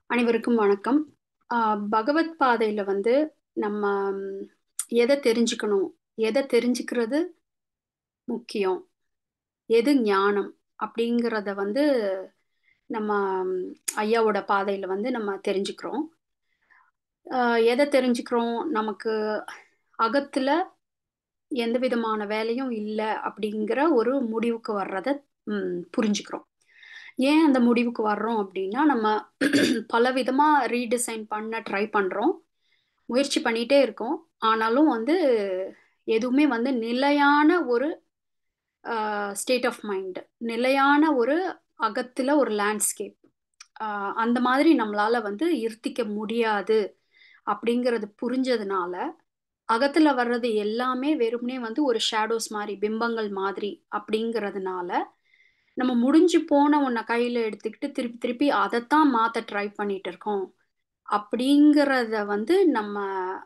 அனைவருக்கும் வணக்கம் ஆஹ் பகவத் பாதையில வந்து நம்ம ம், எதை தெரிஞ்சுக்கணும் எதை தெரிஞ்சுக்கிறது முக்கியம் எது ஞானம் அப்படிங்கிறத வந்து நம்ம ம், ஐயாவோட பாதையில வந்து நம்ம தெரிஞ்சுக்கிறோம் ஆஹ் எதை தெரிஞ்சுக்கிறோம் நமக்கு அகத்துல எந்த விதமான வேலையும் இல்லை அப்படிங்கிற ஒரு முடிவுக்கு வர்றத ம், புரிஞ்சுக்கிறோம் ஏன் அந்த முடிவுக்கு வர்றோம் அப்படின்னா நம்ம பல விதமா ரீடிசைன் பண்ண ட்ரை பண்றோம் முயற்சி பண்ணிட்டே இருக்கோம் ஆனாலும் வந்து எதுவுமே வந்து நிலையான ஒரு ஸ்டேட் ஆஃப் மைண்ட் நிலையான ஒரு அகத்துல ஒரு லேண்ட்ஸ்கேப் அந்த மாதிரி நம்மளால வந்து இருத்திக்க முடியாது அப்படிங்கிறது புரிஞ்சதுனால அகத்துல வர்றது எல்லாமே வெறுமனே வந்து ஒரு ஷேடோஸ் மாதிரி பிம்பங்கள் மாதிரி அப்படிங்கிறதுனால நம்ம முடிஞ்சு போன உன்னை கையில எடுத்துக்கிட்டு திருப்பி திருப்பி அதைத்தான் மாத்த ட்ரை பண்ணிட்டு இருக்கோம் அப்படிங்கிறத வந்து நம்ம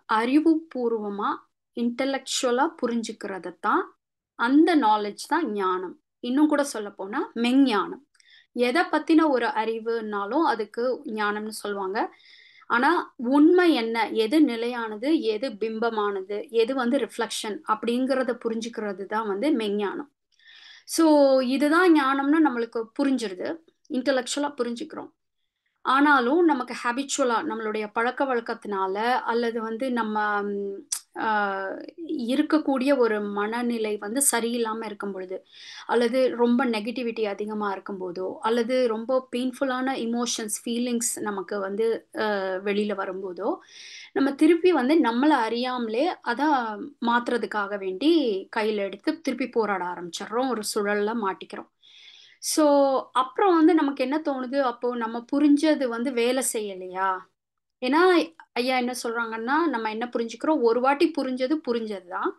அறிவுபூர்வமா இன்டலெக்சுவலா புரிஞ்சுக்கிறது தான் அந்த நாலேஜ் தான் ஞானம் இன்னும் கூட சொல்ல போனா மெஞ்ஞானம் எதை பத்தின ஒரு அறிவுனாலும் அதுக்கு ஞானம்னு சொல்லுவாங்க ஆனா உண்மை என்ன எது நிலையானது எது பிம்பமானது எது வந்து ரிஃப்ளெக்ஷன் அப்படிங்கிறத புரிஞ்சுக்கிறது தான் வந்து மெஞ்ஞானம் ஸோ இதுதான் ஞானம்னு நம்மளுக்கு புரிஞ்சிருது இன்டலெக்சுவலா புரிஞ்சுக்கிறோம் ஆனாலும் நமக்கு ஹேபிச்சுவலா நம்மளுடைய பழக்க வழக்கத்தினால அல்லது வந்து நம்ம ம், ஆஹ், இருக்கக்கூடிய ஒரு மனநிலை வந்து சரியில்லாம இருக்கும் பொழுது அல்லது ரொம்ப நெகட்டிவிட்டி அதிகமா இருக்கும் போதோ அல்லது ரொம்ப பெயின்ஃபுல்லான இமோஷன்ஸ் ஃபீலிங்ஸ் நமக்கு வந்து ஆஹ், வெளியில வரும்போதோ நம்ம திருப்பி வந்து நம்மளை அறியாமலே அதை மாத்துறதுக்காக வேண்டி கையில எடுத்து திருப்பி போராட ஆரம்பிச்சிடுறோம் ஒரு சுழல்ல மாட்டிக்கிறோம் ஸோ அப்புறம் வந்து நமக்கு என்ன தோணுது அப்போ நம்ம புரிஞ்சது வந்து வேலை செய்யலையா ஏன்னா ஐயா என்ன சொல்றாங்கன்னா நம்ம என்ன புரிஞ்சுக்கிறோம் ஒரு வாட்டி புரிஞ்சது புரிஞ்சதுதான்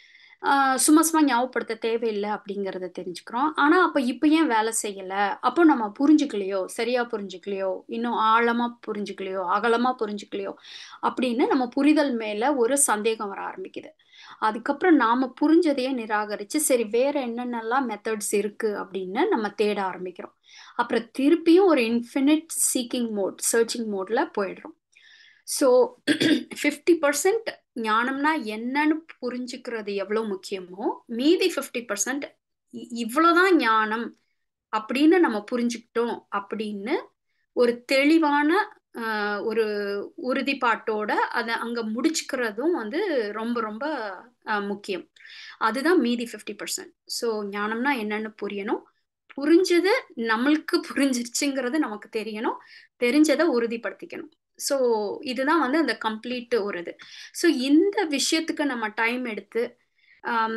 ஆஹ் சும்மா சும்மா ஞாபகப்படுத்த தேவையில்லை அப்படிங்கிறத தெரிஞ்சுக்கிறோம் ஆனா அப்ப இப்ப ஏன் வேலை செய்யல அப்போ நம்ம புரிஞ்சுக்கலையோ சரியா புரிஞ்சுக்கலையோ இன்னும் ஆழமா புரிஞ்சுக்கலையோ அகலமா புரிஞ்சுக்கலையோ அப்படின்னு நம்ம புரிதல் மேல ஒரு சந்தேகம் வர ஆரம்பிக்குது அதுக்கப்புறம் நாம புரிஞ்சதையே நிராகரிச்சு சரி வேற என்னென்னலாம் மெத்தட்ஸ் இருக்கு அப்படின்னு நம்ம தேட ஆரம்பிக்கிறோம் அப்புறம் திருப்பியும் ஒரு இன்ஃபினிட் சீக்கிங் மோட் சர்ச்சிங் மோட்ல போயிடுறோம் ஸோ ஃபிஃப்டி பர்சன்ட் ஞானம்னா என்னன்னு புரிஞ்சுக்கிறது எவ்வளோ முக்கியமோ மீதி ஃபிஃப்டி பர்சன்ட் இவ்வளோதான் ஞானம் அப்படின்னு நம்ம புரிஞ்சுக்கிட்டோம் அப்படின்னு ஒரு தெளிவான ஆஹ், ஒரு உறுதிப்பாட்டோட அதை அங்க முடிச்சுக்கிறதும் வந்து ரொம்ப ரொம்ப ஆஹ், முக்கியம் அதுதான் மீதி ஃபிஃப்டி பர்சன்ட் ஸோ ஞானம்னா என்னன்னு புரியணும் புரிஞ்சது நம்மளுக்கு புரிஞ்சிருச்சுங்கிறது நமக்கு தெரியணும் தெரிஞ்சதை உறுதிப்படுத்திக்கணும் ஸோ இதுதான் வந்து அந்த கம்ப்ளீட் ஒரு இது ஸோ இந்த விஷயத்துக்கு நம்ம டைம் எடுத்து ஆம்,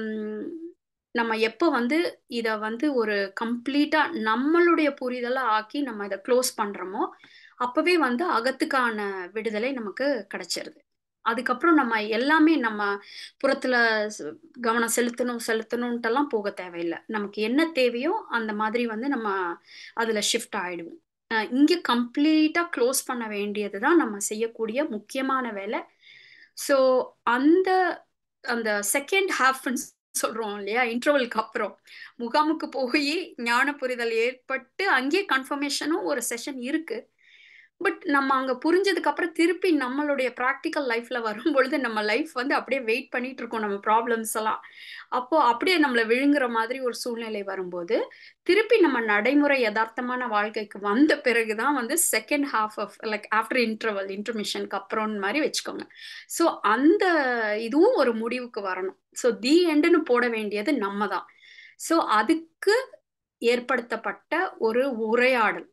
நம்ம எப்போ வந்து இதை வந்து ஒரு கம்ப்ளீட்டா நம்மளுடைய புரிதலை ஆக்கி நம்ம இதை க்ளோஸ் பண்றோமோ அப்பவே வந்து அகத்துக்கான விடுதலை நமக்கு கிடைச்சிருது அதுக்கப்புறம் நம்ம எல்லாமே நம்ம புறத்துல ச- கவனம் செலுத்தணும் செலுத்தணும்ட்டெல்லாம் போக தேவையில்லை நமக்கு என்ன தேவையோ அந்த மாதிரி வந்து நம்ம அதுல ஷிஃப்ட் ஆயிடுவோம் அஹ் இங்க கம்ப்ளீட்டா க்ளோஸ் பண்ண வேண்டியது தான் நம்ம செய்யக்கூடிய முக்கியமான வேலை ஸோ அந்த அந்த செகண்ட் ஹாஃப்னு சொல்றோம் இல்லையா இன்டர்வலுக்கு அப்புறம் முகாமுக்கு போய் ஞான புரிதல் ஏற்பட்டு அங்கேயே கன்ஃபர்மேஷனும் ஒரு செஷன் இருக்கு பட் நம்ம அங்க புரிஞ்சதுக்கு அப்புறம் திருப்பி நம்மளுடைய ப்ராக்டிக்கல் லைஃப்ல வரும் பொழுது நம்ம லைஃப் வந்து அப்படியே வெயிட் பண்ணிட்டு இருக்கோம் நம்ம ப்ராப்ளம்ஸ் எல்லாம் அப்போ அப்படியே நம்மளை விழுங்குற மாதிரி ஒரு சூழ்நிலை வரும்போது திருப்பி நம்ம நடைமுறை யதார்த்தமான வாழ்க்கைக்கு வந்த பிறகுதான் வந்து second half of like after interval இன்டர்மிஷனுக்கு அப்புறம் மாதிரி வச்சுக்கோங்க ஸோ அந்த இதுவும் ஒரு முடிவுக்கு வரணும் ஸோ தி எண்டுன்னு போட வேண்டியது நம்ம தான் ஸோ அதுக்கு ஏற்படுத்தப்பட்ட ஒரு உரையாடல்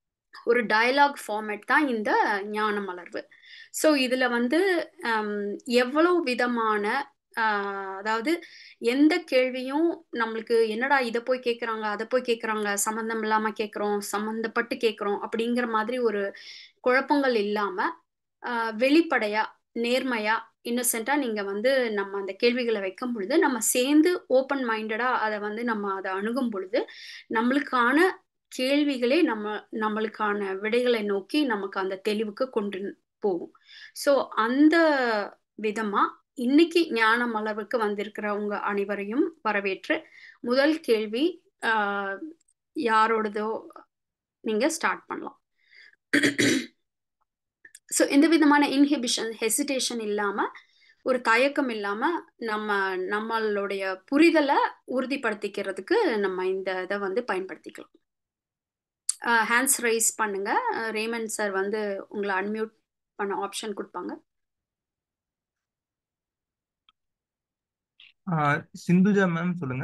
ஒரு டயலாக் ஃபார்மேட் தான் இந்த ஞான மலர்வு ஸோ இதுல வந்து ஹம், எவ்வளவு விதமான ஆஹ், அதாவது எந்த கேள்வியும் நம்மளுக்கு என்னடா இதை போய் கேட்குறாங்க அதை போய் கேட்குறாங்க சம்மந்தம் இல்லாம கேட்குறோம் சம்மந்தப்பட்டு கேட்குறோம் அப்படிங்கிற மாதிரி ஒரு குழப்பங்கள் இல்லாம ஆஹ், வெளிப்படையா நேர்மையா இன்னசென்ட்டா நீங்க வந்து நம்ம அந்த கேள்விகளை வைக்கும் பொழுது நம்ம சேர்ந்து ஓப்பன் மைண்டடா அதை வந்து நம்ம அதை அணுகும் பொழுது நம்மளுக்கான கேள்விகளே நம்ம நம்மளுக்கான விடைகளை நோக்கி நமக்கு அந்த தெளிவுக்கு கொண்டு போகும் ஸோ அந்த விதமா இன்னைக்கு ஞான மலர்வுக்கு வந்திருக்கிறவங்க அனைவரையும் வரவேற்று முதல் கேள்வி ஆஹ், யாரோடதோ நீங்க ஸ்டார்ட் பண்ணலாம் ஸோ எந்த விதமான இன்ஹிபிஷன் ஹெசிடேஷன் இல்லாம ஒரு தயக்கம் இல்லாம நம்ம நம்மளுடைய புரிதலை உறுதிப்படுத்திக்கிறதுக்கு நம்ம இந்த இதை வந்து பயன்படுத்திக்கலாம் ஹேண்ட்ஸ் ரைஸ் பண்ணுங்க ரேமன் சார் வந்து உங்களை அன்மியூட் பண்ண ஆப்ஷன் கொடுப்பாங்க சிந்துஜா மேம் சொல்லுங்க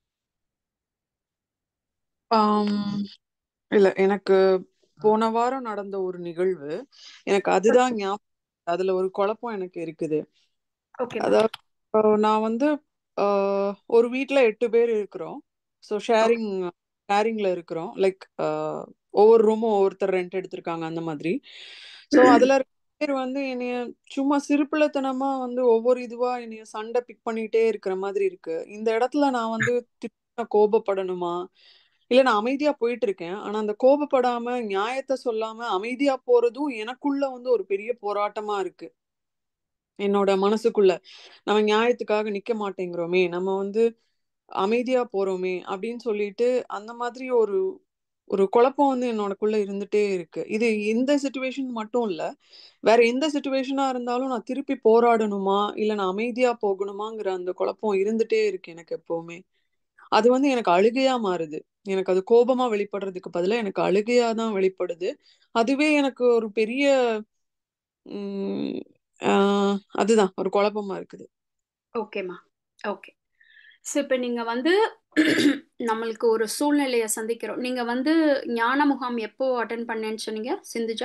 இல்ல எனக்கு போன வாரம் நடந்த ஒரு நிகழ்வு எனக்கு அதுதான் ஞாபகம் அதுல ஒரு குழப்பம் எனக்கு இருக்குது அதாவது நான் வந்து ஒரு வீட்ல எட்டு பேர் இருக்கிறோம் ஸோ ஷேரிங் ஷேரிங்ல இருக்கிறோம் லைக் ஒவ்வொரு ரூமும் ஒவ்வொருத்தர் ரெண்ட் எடுத்திருக்காங்க அந்த மாதிரி ஸோ அதுல பேர் வந்து என்னைய சும்மா சிறுப்பிள்ளத்தனமா வந்து ஒவ்வொரு இதுவா என்னைய சண்டை பிக் பண்ணிட்டே இருக்கிற மாதிரி இருக்கு இந்த இடத்துல நான் வந்து கோபப்படணுமா இல்ல நான் அமைதியா போயிட்டு இருக்கேன் ஆனா அந்த கோபப்படாம நியாயத்தை சொல்லாம அமைதியா போறதும் எனக்குள்ள வந்து ஒரு பெரிய போராட்டமா இருக்கு என்னோட மனசுக்குள்ள நம்ம நியாயத்துக்காக நிக்க மாட்டேங்கிறோமே நம்ம வந்து அமைதியா போறோமே அப்படின்னு சொல்லிட்டு அந்த மாதிரி ஒரு ஒரு குழப்பம் வந்து என்னோடக்குள்ள இருந்துட்டே இருக்கு இது இந்த சுச்சுவேஷன் மட்டும் இல்ல வேற எந்த சுச்சுவேஷனா இருந்தாலும் நான் திருப்பி போராடணுமா இல்ல நான் அமைதியா போகணுமாங்கிற அந்த குழப்பம் இருந்துட்டே இருக்கு எனக்கு எப்பவுமே அது வந்து எனக்கு அழுகையா மாறுது எனக்கு அது கோபமா வெளிப்படுறதுக்கு பதிலாக எனக்கு அழுகையா தான் வெளிப்படுது அதுவே எனக்கு ஒரு பெரிய உம் அதுதான் ஒரு குழப்பமா இருக்குது ஓகேம்மா ஓகே ஸோ இப்போ நீங்கள் வந்து நம்மளுக்கு ஒரு சூழ்நிலையை சந்திக்கிறோம் நீங்கள் வந்து ஞான முகாம் எப்போ அட்டன் பண்ணேன்னு சொன்னீங்க சிந்துஜா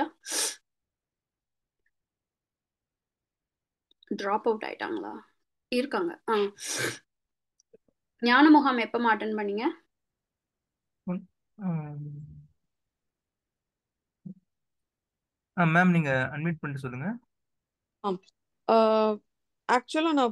ட்ராப் அவுட் ஆயிட்டாங்களா இருக்காங்க ஆ ஞான முகாம் எப்போ அட்டன் பண்ணீங்க மேம் நீங்க அட்மிட் பண்ணிட்டு சொல்லுங்க ஆக்சுவலா நான்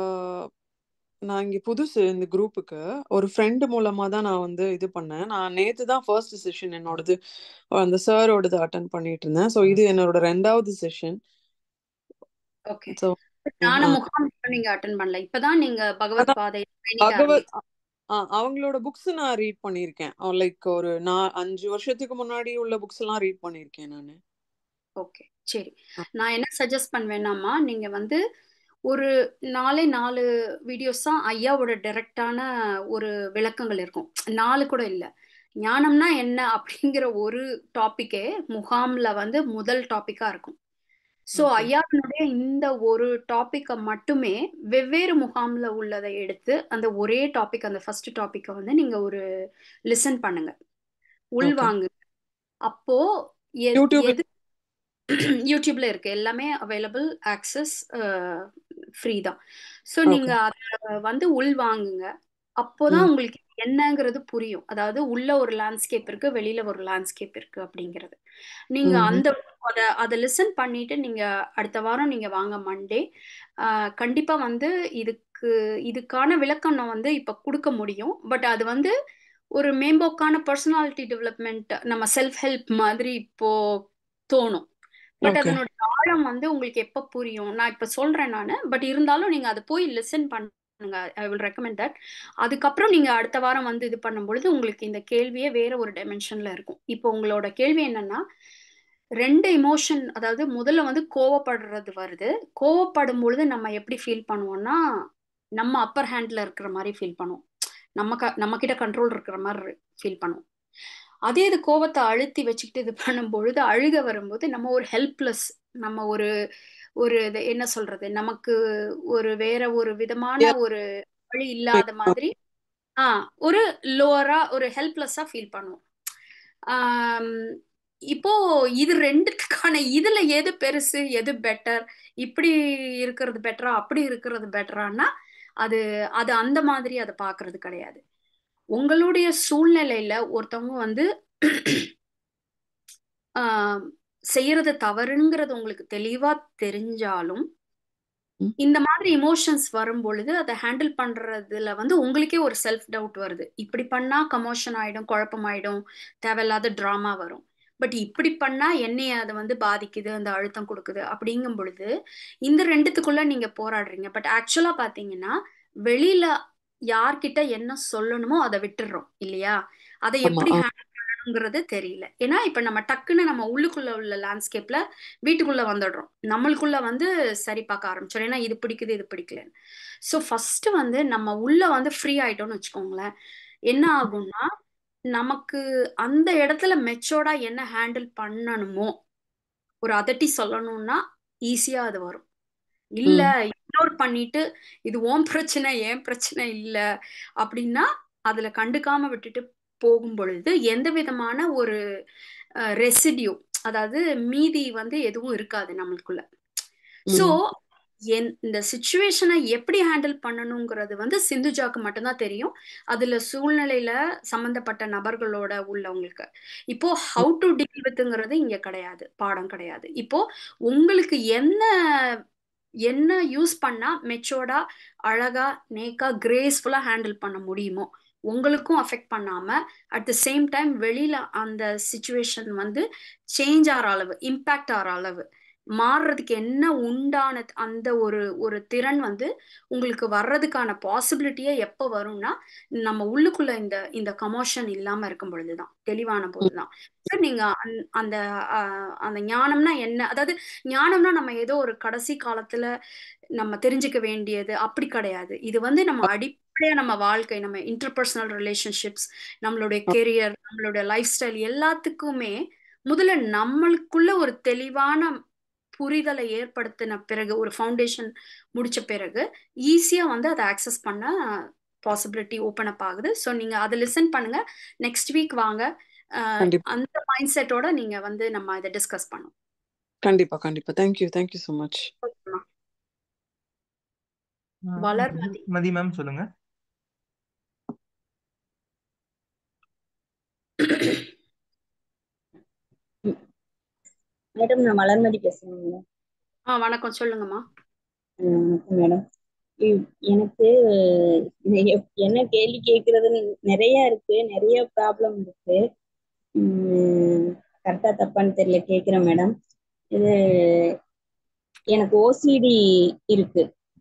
நான் இங்க புதுசு இந்த குரூப்புக்கு ஒரு ஃப்ரெண்டு மூலமா தான் நான் வந்து இது பண்ணேன் நான் நேத்து தான் ஃபர்ஸ்ட் செஷன் என்னோடது அந்த சாரோடது அட்டன் பண்ணிட்டு இருந்தேன் ஸோ இது என்னோட ரெண்டாவது செஷன் ஓகே ஞான முகாம் நீங்க அட்டன் பண்ணல இப்பதான் நீங்க பகவத் பாதை பகவத் அவங்களோட புக்ஸ் நான் ரீட் பண்ணியிருக்கேன் லைக் ஒரு நான் அஞ்சு வருஷத்துக்கு முன்னாடி உள்ள புக்ஸ் எல்லாம் ரீட் பண்ணியிருக்கேன் நான் ஓகே சரி நான் என்ன சஜஸ்ட் பண்ணுவேன்னாமா நீங்க வந்து ஒரு நாலே நாலு வீடியோஸ் தான் ஐயாவோட டைரக்டான ஒரு விளக்கங்கள் இருக்கும் நாலு கூட இல்லை ஞானம்னா என்ன அப்படிங்கிற ஒரு டாப்பிக்கே முகாம்ல வந்து முதல் டாபிக்கா இருக்கும் ஸோ ஐயாவினுடைய இந்த ஒரு டாப்பிக்கை மட்டுமே வெவ்வேறு முகாம்ல உள்ளதை எடுத்து அந்த ஒரே டாபிக் அந்த ஃபர்ஸ்ட் டாப்பிக்கை வந்து நீங்க ஒரு லிசன் பண்ணுங்க உள்வாங்கு அப்போ எது யூடியூப்ல இருக்கு எல்லாமே அவைலபிள் ஆக்சஸ் ஃப்ரீ தான் ஸோ நீங்க அதை வந்து உள்வாங்குங்க அப்போதான் உங்களுக்கு என்னங்கிறது புரியும் அதாவது உள்ள ஒரு லேண்ட்ஸ்கேப் இருக்கு வெளியில ஒரு லேண்ட்ஸ்கேப் இருக்கு அப்படிங்கிறது நீங்க அந்த அதை அதை லிசன் பண்ணிட்டு நீங்க அடுத்த வாரம் நீங்க வாங்க மண்டே கண்டிப்பா வந்து இதுக்கு இதுக்கான விளக்கம் நான் வந்து இப்ப கொடுக்க முடியும் பட் அது வந்து ஒரு மேம்போக்கான பர்சனாலிட்டி டெவலப்மெண்ட் நம்ம செல்ஃப் ஹெல்ப் மாதிரி இப்போ தோணும் பட் அதனோட ஆழம் வந்து உங்களுக்கு எப்ப புரியும் நான் இப்ப சொல்றேன் நான் பட் இருந்தாலும் நீங்க அதை போய் லிசன் பண்ணுங்க ஐ வில் ரெக்கமெண்ட் தட் அதுக்கப்புறம் நீங்க அடுத்த வாரம் வந்து இது பண்ணும்பொழுது உங்களுக்கு இந்த கேள்வியே வேற ஒரு டைமென்ஷன்ல இருக்கும் இப்போ உங்களோட கேள்வி என்னன்னா ரெண்டு இமோஷன் அதாவது முதல்ல வந்து கோவப்படுறது வருது கோவப்படும் பொழுது நம்ம எப்படி ஃபீல் பண்ணுவோம்னா நம்ம அப்பர் ஹேண்ட்ல இருக்கிற மாதிரி ஃபீல் பண்ணுவோம் நம்ம க நம்ம கிட்ட கண்ட்ரோல் இருக்கிற மாதிரி ஃபீல் பண்ணுவோம் அதே இது கோவத்தை அழுத்தி வச்சுக்கிட்டு இது பண்ணும் பொழுது அழுக வரும்போது நம்ம ஒரு ஹெல்ப்லெஸ் நம்ம ஒரு ஒரு என்ன சொல்றது நமக்கு ஒரு வேற ஒரு விதமான ஒரு வழி இல்லாத மாதிரி ஆஹ் ஒரு லோவரா ஒரு ஹெல்ப்லெஸ்ஸா ஃபீல் பண்ணுவோம் இப்போ இது ரெண்டுத்துக்கான இதுல எது பெருசு எது பெட்டர் இப்படி இருக்கிறது பெட்டரா அப்படி இருக்கிறது பெட்டரானா அது அது அந்த மாதிரி அதை பாக்குறது கிடையாது உங்களுடைய சூழ்நிலையில ஒருத்தவங்க வந்து செய்யறது தவறுங்கிறது உங்களுக்கு தெளிவா தெரிஞ்சாலும் இந்த மாதிரி இமோஷன்ஸ் வரும் பொழுது அதை ஹேண்டில் பண்றதுல வந்து உங்களுக்கே ஒரு செல்ஃப் டவுட் வருது இப்படி பண்ணா கமோஷன் ஆயிடும் குழப்பம் ஆயிடும் தேவையில்லாத டிராமா வரும் பட் இப்படி பண்ணா என்னைய அதை வந்து பாதிக்குது அந்த அழுத்தம் கொடுக்குது அப்படிங்கும் பொழுது இந்த ரெண்டுத்துக்குள்ள நீங்க போராடுறீங்க பட் ஆக்சுவலா பாத்தீங்கன்னா வெளியில யார்கிட்ட என்ன சொல்லணுமோ அதை விட்டுடுறோம் இல்லையா அதை எப்படி ஹேண்டில் பண்ணணும் பண்ணணுங்கிறது தெரியல ஏன்னா இப்ப நம்ம டக்குன்னு நம்ம உள்ளுக்குள்ள உள்ள லேண்ட்ஸ்கேப்ல வீட்டுக்குள்ள வந்துடுறோம் நம்மளுக்குள்ள வந்து சரி பார்க்க ஆரம்பிச்சோம் ஏன்னா இது பிடிக்குது இது பிடிக்கலன்னு ஸோ ஃபர்ஸ்ட் வந்து நம்ம உள்ள வந்து ஃப்ரீ ஆயிட்டோம்னு வச்சுக்கோங்களேன் என்ன ஆகும்னா நமக்கு அந்த இடத்துல மெச்சோர்டா என்ன ஹேண்டில் பண்ணணுமோ ஒரு அதட்டி சொல்லணும்னா ஈஸியா அது வரும் இல்ல ம் இக்னோர் பண்ணிட்டு இது ஓன் பிரச்சனை ஏன் பிரச்சனை இல்ல அப்படின்னா அதுல கண்டுக்காம விட்டுட்டு போகும் பொழுது எந்த விதமான ஒரு ரெசிடியூ அதாவது மீதி வந்து எதுவும் இருக்காது நம்மளுக்குள்ள சோ ம் என் இந்த சுச்சுவேஷனை எப்படி ஹேண்டில் பண்ணணுங்கிறது வந்து சிந்துஜாக்கு மட்டும்தான் தெரியும் அதுல சூழ்நிலையில சம்பந்தப்பட்ட நபர்களோட உள்ளவங்களுக்கு இப்போ ஹவு டு டீல் வித்துங்கிறது இங்க கிடையாது பாடம் கிடையாது இப்போ உங்களுக்கு என்ன என்ன யூஸ் பண்ணா மெச்சோர்டா அழகா நேக்கா கிரேஸ்ஃபுல்லா ஹேண்டில் பண்ண முடியுமோ உங்களுக்கும் அஃபெக்ட் பண்ணாம அட் த சேம் டைம் வெளியில அந்த சுச்சுவேஷன் வந்து சேஞ்ச் ஆகிற அளவு இம்பேக்ட் ஆகிற அளவு மாறுறதுக்கு என்ன உண்டான அந்த ஒரு ஒரு திறன் வந்து உங்களுக்கு வர்றதுக்கான பாசிபிலிட்டியே எப்போ வரும்னா நம்ம உள்ளுக்குள்ள இந்த இந்த கமோஷன் இல்லாம இருக்கும் பொழுதுதான் தெளிவான போதுதான் சார் நீங்க அந்த- அந்த ஆஹ், அந்த ஞானம்னா என்ன அதாவது ஞானம்னா நம்ம ஏதோ ஒரு கடைசி காலத்துல நம்ம தெரிஞ்சுக்க வேண்டியது அப்படி கிடையாது இது வந்து நம்ம அடிப்படையா நம்ம வாழ்க்கை நம்ம இன்டர்பர்சனல் ரிலேஷன்ஷிப்ஸ் நம்மளுடைய கெரியர் நம்மளுடைய லைஃப் ஸ்டைல் எல்லாத்துக்குமே முதல்ல நம்மளுக்குள்ள ஒரு தெளிவான புரிதலை ஏற்படுத்தின பிறகு ஒரு ஃபவுண்டேஷன் முடிச்ச பிறகு ஈஸியா வந்து அதை ஆக்சஸ் பண்ண பாசிபிலிட்டி ஓப்பன் அப் ஆகுது ஸோ நீங்க அதை லிசன் பண்ணுங்க நெக்ஸ்ட் வீக் வாங்க அஹ், கண்டிப்பா அந்த மைண்ட் செட்டோட நீங்க வந்து நம்ம இதை டிஸ்கஸ் பண்ணுவோம் கண்டிப்பா கண்டிப்பா தேங்க்யூ தேங்க்யூ ஸோ மச் ஓகேம்மா. வளர்மதி மதி மேம் சொல்லுங்க மேடம் நான் வளர்மதி பேசுறேன் மேடம் ஆ வணக்கம் சொல்லுங்கம்மா ம், வணக்கம் மேடம் இ- எனக்கு எ- என்ன கேள்வி கேட்கறதுன்னு நிறைய இருக்கு நிறைய ப்ராப்ளம் இருக்கு கரெக்டா தப்பான்னு தெரியல கேட்குறேன் மேடம் இது எனக்கு ஓசிடி இருக்கு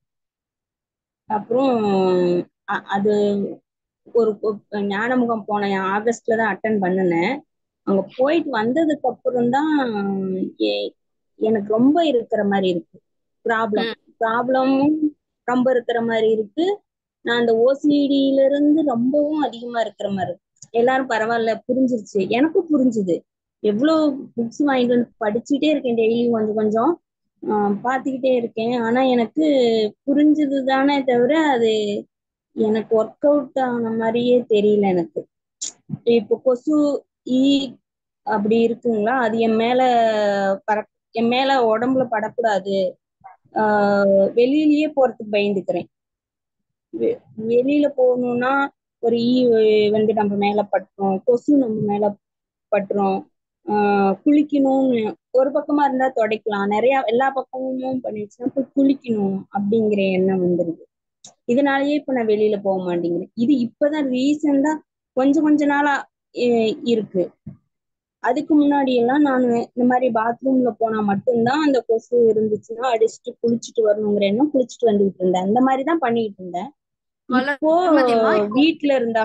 அப்புறம் அ- அது ஒரு ஒரு ஞானமுகம் போன ஆகஸ்ட்ல தான் அட்டன் பண்ணினேன் அங்க போயிட்டு வந்ததுக்கு அப்புறம் தான் எ- எனக்கு ரொம்ப இருக்கிற மாதிரி இருக்கு ப்ராப்ளம் ம் ப்ராப்ளமும் ரொம்ப இருக்கிற மாதிரி இருக்கு நான் அந்த ஓசிடியில இருந்து ரொம்பவும் அதிகமா இருக்கிற மாதிரி இருக்கு எல்லாரும் பரவாயில்ல புரிஞ்சிருச்சு எனக்கும் புரிஞ்சுது எவ்வளவு புக்ஸ் வாங்கிட்டு வந்து படிச்சுட்டே இருக்கேன் டெய்லியும் கொஞ்சம் கொஞ்சம் ஆஹ் பார்த்துக்கிட்டே இருக்கேன் ஆனா எனக்கு புரிஞ்சது தானே தவிர அது எனக்கு ஒர்க் அவுட் ஆன மாதிரியே தெரியல எனக்கு இப்போ கொசு ஈ அப்படி இருக்குங்களா அது என் மேல பற என் மேல உடம்புல படக்கூடாது ஆஹ் வெளியிலயே போறதுக்கு பயந்துக்கிறேன் வெ- வெளியில போகணும்னா ஒரு ஈ வந்து நம்ம மேல பட்டுரும் கொசு நம்ம மேல பட்டுரும் ஆஹ் குளிக்கணும்னு ஒரு பக்கமா இருந்தா துடைக்கலாம் நிறைய எல்லா பக்கமும் பண்ணிடுச்சுன்னா போய் குளிக்கணும் அப்படிங்கிற எண்ணம் வந்துருது இதனாலயே இப்ப நான் வெளியில போக மாட்டேங்கிறேன் இது இப்பதான் ரீசெண்டா கொஞ்சம் கொஞ்ச நாளா இ- இருக்கு அதுக்கு முன்னாடி எல்லாம் நான் இந்த மாதிரி பாத்ரூம்ல போனா மட்டும்தான் அந்த கொசு இருந்துச்சுன்னா அடிச்சுட்டு குளிச்சுட்டு வரணுங்கிற எண்ணம் குளிச்சுட்டு வந்துகிட்டு இருந்தேன் அந்த மாதிரி தான் பண்ணிட்டு இருந்தேன் இப்போ வளர்மதியம்மா இப்போ வீட்ல இருந்தா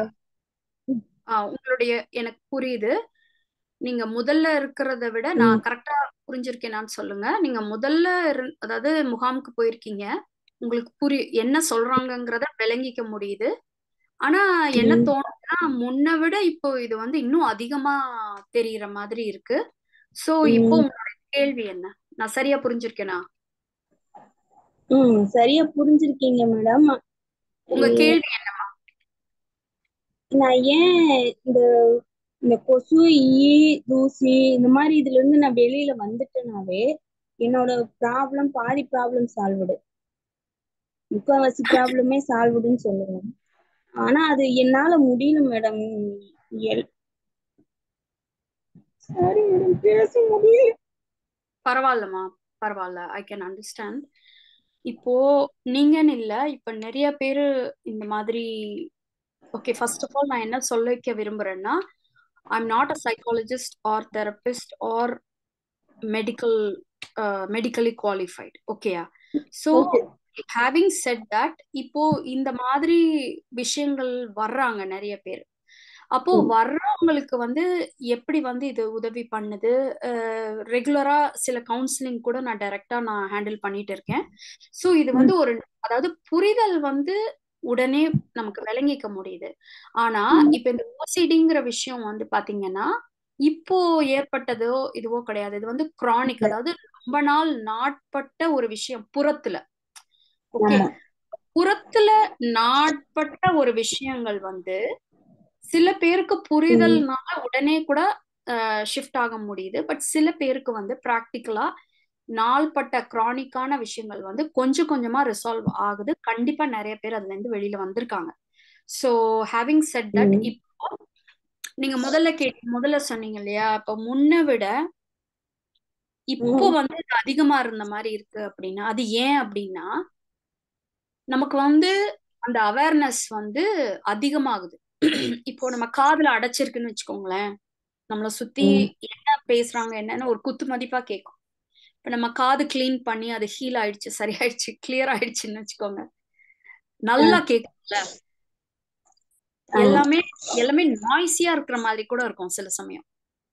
ஆ, உங்களுடைய எனக்கு புரியுது நீங்க முதல்ல இருக்கிறத விட நான் ம், கரெக்டா புரிஞ்சிருக்கேனான்னு சொல்லுங்க நீங்க முதல்ல இரு- அதாவது முகாமுக்கு போயிருக்கீங்க உங்களுக்கு புரி என்ன சொல்றாங்கங்கிறத விளங்கிக்க முடியுது ஆனா என்ன ம், தோணுதுன்னா முன்ன விட இப்போ இது வந்து இன்னும் அதிகமா தெரியிற மாதிரி இருக்கு சோ இப்போ ம், உங்களுடைய கேள்வி என்ன நான் சரியா புரிஞ்சிருக்கேனா ம், சரியா புரிஞ்சிருக்கீங்க மேடம் உங்க கேள்வி என்ன நான் ஏன் இந்த இந்த கொசு ஈ தூசி இந்த மாதிரி இதுல இருந்து நான் வெளியில வந்துட்டேனாவே என்னோட ப்ராப்ளம் பாதி ப்ராப்ளம் சால்வ்டு முக்காவாசி ப்ராப்ளமே சால்வ்டுன்னு சொல்லுவேன் ஆனா அது என்னால முடியல மேடம் எல் சாரி மேடம் பேச முடியல பரவாயில்லம்மா பரவாயில்ல ஐ கேன் அண்டர்ஸ்டாண்ட் இப்போ நீங்கன்னு இல்ல இப்ப நிறைய பேரு இந்த மாதிரி ஓகே ஃபர்ஸ்ட் ஆஃப் ஆல் நான் என்ன சொல்ல வைக்க விரும்புறேன்னா I am not a psychologist or therapist or medical medically qualified ஓகேயா so okay having said that இப்போ இந்த மாதிரி விஷயங்கள் வர்றாங்க நிறைய பேர் அப்போ வர்றவங்களுக்கு வந்து எப்படி வந்து இது உதவி பண்ணுது ரெகுலரா சில கவுன்சிலிங் கூட நான் டைரக்டா நான் ஹேண்டில் பண்ணிட்டு இருக்கேன் ஸோ இது வந்து ஒரு அதாவது புரிதல் வந்து உடனே நமக்கு விளங்கிக்க முடியுது ஆனா இப்ப இந்த ஓசிடிங்கிற விஷயம் வந்து பாத்தீங்கன்னா இப்போ ஏற்பட்டதோ இதுவோ கிடையாது இது வந்து கிரானிக் அதாவது ரொம்ப நாள் நாட்பட்ட ஒரு விஷயம் புறத்துல ஓகே புறத்துல நாட்பட்ட ஒரு விஷயங்கள் வந்து சில பேருக்கு புரிதல்னால உடனே கூட ஷிஃப்ட் ஆக முடியுது பட் சில பேருக்கு வந்து ப்ராக்டிக்கலா நாள்பட்ட கிரானிக்கான விஷயங்கள் வந்து கொஞ்சம் கொஞ்சமா ரிசால்வ் ஆகுது கண்டிப்பா நிறைய பேர் அதுல இருந்து வெளியில வந்திருக்காங்க ஸோ ஹேவிங் செட் தட் இப்போ நீங்க முதல்ல கேட்டு முதல்ல சொன்னீங்க இல்லையா இப்ப முன்ன விட இப்போ வந்து இது அதிகமா இருந்த மாதிரி இருக்கு அப்படின்னா அது ஏன் அப்படின்னா நமக்கு வந்து அந்த அவேர்னஸ் வந்து அதிகமாகுது இப்போ நம்ம காதுல அடைச்சிருக்குன்னு வச்சுக்கோங்களேன் நம்மளை சுத்தி என்ன பேசுறாங்க என்னன்னு ஒரு குத்து மதிப்பா கேட்கும் இப்ப நம்ம காது கிளீன் பண்ணி அது ஹீல் ஆயிடுச்சு சரியாயிடுச்சு கிளியர் ஆயிடுச்சுன்னு வச்சுக்கோங்க நல்லா கேக்கும்ல எல்லாமே எல்லாமே நாய்ஸியா இருக்கிற மாதிரி கூட இருக்கும் சில சமயம்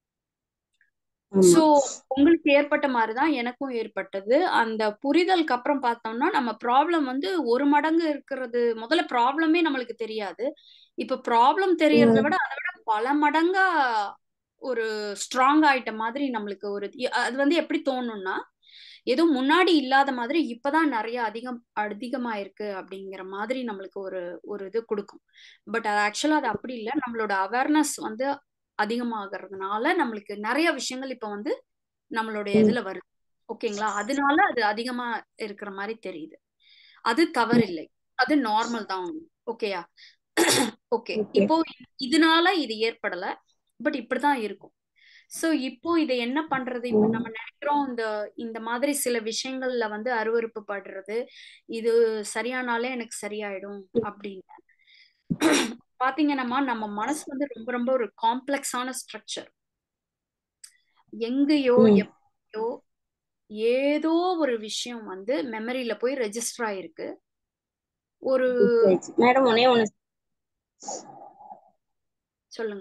சோ உங்களுக்கு ஏற்பட்ட மாதிரிதான் எனக்கும் ஏற்பட்டது அந்த புரிதலுக்கு அப்புறம் பார்த்தோம்னா நம்ம ப்ராப்ளம் வந்து ஒரு மடங்கு இருக்கிறது முதல்ல ப்ராப்ளமே நம்மளுக்கு தெரியாது இப்ப ப்ராப்ளம் தெரியறத விட அதை விட பல மடங்கா ஒரு ஸ்ட்ராங் ஆயிட்ட மாதிரி நம்மளுக்கு ஒரு அது வந்து எப்படி தோணும்னா ஏதோ முன்னாடி இல்லாத மாதிரி இப்பதான் நிறைய அதிகம் அதிகமா இருக்கு அப்படிங்கிற மாதிரி நம்மளுக்கு ஒரு ஒரு இது கொடுக்கும் பட் அது ஆக்சுவலா அது அப்படி இல்லை நம்மளோட அவேர்னஸ் வந்து அதிகமாகிறதுனால நம்மளுக்கு நிறைய விஷயங்கள் இப்ப வந்து நம்மளுடைய இதுல வருது ஓகேங்களா அதனால அது அதிகமா இருக்கிற மாதிரி தெரியுது அது தவறில்லை அது நார்மல் தான் ஓகேயா ஓகே இப்போ இதனால இது ஏற்படல பட் இப்படிதான் இருக்கும் சோ இப்போ இதை என்ன பண்றது இப்ப நம்ம நினைக்கிறோம் இந்த இந்த மாதிரி சில விஷயங்கள்ல வந்து அருவறுப்பு படுறது இது சரியானாலே எனக்கு சரியாயிடும் அப்படின்னு பாத்தீங்கன்னா நம்ம மனசு வந்து ரொம்ப ரொம்ப ஒரு காம்ப்ளெக்ஸான ஸ்ட்ரக்சர் எங்கேயோ எப்பயோ ஏதோ ஒரு விஷயம் வந்து மெமரியில போய் ரெஜிஸ்டர் ஆயிருக்கு ஒரு மேடம் ஒன்னே ஒண்ணு சொல்லுங்க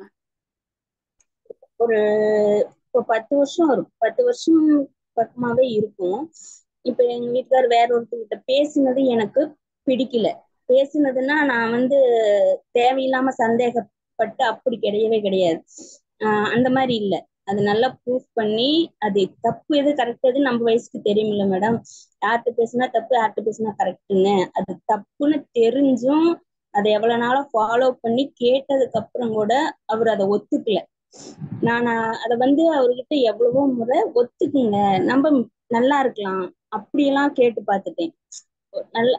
ஒரு இப்போ பத்து வருஷம் இருக்கும் பத்து வருஷம் பக்கமாவே இருக்கும் இப்ப எங்க வீட்டுக்கார் வேற ஒருத்தர்கிட்ட பேசினது எனக்கு பிடிக்கல பேசினதுன்னா நான் வந்து தேவையில்லாம சந்தேகப்பட்டு அப்படி கிடையவே கிடையாது ஆஹ் அந்த மாதிரி இல்ல அது நல்லா ப்ரூஃப் பண்ணி அது தப்பு எது கரெக்ட் எது நம்ம வயசுக்கு தெரியுமில்ல மேடம் யார்கிட்ட பேசினா தப்பு யார்கிட்ட பேசினா கரெக்டுன்னு அது தப்புன்னு தெரிஞ்சும் அதை எவ்வளவு நாளா ஃபாலோ பண்ணி கேட்டதுக்கு அப்புறம் கூட அவர் அதை ஒத்துக்கல நான் அதை வந்து அவர்கிட்ட எவ்வளவோ முறை ஒத்துக்குங்க நம்ம நல்லா இருக்கலாம் அப்படியெல்லாம் கேட்டு பார்த்துட்டேன் நல்ல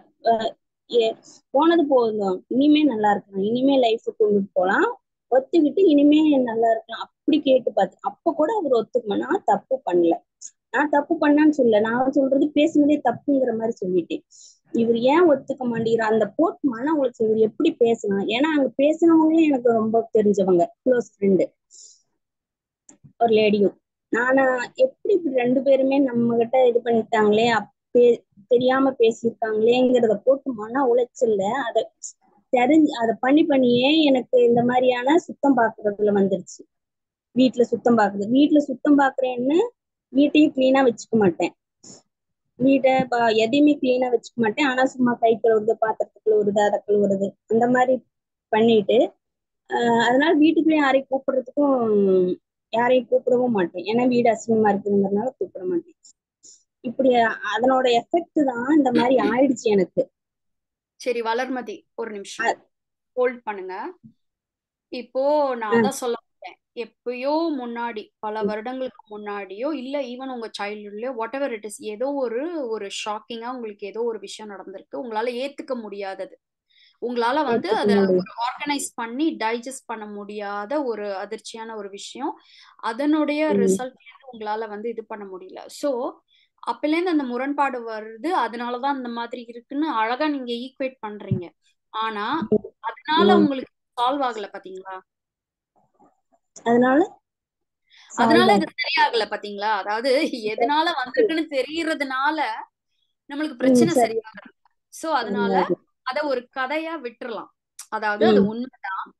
போனது போதும் இனிமே நல்லா இருக்கலாம் இனிமே லைஃப் கொண்டுட்டு போலாம் ஒத்துக்கிட்டு இனிமே நல்லா இருக்கலாம் அப்படி கேட்டு பார்த்து அப்ப கூட அவர் ஒத்துக்கணும் நான் தப்பு பண்ணல நான் தப்பு பண்ணான்னு சொல்ல நான் சொல்றது பேசுனதே தப்புங்கிற மாதிரி சொல்லிட்டேன் இவர் ஏன் ஒத்துக்க மாட்டேங்கிறார் அந்த போட் மன உழைச்சி இவர் எப்படி பேசலாம் ஏன்னா அங்க பேசினவங்களே எனக்கு ரொம்ப தெரிஞ்சவங்க க்ளோஸ் ஃப்ரெண்டு ஒரு லேடியும் நானா எப்படி இப்படி ரெண்டு பேருமே நம்ம கிட்ட இது பண்ணிட்டாங்களே அப்பே தெரியாம பேசியிருக்காங்களேங்கிறத போட்டு மன உளைச்சல்ல அதை தெரிஞ்சு அதை பண்ணி பண்ணியே எனக்கு இந்த மாதிரியான சுத்தம் பாக்குறதுல வந்துருச்சு வீட்டுல சுத்தம் பாக்குறது வீட்டுல சுத்தம் பாக்குறேன்னு வீட்டையும் கிளீனா வச்சுக்க மாட்டேன் வீட்டை எதையுமே கிளீனா வச்சுக்க மாட்டேன் ஆனா சும்மா கை கழுவுறது பாத்திரத்து கழுவுறது அதை கழுவுறது அந்த மாதிரி பண்ணிட்டு ஆஹ் அதனால வீட்டுக்குள்ளேயும் யாரையும் கூப்பிடுறதுக்கும் யாரையும் கூப்பிடவும் மாட்டேன் ஏன்னா வீடு அசிங்கமா இருக்குதுங்கிறதுனால கூப்பிட மாட்டேன் இப்படி அதனோட எஃபெக்ட் தான் இந்த மாதிரி ஆயிடுச்சு எனக்கு சரி வளர்மதி ஒரு நிமிஷம் ஹோல்ட் பண்ணுங்க இப்போ நான் அதான் சொல்ல எப்பயோ முன்னாடி பல வருடங்களுக்கு முன்னாடியோ இல்ல ஈவன் உங்க சைல்ட்ஹுட்லயோ வாட் எவர் இட் இஸ் ஏதோ ஒரு ஒரு ஷாக்கிங்கா உங்களுக்கு ஏதோ ஒரு விஷயம் நடந்திருக்கு உங்களால ஏத்துக்க முடியாதது உங்களால வந்து அதை ஒரு ஆர்கனைஸ் பண்ணி டைஜஸ்ட் பண்ண முடியாத ஒரு அதிர்ச்சியான ஒரு விஷயம் அதனுடைய ரிசல்ட் உங்களால வந்து இது பண்ண முடியல சோ அப்பலேருந்து அந்த முரண்பாடு வருது அதனாலதான் அந்த மாதிரி இருக்குன்னு அழகா நீங்க ஈக்குவேட் பண்றீங்க ஆனா அதனால உங்களுக்கு சால்வ் ஆகல பாத்தீங்களா அதனால அதனால இது சரியாகல பாத்தீங்களா அதாவது எதனால வந்திருக்குன்னு தெரியறதுனால நம்மளுக்கு பிரச்சனை சரியாகல சோ அதனால அத ஒரு கதையா விட்டுறலாம் அதாவது அது உண்மைதான்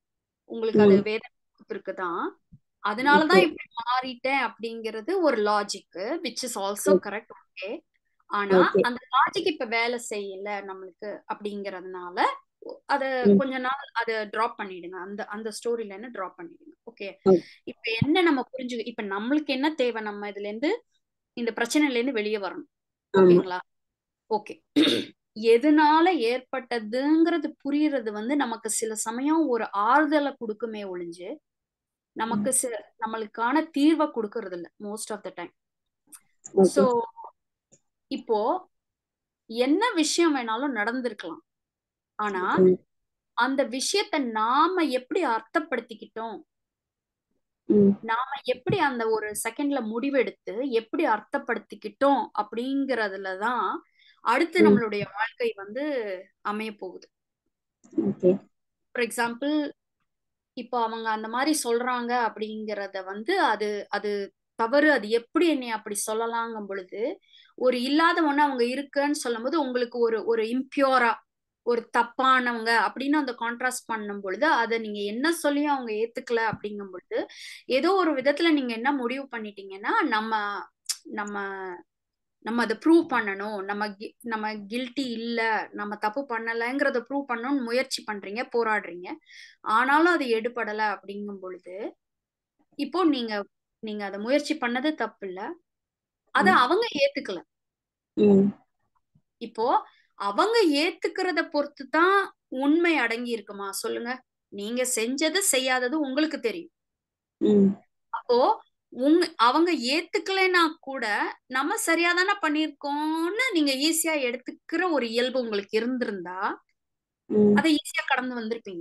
உங்களுக்கு அது ம் வேதனை கொடுத்துருக்குதான் அதனாலதான் ஓகே இப்படி மாறிட்டேன் அப்படிங்கிறது ஒரு logic which is also correct okay ஆனா ஓகே அந்த லாஜிக் இப்ப வேலை செய்யல நம்மளுக்கு அப்படிங்கறதுனால அத ம் கொஞ்ச நாள் அத டிராப் பண்ணிடுங்க அந்த அந்த ஸ்டோரியில இருந்து டிராப் பண்ணிடுங்க ஓகே ஓகே இப்ப என்ன நம்ம புரிஞ்சு இப்ப நம்மளுக்கு என்ன தேவை நம்ம இதுல இருந்து இந்த பிரச்சனையில இருந்து வெளியே வரணும் ஆமா ஓகேங்களா ஓகே எதனால ஏற்பட்டதுங்கிறது புரியறது வந்து நமக்கு சில சமயம் ஒரு ஆறுதலை கொடுக்குமே ஒழிஞ்சு நமக்கு சில நம்மளுக்கான தீர்வை கொடுக்கறது இல்ல most of the time so okay இப்போ என்ன விஷயம் வேணாலும் நடந்திருக்கலாம் ஆனா ம் அந்த விஷயத்த நாம எப்படி அர்த்தப்படுத்திக்கிட்டோம் ம் நாம எப்படி அந்த ஒரு செகண்ட்ல முடிவெடுத்து எப்படி அர்த்தப்படுத்திக்கிட்டோம் அப்படிங்கறதுலதான் அடுத்து ம் நம்மளுடைய வாழ்க்கை வந்து அமைய போகுது ஓகே ஃபார் எக்ஸாம்பிள் இப்போ அவங்க அந்த மாதிரி சொல்றாங்க அப்படிங்கறத வந்து அது அது தவறு அது எப்படி என்னை அப்படி சொல்லலாங்கும் பொழுது ஒரு இல்லாத ஒண்ணு அவங்க இருக்குன்னு சொல்லும்போது உங்களுக்கு ஒரு ஒரு இம்பியூரா ஒரு தப்பானவங்க அப்படின்னு அந்த கான்ட்ராஸ்ட் பண்ணும் பொழுது அதை நீங்க என்ன சொல்லியும் அவங்க ஏத்துக்கல அப்படிங்கும் பொழுது ஏதோ ஒரு விதத்துல நீங்க என்ன முடிவு பண்ணிட்டீங்கன்னா நம்ம நம்ம நம்ம அதை ப்ரூவ் பண்ணணும் நம்ம gui- நம்ம கில்ட்டி இல்ல நம்ம தப்பு பண்ணலைங்கிறத ப்ரூவ் பண்ணணும்னு முயற்சி பண்றீங்க போராடுறீங்க ஆனாலும் அது எடுபடல அப்படிங்கும் பொழுது இப்போ நீங்க நீங்க அதை முயற்சி பண்ணது தப்பு இல்ல அத ம் அவங்க ஏத்துக்கல ம் இப்போ அவங்க ஏத்துக்கிறத பொறுத்து தான் உண்மை அடங்கி இருக்குமா சொல்லுங்க நீங்க செஞ்சது செய்யாதது உங்களுக்கு தெரியும் ம் அப்போ உங்க அவங்க ஏத்துக்கலைன்னா கூட நம்ம சரியா தானே பண்ணியிருக்கோம்னு நீங்க ஈஸியா எடுத்துக்கிற ஒரு இயல்பு உங்களுக்கு இருந்திருந்தா ம் அதை ஈஸியா கடந்து வந்திருப்பீங்க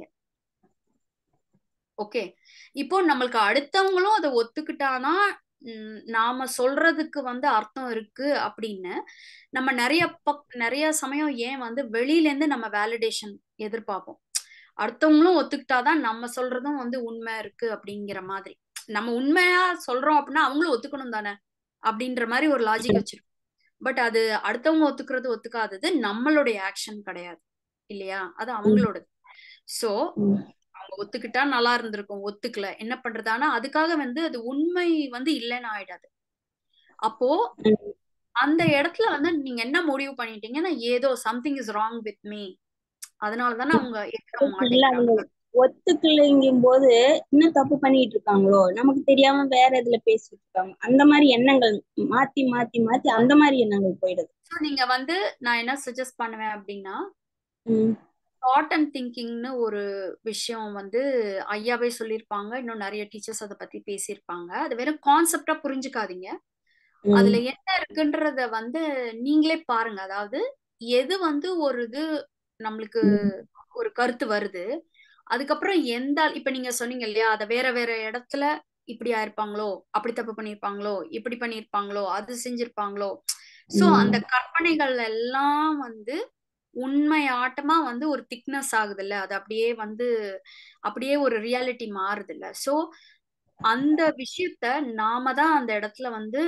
ஓகே இப்போ நம்மளுக்கு அடுத்தவங்களும் அதை ஒத்துக்கிட்டாதான் ம், நாம சொல்றதுக்கு வந்து அர்த்தம் இருக்கு அப்படின்னு நம்ம நிறைய பக் நிறைய சமயம் ஏன் வந்து வெளியில இருந்து நம்ம வேலிடேஷன் எதிர்பார்ப்போம் அடுத்தவங்களும் ஒத்துக்கிட்டாதான் நம்ம சொல்றதும் வந்து உண்மை இருக்கு அப்படிங்கிற மாதிரி நம்ம உண்மையா சொல்றோம் அப்படின்னா அவங்களும் ஒத்துக்கணும் தானே அப்படின்ற மாதிரி ஒரு லாஜிக் வச்சிருக்கோம் பட் அது அடுத்தவங்க ஒத்துக்கிறது ஒத்துக்காதது நம்மளுடைய ஆக்ஷன் கிடையாது இல்லையா அது ம் அவங்களோடது சோ ம் அவங்க ஒத்துக்கிட்டா நல்லா இருந்திருக்கும் ஒத்துக்கல என்ன பண்றது ஆனா அதுக்காக வந்து அது உண்மை வந்து இல்லைன்னு ஆயிடாது அப்போ ம் அந்த இடத்துல வந்து நீங்க என்ன முடிவு பண்ணிட்டீங்கன்னா ஏதோ something is wrong with me அதனால தானே அவங்க ஏற்க இல்ல அவங்க மாட்டேங்கிறாங்க ஒத்துக்கலைங்கும் போது இன்னும் தப்பு பண்ணிட்டு இருக்காங்களோ நமக்கு தெரியாம வேற இதுல பேசிட்டு இருக்காங்க அந்த மாதிரி எண்ணங்கள் மாத்தி மாத்தி மாத்தி அந்த மாதிரி எண்ணங்கள் போயிடுது ஸோ நீங்க வந்து நான் என்ன சஜஸ்ட் பண்ணுவேன் அப்படின்னா ம் தாட் அண்ட் திங்கிங்னு ஒரு விஷயம் வந்து ஐயாவே சொல்லியிருப்பாங்க இன்னும் நிறைய டீச்சர்ஸ் அதை பத்தி பேசியிருப்பாங்க அது வெறும் கான்செப்டா புரிஞ்சுக்காதீங்க அதுல ம் என்ன இருக்குன்றத வந்து நீங்களே பாருங்க அதாவது எது வந்து ஒரு இது நம்மளுக்கு ம் ஒரு கருத்து வருது அதுக்கப்புறம் எந்த இப்ப நீங்க சொன்னீங்க இல்லையா அத வேற வேற இடத்துல இப்படி ஆயிருப்பாங்களோ அப்படி தப்பு பண்ணியிருப்பாங்களோ இப்படி பண்ணியிருப்பாங்களோ அது செஞ்சிருப்பாங்களோ சோ அந்த ம் கற்பனைகள் எல்லாம் வந்து உண்மை ஆட்டமா வந்து ஒரு திக்னஸ் ஆகுது இல்ல அது அப்படியே வந்து அப்படியே ஒரு ரியாலிட்டி மாறுது இல்ல சோ அந்த விஷயத்த நாம தான் அந்த இடத்துல வந்து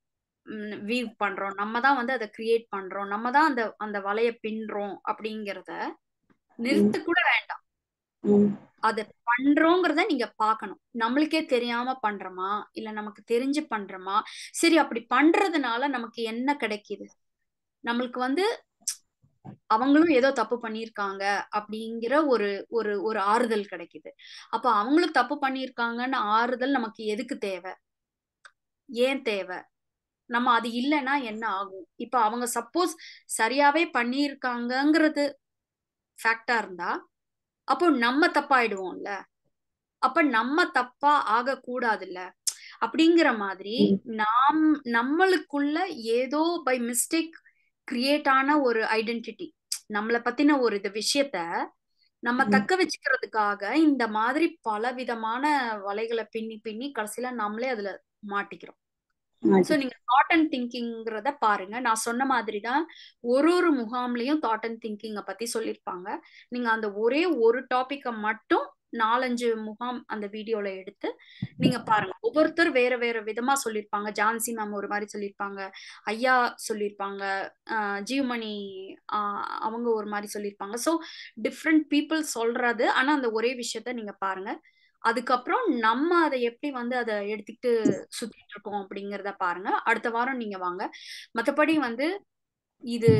வீவ் பண்றோம் நம்ம தான் வந்து அதை கிரியேட் பண்றோம் நம்ம தான் அந்த அந்த வலைய பின்றோம் அப்படிங்கிறத ம் நிறுத்த கூட வேண்டாம் ம் அதை பண்றோங்கிறத நீங்க பார்க்கணும் நம்மளுக்கே தெரியாம பண்றோமா இல்ல நமக்கு தெரிஞ்சு பண்றோமா சரி அப்படி பண்றதுனால நமக்கு என்ன கிடைக்குது நம்மளுக்கு வந்து அவங்களும் ஏதோ தப்பு பண்ணியிருக்காங்க அப்படிங்கிற ஒரு ஒரு ஒரு ஆறுதல் கிடைக்குது அப்ப அவங்களும் தப்பு பண்ணியிருக்காங்கன்னு ஆறுதல் நமக்கு எதுக்கு தேவை ஏன் தேவை நம்ம அது இல்லைன்னா என்ன ஆகும் இப்ப அவங்க சப்போஸ் சரியாவே பண்ணியிருக்காங்கங்கிறது ஃபேக்டா இருந்தா அப்போ நம்ம தப்பாயிடுவோம்ல அப்ப நம்ம தப்பா ஆகக்கூடாதுல்ல அப்படிங்கிற மாதிரி ம் நாம் நம்மளுக்குள்ள ஏதோ பை மிஸ்டேக் கிரியேட் ஆன ஒரு ஐடென்டிட்டி நம்மளை பத்தின ஒரு இது விஷயத்த நம்ம ம் தக்க வச்சுக்கிறதுக்காக இந்த மாதிரி பல விதமான வலைகளை பின்னி பின்னி கடைசியில நாமளே அதுல மாட்டிக்கிறோம் சோ மாட்டி நீங்க தாட் அண்ட் திங்கிங்கிறத பாருங்க நான் சொன்ன மாதிரி தான் ஒரு ஒரு முகாம்லயும் தாட் அண்ட் திங்கிங்க பத்தி சொல்லியிருப்பாங்க நீங்க அந்த ஒரே ஒரு டாபிக்கை மட்டும் நாலஞ்சு முகாம் அந்த வீடியோல எடுத்து நீங்க பாருங்க ஒவ்வொருத்தர் வேற வேற விதமா சொல்லியிருப்பாங்க ஜான்சி மேம் ஒரு மாதிரி சொல்லியிருப்பாங்க ஐயா சொல்லியிருப்பாங்க ஜீவமணி அவங்க ஒரு மாதிரி சொல்லியிருப்பாங்க ஸோ டிஃப்ரெண்ட் பீப்புள் சொல்றது ஆனா அந்த ஒரே விஷயத்த நீங்க பாருங்க அதுக்கப்புறம் நம்ம அதை எப்படி வந்து அதை எடுத்துக்கிட்டு சுத்திட்டு இருக்கோம் அப்படிங்கிறத பாருங்க அடுத்த வாரம் நீங்க வாங்க மற்றபடி வந்து இது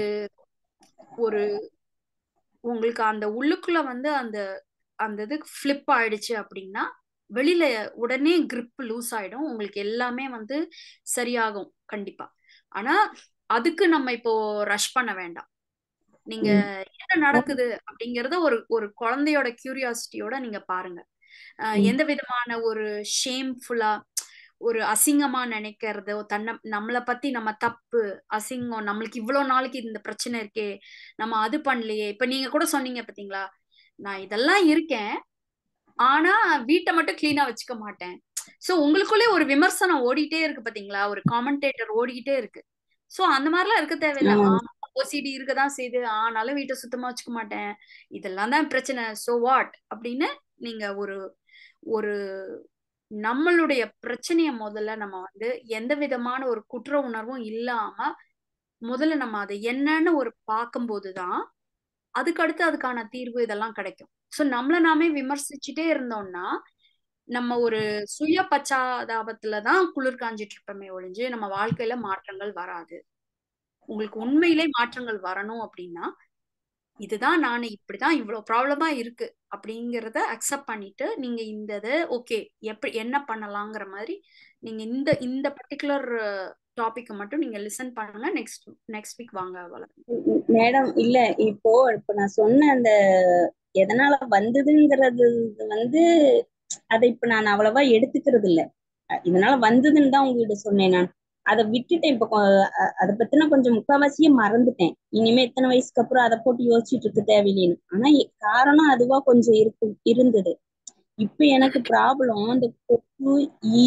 ஒரு உங்களுக்கு அந்த உள்ளுக்குள்ள வந்து அந்த அந்த இது ஃப்ளிப் ஆயிடுச்சு அப்படின்னா வெளியில உடனே கிரிப் லூஸ் ஆயிடும் உங்களுக்கு எல்லாமே வந்து சரியாகும் கண்டிப்பா ஆனா அதுக்கு நம்ம இப்போ ரஷ் பண்ண வேண்டாம் நீங்க என்ன நடக்குது அப்படிங்கறத ஒரு ஒரு குழந்தையோட கியூரியாசிட்டியோட நீங்க பாருங்க எந்த விதமான ஒரு ஷேம்ஃபுல்லா ஒரு அசிங்கமா நினைக்கிறதோ தன்னை நம்மளை பத்தி நம்ம தப்பு அசிங்கம் நம்மளுக்கு இவ்வளவு நாளைக்கு இந்த பிரச்சனை இருக்கே நம்ம அது பண்ணலையே இப்ப நீங்க கூட சொன்னீங்க பாத்தீங்களா நான் இதெல்லாம் இருக்கேன் ஆனா வீட்டை மட்டும் கிளீனா வச்சுக்க மாட்டேன் சோ உங்களுக்குள்ளே ஒரு விமர்சனம் ஓடிட்டே இருக்கு பாத்தீங்களா ஒரு காமெண்டேட்டர் ஓடிக்கிட்டே இருக்கு சோ அந்த மாதிரிலாம் இருக்க தேவையில்லை ஓசிடி இருக்கதான் செய்து ஆனாலும் வீட்டை சுத்தமா வச்சுக்க மாட்டேன் இதெல்லாம் தான் பிரச்சனை சோ வாட் அப்படின்னு நீங்க ஒரு ஒரு நம்மளுடைய பிரச்சனைய முதல்ல நம்ம வந்து எந்த விதமான ஒரு குற்ற உணர்வும் இல்லாம முதல்ல நம்ம அதை என்னன்னு ஒரு பார்க்கும்போதுதான் அதுக்கடுத்து அதுக்கான தீர்வு இதெல்லாம் கிடைக்கும் சோ நம்மள நாமே விமர்சிச்சுட்டே இருந்தோம்னா நம்ம ஒரு சுய பச்சாதாபத்துலதான் குளிர் காஞ்சிட்டு இருப்போமே ஒழிஞ்சு நம்ம வாழ்க்கையில மாற்றங்கள் வராது உங்களுக்கு உண்மையிலே மாற்றங்கள் வரணும் அப்படின்னா இதுதான் நான் இப்படிதான் இவ்வளவு ப்ராப்ளமா இருக்கு அப்படிங்கிறத அக்செப்ட் பண்ணிட்டு நீங்க இந்த இது ஓகே எப்படி என்ன பண்ணலாங்கிற மாதிரி நீங்க இந்த இந்த பர்டிகுலர் டாபிக் மட்டும் நீங்க லிசன் பண்ணுங்க நெக்ஸ்ட் நெக்ஸ்ட் வீக் வாங்க மேடம் இல்ல இப்போ இப்ப நான் சொன்ன அந்த எதனால வந்ததுங்கிறது வந்து அதை இப்ப நான் அவ்வளவா எடுத்துக்கிறது இல்ல இதனால வந்ததுன்னு தான் உங்ககிட்ட சொன்னேன் நான் அதை விட்டுட்டேன் இப்ப அதை பத்தின கொஞ்சம் முக்காவாசியே மறந்துட்டேன் இனிமே எத்தனை வயசுக்கு அப்புறம் அதை போட்டு யோசிச்சுட்டு இருக்க தேவையில்லைன்னு ஆனா காரணம் அதுவா கொஞ்சம் இருக்கு இருந்தது இப்ப எனக்கு ப்ராப்ளம் இந்த கொக்கு ஈ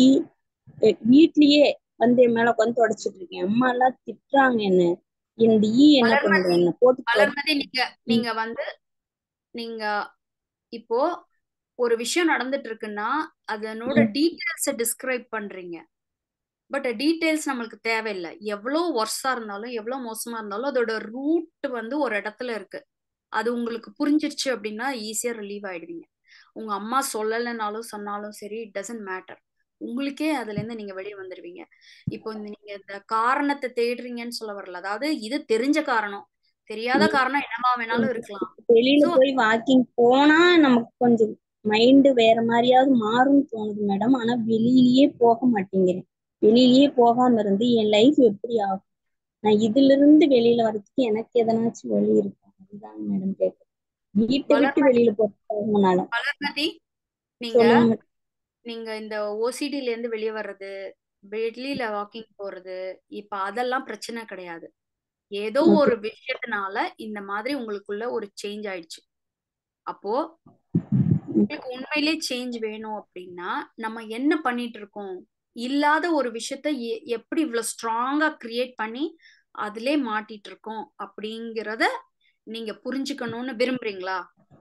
வீட்லயே வந்து என் மேல உட்காந்து தொடச்சிட்டு இருக்கேன் அம்மா எல்லாம் திட்டுறாங்க என்ன இந்த ஈ என்ன பண்ணுது என்ன போட்டு வளர்மதி நீங்க நீங்க வந்து நீங்க இப்போ ஒரு விஷயம் நடந்துட்டு இருக்குன்னா அதனோட டீட்டெயில்ஸ டிஸ்கிரைப் பண்றீங்க பட் டீட்டெயில்ஸ் நம்மளுக்கு தேவையில்லை எவ்வளோ ஒர்ஸா இருந்தாலும் எவ்வளோ மோசமா இருந்தாலும் அதோட ரூட் வந்து ஒரு இடத்துல இருக்கு அது உங்களுக்கு புரிஞ்சிருச்சு அப்படின்னா ஈஸியா ரிலீவ் ஆயிடுவீங்க உங்க அம்மா சொல்லலைனாலும் சொன்னாலும் சரி இட் டசன்ட் மேட்டர் உங்களுக்கே அதுல இருந்து நீங்க வெளியே வந்துருவீங்க இப்போ இந்த நீங்க இந்த காரணத்தை தேடுறீங்கன்னு சொல்ல வரல அதாவது இது தெரிஞ்ச காரணம் தெரியாத காரணம் என்னவா வேணாலும் இருக்கலாம் வெளியில போய் வாக்கிங் போனா நமக்கு கொஞ்சம் மைண்ட் வேற மாதிரியாவது மாறும்னு தோணுது மேடம் ஆனா வெளியிலயே போக மாட்டேங்கிறேன் வெளியிலயே போகாம இருந்து என் லைஃப் எப்படி ஆகும் நான் இதுல இருந்து வெளியில வர்றதுக்கு எனக்கு எதனாச்சும் வழி இருக்கும் அதுதான் மேடம் கேட்க வீட்டை விட்டு வெளியில போகிறதுனால வளர்மதி நீங்க நீங்க இந்த ஓசிடில இருந்து வெளியே வர்றது வெளியில வாக்கிங் போறது இப்ப அதெல்லாம் பிரச்சனை கிடையாது ஏதோ ஒரு விஷயத்தினால இந்த மாதிரி உங்களுக்குள்ள ஒரு சேஞ்ச் ஆயிடுச்சு அப்போ உங்களுக்கு உண்மையிலே சேஞ்ச் வேணும் அப்படின்னா நம்ம என்ன பண்ணிட்டு இருக்கோம் இல்லாத ஒரு விஷயத்த எப்படி இவ்வளவு ஸ்ட்ராங்கா கிரியேட் பண்ணி அதிலே மாட்டிட்டு இருக்கோம் அப்படிங்கிறத நீங்க புரிஞ்சுக்கணும்னு விரும்புறீங்களா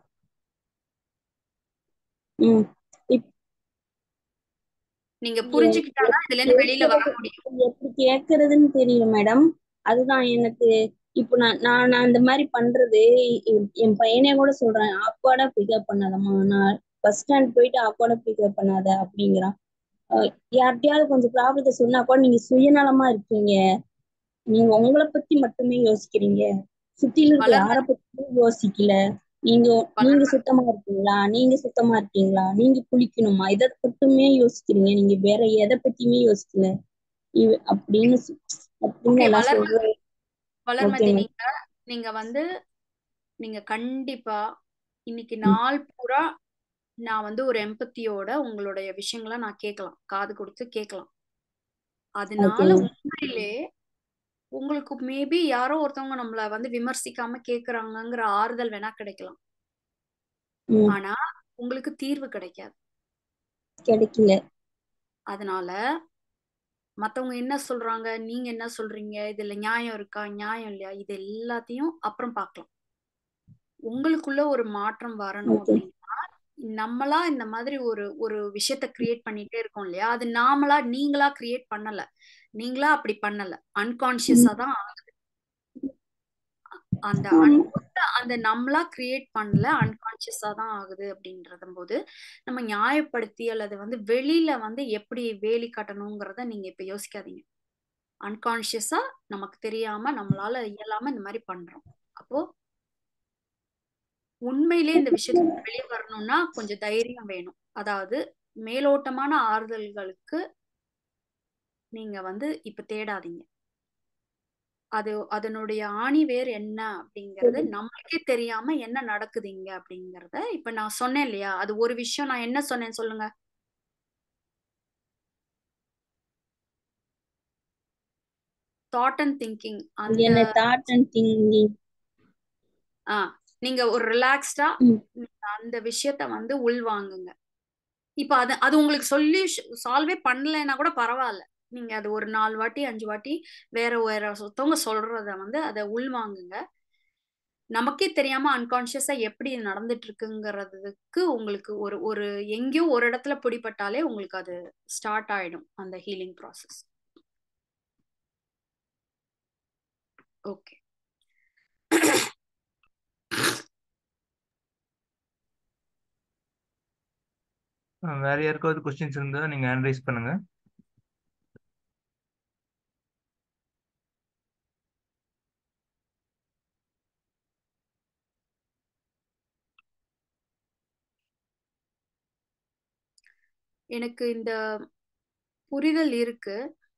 நீங்க புரிஞ்சுக்கிட்டாதான் இதுல இருந்து வெளியில வர முடியும் எப்படி கேக்குறதுன்னு தெரியல மேடம் அதுதான் எனக்கு இப்போ நான் நான் அந்த மாதிரி பண்றது என் பையனே கூட சொல்றேன் ஆக்வார்டா பிக்கப் பண்ணாதம்மா நான் பஸ் ஸ்டாண்ட் போயிட்டு ஆக்வார்டா பிக்கப் பண்ணாத அப்படிங்கிறான் யார்கிட்டயாவது கொஞ்சம் ப்ராப்ளத்தை சொன்னா கூட நீங்க சுயநலமா இருக்கீங்க நீங்க உங்களை பத்தி மட்டுமே யோசிக்கிறீங்க சுத்தில இருக்க யார பத்தியும் யோசிக்கல நீங்க நீங்க சுத்தமா இருக்கீங்களா நீங்க சுத்தமா இருக்கீங்களா நீங்க குளிக்கணுமா இதை மட்டுமே யோசிக்கிறீங்க நீங்க வேற எதை பத்தியுமே யோசிக்கல அப்படின்னு அப்படின்னு எல்லாம் சொல்றேன் வளர்மதி நீங்க நீங்க வந்து நீங்க கண்டிப்பா இன்னைக்கு நாள் பூரா நான் வந்து ஒரு எம்பத்தியோட உங்களுடைய விஷயங்களை நான் கேட்கலாம் காது கொடுத்து கேட்கலாம் அதனால உண்மையிலே உங்களுக்கு மேபி யாரோ ஒருத்தவங்க நம்மள வந்து விமர்சிக்காம கேக்குறாங்கங்கிற ஆறுதல் வேணா கிடைக்கலாம் ஆனா உங்களுக்கு தீர்வு கிடைக்காது கிடைக்கல அதனால மத்தவங்க என்ன சொல்றாங்க நீங்க என்ன சொல்றீங்க இதுல நியாயம் இருக்கா நியாயம் இல்லையா இது எல்லாத்தையும் அப்புறம் பார்க்கலாம் உங்களுக்குள்ள ஒரு மாற்றம் வரணும் அப்படின்னா நம்மளா இந்த மாதிரி ஒரு ஒரு விஷயத்த கிரியேட் பண்ணிட்டே இருக்கோம் இல்லையா அது நாமளா நீங்களா கிரியேட் பண்ணல நீங்களா அப்படி பண்ணல அன்கான்சியஸா தான் ஆகுது அந்த அன்புல அந்த நம்மளா கிரியேட் பண்ணல அன்கான்சியஸா தான் ஆகுது அப்படின்றத போது நம்ம நியாயப்படுத்தி அல்லது வந்து வெளியில வந்து எப்படி வேலி கட்டணுங்கிறத நீங்க இப்ப யோசிக்காதீங்க அன்கான்சியஸா நமக்கு தெரியாம நம்மளால இயலாம இந்த மாதிரி பண்றோம் அப்போ உண்மையிலே இந்த விஷயத்துல வெளியே வரணும்னா கொஞ்சம் தைரியம் வேணும் அதாவது மேலோட்டமான ஆறுதல்களுக்கு நீங்க வந்து இப்ப தேடாதீங்க அது அதனுடைய ஆணி வேர் என்ன அப்படிங்கறது நம்மளுக்கே தெரியாம என்ன நடக்குதுங்க அப்படிங்கறத இப்ப நான் சொன்னேன் இல்லையா அது ஒரு விஷயம் நான் என்ன சொன்னேன் சொல்லுங்க தாட் அண்ட் திங்கிங் என்ன அந்த தாட் அண்ட் திங்கிங் ஆ நீங்க ஒரு ரிலாக்ஸ்டா ம். அந்த விஷயத்த வந்து உள்வாங்குங்க இப்ப அது அது உங்களுக்கு சொல்லி சால்வே பண்ணலைன்னா கூட பரவாயில்ல நீங்க அது ஒரு நாலு வாட்டி அஞ்சு வாட்டி வேற வேற ஒருத்தவங்க சொல்றத வந்து அதை உள்வாங்குங்க நமக்கே தெரியாம அன்கான்சியஸா எப்படி இது நடந்துட்டு இருக்குங்கிறதுக்கு உங்களுக்கு ஒரு ஒரு எங்கேயோ ஒரு இடத்துல பிடிபட்டாலே உங்களுக்கு அது ஸ்டார்ட் ஆயிடும் அந்த ஹீலிங் ப்ராசஸ் ஓகே அஹ் வேற யாருக்காவது கொஸ்டின்ஸ் இருந்தா நீங்க ஹேண்ட் ரைஸ் பண்ணுங்க எனக்கு இந்த புரிதல் இருக்கு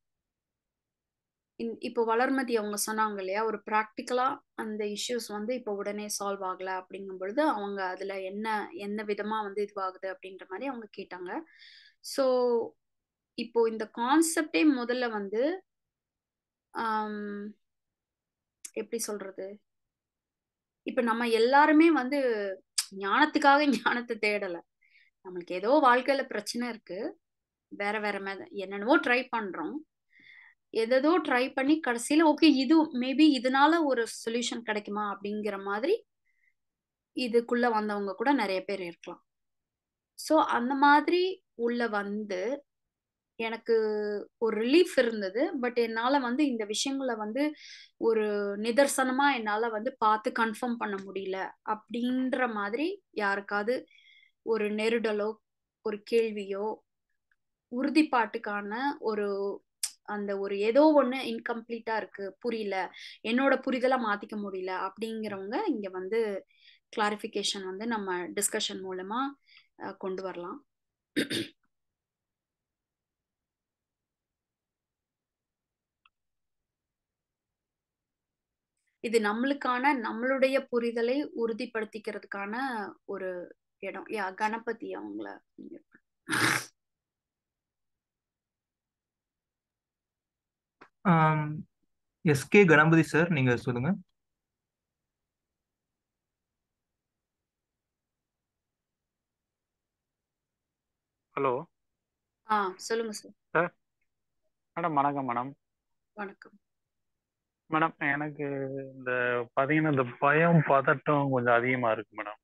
இந்- இப்போ வளர்மதி அவங்க சொன்னாங்க இல்லையா ஒரு ப்ராக்டிக்கலா அந்த இஷ்யூஸ் வந்து இப்போ உடனே சால்வ் ஆகல அப்படிங்கும் பொழுது அவங்க அதுல என்ன என்ன விதமா வந்து இதுவாகுது அப்படின்ற மாதிரி அவங்க கேட்டாங்க ஸோ இப்போ இந்த கான்செப்டே முதல்ல வந்து ஆம், எப்படி சொல்றது இப்ப நம்ம எல்லாருமே வந்து ஞானத்துக்காக ஞானத்தை தேடல நம்மளுக்கு ஏதோ வாழ்க்கையில பிரச்சனை இருக்கு வேற வேற மெத என்னென்னவோ ட்ரை பண்றோம் எதோ ட்ரை பண்ணி கடைசியில ஓகே இது மேபி இதனால ஒரு சொல்யூஷன் கிடைக்குமா அப்படிங்கிற மாதிரி இதுக்குள்ள வந்தவங்க கூட நிறைய பேர் இருக்கலாம் ஸோ அந்த மாதிரி உள்ள வந்து எனக்கு ஒரு ரிலீஃப் இருந்தது பட் என்னால வந்து இந்த விஷயங்களை வந்து ஒரு நிதர்சனமா என்னால வந்து பார்த்து கன்ஃபார்ம் பண்ண முடியல அப்படின்ற மாதிரி யாருக்காவது ஒரு நெருடலோ ஒரு கேள்வியோ உறுதிப்பாட்டுக்கான ஒரு அந்த ஒரு ஏதோ ஒண்ணு இன்கம்ப்ளீட்டா இருக்கு புரியல என்னோட புரிதலை மாத்திக்க முடியல அப்படிங்கிறவங்க இங்க வந்து கிளாரிஃபிகேஷன் வந்து நம்ம டிஸ்கஷன் மூலமா அஹ், கொண்டு வரலாம் இது நம்மளுக்கான நம்மளுடைய புரிதலை உறுதிப்படுத்திக்கிறதுக்கான ஒரு இடம் யா கணபதி அவங்கள நீங்க எஸ்கே கணபதி சார் நீங்க சொல்லுங்க ஹலோ ஆ சொல்லுங்க சார் சார் மேடம் வணக்கம் மேடம் வணக்கம் மேடம் எனக்கு இந்த பார்த்தீங்கன்னா இந்த பயம் பதட்டம் கொஞ்சம் அதிகமாக இருக்கு மேடம்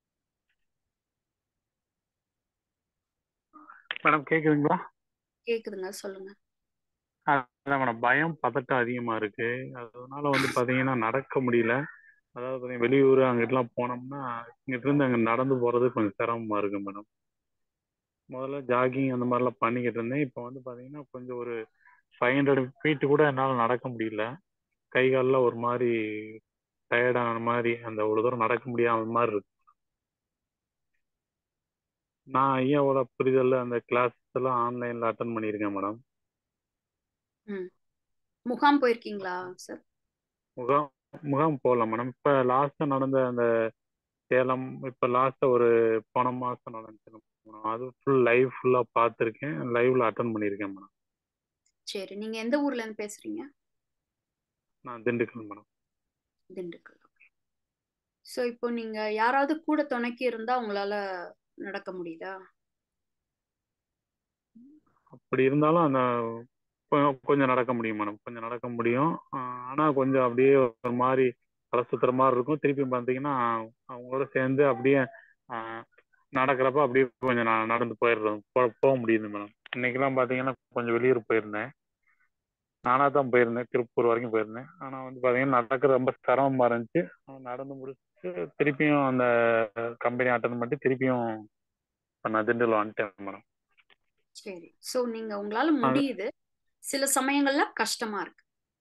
மேடம் கேட்குதுங்களா கேக்குதுங்க சொல்லுங்க அதான் மேடம் பயம் பதட்டம் அதிகமாக இருக்கு அதனால வந்து பார்த்தீங்கன்னா நடக்க முடியல அதாவது பார்த்தீங்கன்னா வெளியூர் அங்கிட்டலாம் போனோம்னா இங்கிட்ட இருந்து அங்கே நடந்து போகிறது கொஞ்சம் சிரமமாக இருக்கு மேடம் முதல்ல ஜாகிங் அந்த மாதிரிலாம் பண்ணிக்கிட்டு இருந்தேன் இப்போ வந்து பார்த்தீங்கன்னா கொஞ்சம் ஒரு ஃபைவ் ஹண்ட்ரட் ஃபீட்டு கூட என்னால் நடக்க முடியல கை கால்லாம் ஒரு மாதிரி டயர்டான மாதிரி அந்த ஒரு தூரம் நடக்க முடியாத மாதிரி இருக்கு நான் ஐயாவோட புரிதல்ல அந்த கிளாஸ் எல்லாம் ஆன்லைன்ல அட்டன் பண்ணியிருக்கேன் மேடம் ம் முகாம் போயிருக்கீங்களா சார் முகாம் முகாம் போகலாம் மேடம் இப்போ லாஸ்ட்டாக நடந்த அந்த சேலம் இப்போ லாஸ்ட்டாக ஒரு போன மாதம் நடந்துச்சு மேடம் அது ஃபுல் லைவ் ஃபுல்லாக பார்த்துருக்கேன் லைவ்ல அட்டன் பண்ணியிருக்கேன் மேடம் சரி நீங்க எந்த ஊர்ல இருந்து பேசுறீங்க நான் திண்டுக்கல் மேடம் திண்டுக்கல் ஸோ இப்போ நீங்க யாராவது கூட துணைக்கு இருந்தா உங்களால நடக்க முடியுதா அப்படி இருந்தாலும் அந்த கொ- கொஞ்சம் நடக்க முடியும் மேடம் கொஞ்சம் நடக்க முடியும் ஆஹ் ஆனா கொஞ்சம் அப்படியே ஒரு மாதிரி தலை சுத்துற மாதிரி இருக்கும் திருப்பி பார்த்தீங்கன்னா அவங்களோட சேர்ந்து அப்படியே ஆஹ் நடக்கிறப்ப அப்படியே கொஞ்சம் நான் நடந்து போயிடுறோம் போ- போக முடியுது மேடம் இன்னைக்கெல்லாம் பார்த்தீங்கன்னா கொஞ்சம் வெளியூர் போயிருந்தேன் நானாக தான் போயிருந்தேன் திருப்பூர் வரைக்கும் போயிருந்தேன் ஆனால் வந்து பார்த்தீங்கன்னா நடக்கிறது ரொம்ப சிரமமாக இருந்துச்சு ஆனா நடந்து முடிச்சு திருப்பியும் அந்த கம்பெனி அட்டன் பண்ணிட்டு திருப்பியும் இப்ப நான் திண்டுக்கல் வந்துட்டேன் மேடம் சரி சோ நீங்க உங்களால முடியுது சில சமயங்கள்ல கஷ்டமா இருக்கு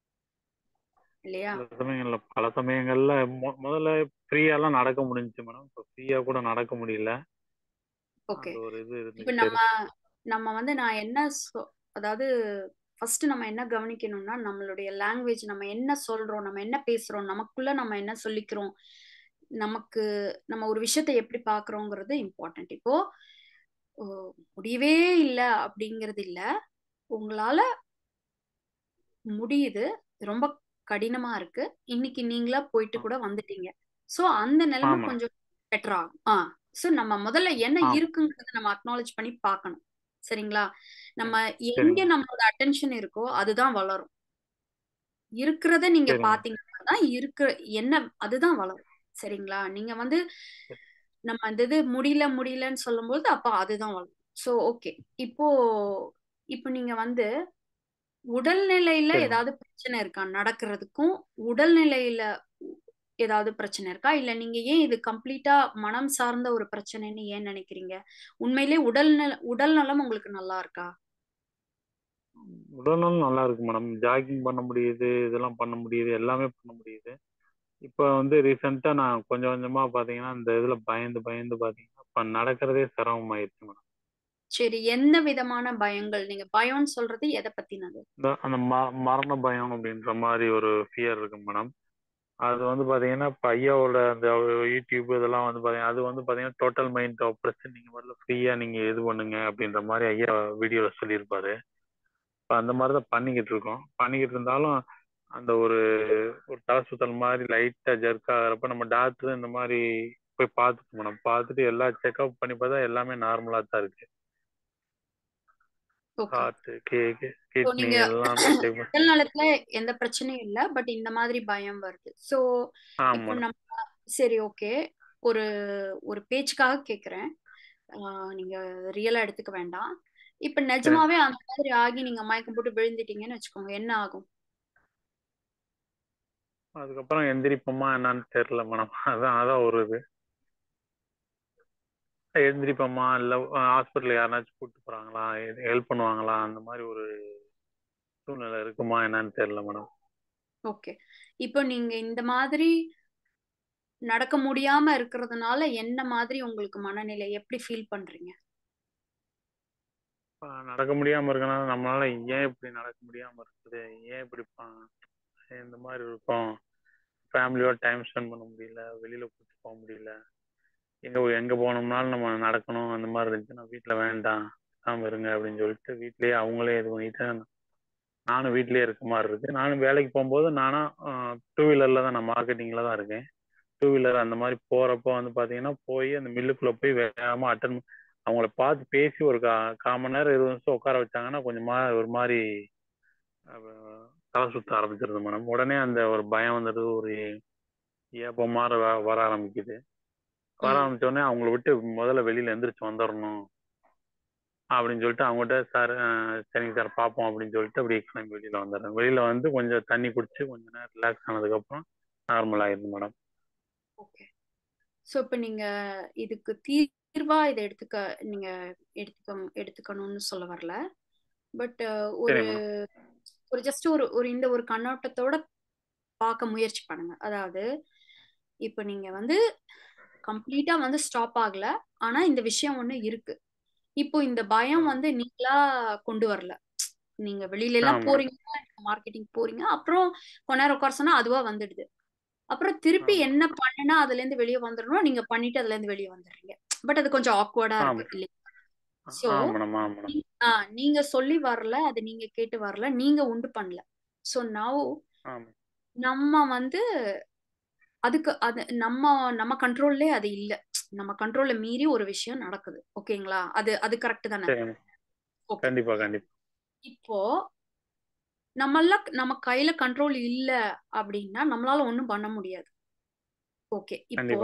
இல்லையா சில சமயங்கள்ல பல சமயங்கள்ல மொ- முதல்ல ஃப்ரீயாலாம் நடக்க முடிஞ்சுச்சு மேடம் இப்போ ஃப்ரீயா கூட நடக்க முடியல ஓகே அந்த ஒரு இது இப்ப இருந்துச்சு நம்ம நம்ம வந்து நான் என்ன சொ- அதாவது ஃபர்ஸ்ட் நம்ம என்ன கவனிக்கணும்னா நம்மளுடைய லாங்குவேஜ் நம்ம என்ன சொல்றோம் நம்ம என்ன பேசுறோம் நமக்குள்ள நம்ம என்ன சொல்லிக்கிறோம் நமக்கு நம்ம ஒரு விஷயத்தை எப்படி பாக்குறோங்கிறது இம்பார்ட்டன்ட் இப்போ ஓ, முடியவே இல்லை அப்படிங்கிறது இல்ல உங்களால முடியுது ரொம்ப கடினமா இருக்கு இன்னைக்கு நீங்களா போயிட்டு கூட வந்துட்டீங்க சோ அந்த நிலைமை ஆமா. கொஞ்சம் பெட்டர் ஆகும் ஆ சோ நம்ம முதல்ல என்ன ஆமா. இருக்குங்கிறத நம்ம அக்னாலேஜ் பண்ணி பார்க்கணும் சரிங்களா நம்ம எங்க சரிங்க. நம்மளோட அட்டென்ஷன் இருக்கோ அதுதான் வளரும் இருக்கிறத நீங்க சரிங்க. பாத்தீங்கன்னா தான் இருக்கிற என்ன அதுதான் வளரும் சரிங்களா நீங்க வந்து நம்ம அந்த இது முடியல முடியலன்னு சொல்லும்போது அப்ப அதுதான் வளரும் சோ ஓகே இப்போ இப்போ நீங்க வந்து உடல்நிலையில சரிங்க. ஏதாவது பிரச்சனை இருக்கா நடக்கிறதுக்கும் உடல்நிலையில ஏதாவது பிரச்சனை இருக்கா இல்ல நீங்க ஏன் இது கம்ப்ளீட்டா மனம் சார்ந்த ஒரு பிரச்சனைன்னு ஏன் நினைக்கிறீங்க உண்மையிலே உடல்நல உடல் நலம் உங்களுக்கு நல்லா இருக்கா உடல்நலம் நல்லா இருக்கு மேடம் ஜாகிங் பண்ண முடியுது இதெல்லாம் பண்ண முடியுது எல்லாமே பண்ண முடியுது இப்போ வந்து ரீசெண்டா நான் கொஞ்சம் கொஞ்சமா பாத்தீங்கன்னா இந்த இதுல பயந்து பயந்து பாத்தீங்கன்னா இப்ப நடக்கிறதே சிரமமாயிருச்சு மேடம் சரி எந்த விதமான பயங்கள் நீங்க பயம்னு சொல்றது எதை பத்தினது இந்த அந்த ம மரண பயம் அப்படின்ற மாதிரி ஒரு ஃபியர் இருக்கு மேடம் அது வந்து பாத்தீங்கன்னா இப்போ ஐயாவோட அந்த யூடியூப் இதெல்லாம் வந்து பாத்தீங்கன்னா அது வந்து பாத்தீங்கன்னா டோட்டல் மைண்ட் ஆப்ரேஷன் நீங்க முதல்ல ஃப்ரீயா நீங்க இது பண்ணுங்க அப்படின்ற மாதிரி ஐயா வீடியோல சொல்லியிருப்பாரு இப்போ அந்த மாதிரி தான் பண்ணிக்கிட்டு இருக்கோம் பண்ணிக்கிட்டு இருந்தாலும் அந்த ஒரு ஒரு தலை சுத்தல் மாதிரி லைட்டா ஜெர்க் ஆகிறப்ப நம்ம டாக்டர் இந்த மாதிரி போய் பார்த்துட்டு மேடம் பார்த்துட்டு எல்லா செக்அப் பண்ணி பார்த்தா எல்லாமே நார்மலா தான் இருக்கு ஓகே ஹார்ட் கேக்கு ஸோ கிட்னி நீங்க எல்லாம் check பண்ணி- உடல் நலத்துல எந்த பிரச்சனையும் இல்ல பட் இந்த மாதிரி பயம் வருது சோ ஆமா இப்போ மேடம் நம்ம சரி ஓகே ஒரு ஒரு பேச்சுக்காக கேக்குறேன் ஆஹ் நீங்க ரியலா எடுத்துக்க வேண்டாம் இப்ப நிஜமாவே அந்த மாதிரி ஆகி நீங்க மயக்கம் போட்டு விழுந்துட்டீங்கன்னு வச்சுக்கோங்க என்ன ஆகும் அதுக்கப்புறம் எந்திரிப்போமா என்னன்னு தெரியல மேடம் அதான் அதான் ஒரு இது எந்திரிப்போமா இல்லை ஹாஸ்பிட்டல் யாருனாச்சும் கூப்பிட்டு போறாங்களா ஹெல்ப் பண்ணுவாங்களா அந்த மாதிரி ஒரு சூழ்நிலை இருக்குமா என்னன்னு தெரியல மேடம் ஓகே இப்போ நீங்க இந்த மாதிரி நடக்க முடியாம இருக்கிறதுனால என்ன மாதிரி உங்களுக்கு மனநிலை எப்படி ஃபீல் பண்றீங்க நடக்க முடியாம இருக்கனால நம்மளால ஏன் இப்படி நடக்க முடியாம இருக்குது ஏன் இப்படி ப- இந்த மாதிரி இருக்கோம் ஃபேமிலியோட டைம் ஸ்பெண்ட் பண்ண முடியல வெளியில கூட்டு போக முடியல எங்க எங்க போனோம்னாலும் நம்ம நடக்கணும் அந்த மாதிரி இருந்துச்சுன்னா வீட்டுல வேண்டாம் பேசாம இருங்க அப்படின்னு சொல்லிட்டு வீட்லயே அவங்களே இது பண்ணிட்டு நானும் வீட்லயே இருக்க மாதிரி இருக்கு நானும் வேலைக்கு போகும்போது நானும் டூ வீலர்ல தான் நான் மார்க்கெட்டிங்ல தான் இருக்கேன் டூ வீலர் அந்த மாதிரி போறப்போ வந்து பாத்தீங்கன்னா போய் அந்த மில்லுக்குள்ள போய் வேகமா அட்டன் அவங்கள பார்த்து பேசி ஒரு கா கால் மணி நேரம் இருபது நிமிஷம் உட்கார வச்சாங்கன்னா கொஞ்சம் மா ஒரு மாதிரி அஹ், தலை சுத்த ஆரம்பிச்சிருது மேடம் உடனே அந்த ஒரு பயம் வந்துடுது ஒரு ஏப்பம் மாதிரி வ- வர ஆரம்பிக்குது வர ம் ஆரம்பிச்ச உடனே அவங்கள விட்டு முதல்ல வெளியில எந்திரிச்சு வந்துடணும் அப்படின்னு சொல்லிட்டு அவங்ககிட்ட சார் சரிங்க சார் பார்ப்போம் அப்படின்னு சொல்லிட்டு அப்படியே கிளம்பி வெளியில வந்துடுறேன் வெளியில வந்து கொஞ்சம் தண்ணி குடிச்சு கொஞ்ச நேரம் ரிலாக்ஸ் ஆனதுக்கப்புறம் நார்மல் ஆயிடுது மேடம் ஓகே ஸோ இப்போ நீங்க இதுக்கு தீர்வா இதை எடுத்துக்க நீங்க எடுத்துக்க எடுத்துக்கணும்னு சொல்ல வரல பட் ஒரு சரி மேடம் ஒரு ஜஸ்ட் ஒரு ஒரு இந்த ஒரு கண்ணோட்டத்தோட பார்க்க முயற்சி பண்ணுங்க அதாவது இப்போ நீங்க வந்து கம்ப்ளீட்டா வந்து ஸ்டாப் ஆகல ஆனா இந்த விஷயம் ஒண்ணு இருக்கு இப்போ இந்த பயம் ஆ வந்து நீங்களா கொண்டு வரல நீங்க வெளியில எல்லாம் ஆமா மேடம் போறீங்க மார்க்கெட்டிங் போறீங்க அப்புறம் கொஞ்ச நேரம் உட்கார சொன்னா அதுவா வந்துடுது அப்புறம் திருப்பி ஆமா என்ன பண்ணுனா அதுல இருந்து வெளியே வந்துடணும் நீங்க பண்ணிட்டு அதுல இருந்து வெளியே வந்துடுறீங்க பட் அது கொஞ்சம் ஆக்வர்டா ஆமா இருக்கு இல்லையா சோ ஆ மேடம் ஆ மேடம் ஆ நீங்க சொல்லி வரல அது நீங்க கேட்டு வரல நீங்க உண்டு பண்ணல சோ நவ் ஆமா நம்ம வந்து அதுக்கு அது நம்ம நம்ம கண்ட்ரோல்லே அது இல்ல நம்ம கண்ட்ரோல்ல மீறி ஒரு விஷயம் நடக்குது ஓகேங்களா அது அது கரெக்ட் தானே சரி மேடம் ஓகே கண்டிப்பா கண்டிப்பா இப்போ நம்மள நம்ம கையில கண்ட்ரோல் இல்ல அப்படின்னா நம்மளால ஒண்ணும் பண்ண முடியாது ஓகே இப்போ கண்டிப்பா மேடம்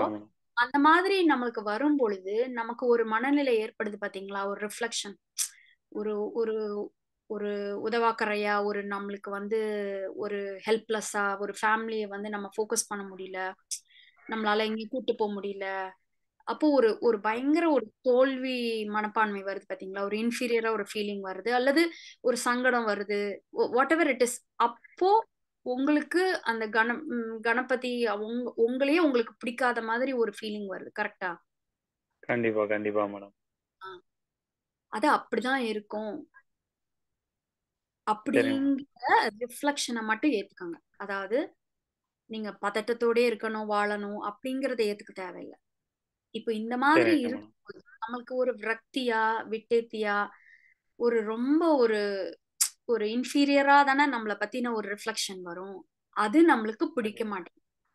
அந்த மாதிரி நம்மளுக்கு வரும் பொழுது நமக்கு ஒரு மனநிலை ஏற்படுது பாத்தீங்களா ஒரு ரிஃப்ளெக்ஷன் ஒரு ஒரு ஒரு உதவாக்கரையா ஒரு நம்மளுக்கு வந்து ஒரு ஹெல்ப்லெஸ்ஸா ஒரு ஃபேமிலியை வந்து நம்ம ஃபோக்கஸ் பண்ண முடியல நம்மளால எங்கேயும் கூட்டு போக முடியல அப்போ ஒரு ஒரு பயங்கர ஒரு தோல்வி மனப்பான்மை வருது பாத்தீங்களா ஒரு இன்ஃபீரியரா ஒரு ஃபீலிங் வருது அல்லது ஒரு சங்கடம் வருது வாட் எவர் இட் இஸ் அப்போ உங்களுக்கு அந்த கண ம், கணபதி உங்க உங்களையே உங்களுக்கு பிடிக்காத மாதிரி ஒரு ஃபீலிங் வருது கரெக்டா கண்டிப்பா கண்டிப்பா மேடம் அது அப்படிதான் இருக்கும் சரிங்க அப்படிங்கிற ரிஃப்ளெக்ஷனை மட்டும் ஏத்துக்கோங்க அதாவது நீங்க பதட்டத்தோடயே இருக்கணும் வாழணும் அப்படிங்கறத ஏத்துக்க தேவையில்லை இப்போ இந்த மாதிரி சரிங்க மேடம் இருக்கும்போது நம்மளுக்கு ஒரு விரக்தியா விட்டேத்தியா ஒரு ரொம்ப ஒரு ஒரு இன்ஃபீரியரா தானே நம்மளை பத்தின ஒரு ரிஃப்ளெக்ஷன் வரும் அது நம்மளுக்கு பிடிக்க மாட்டேங்குது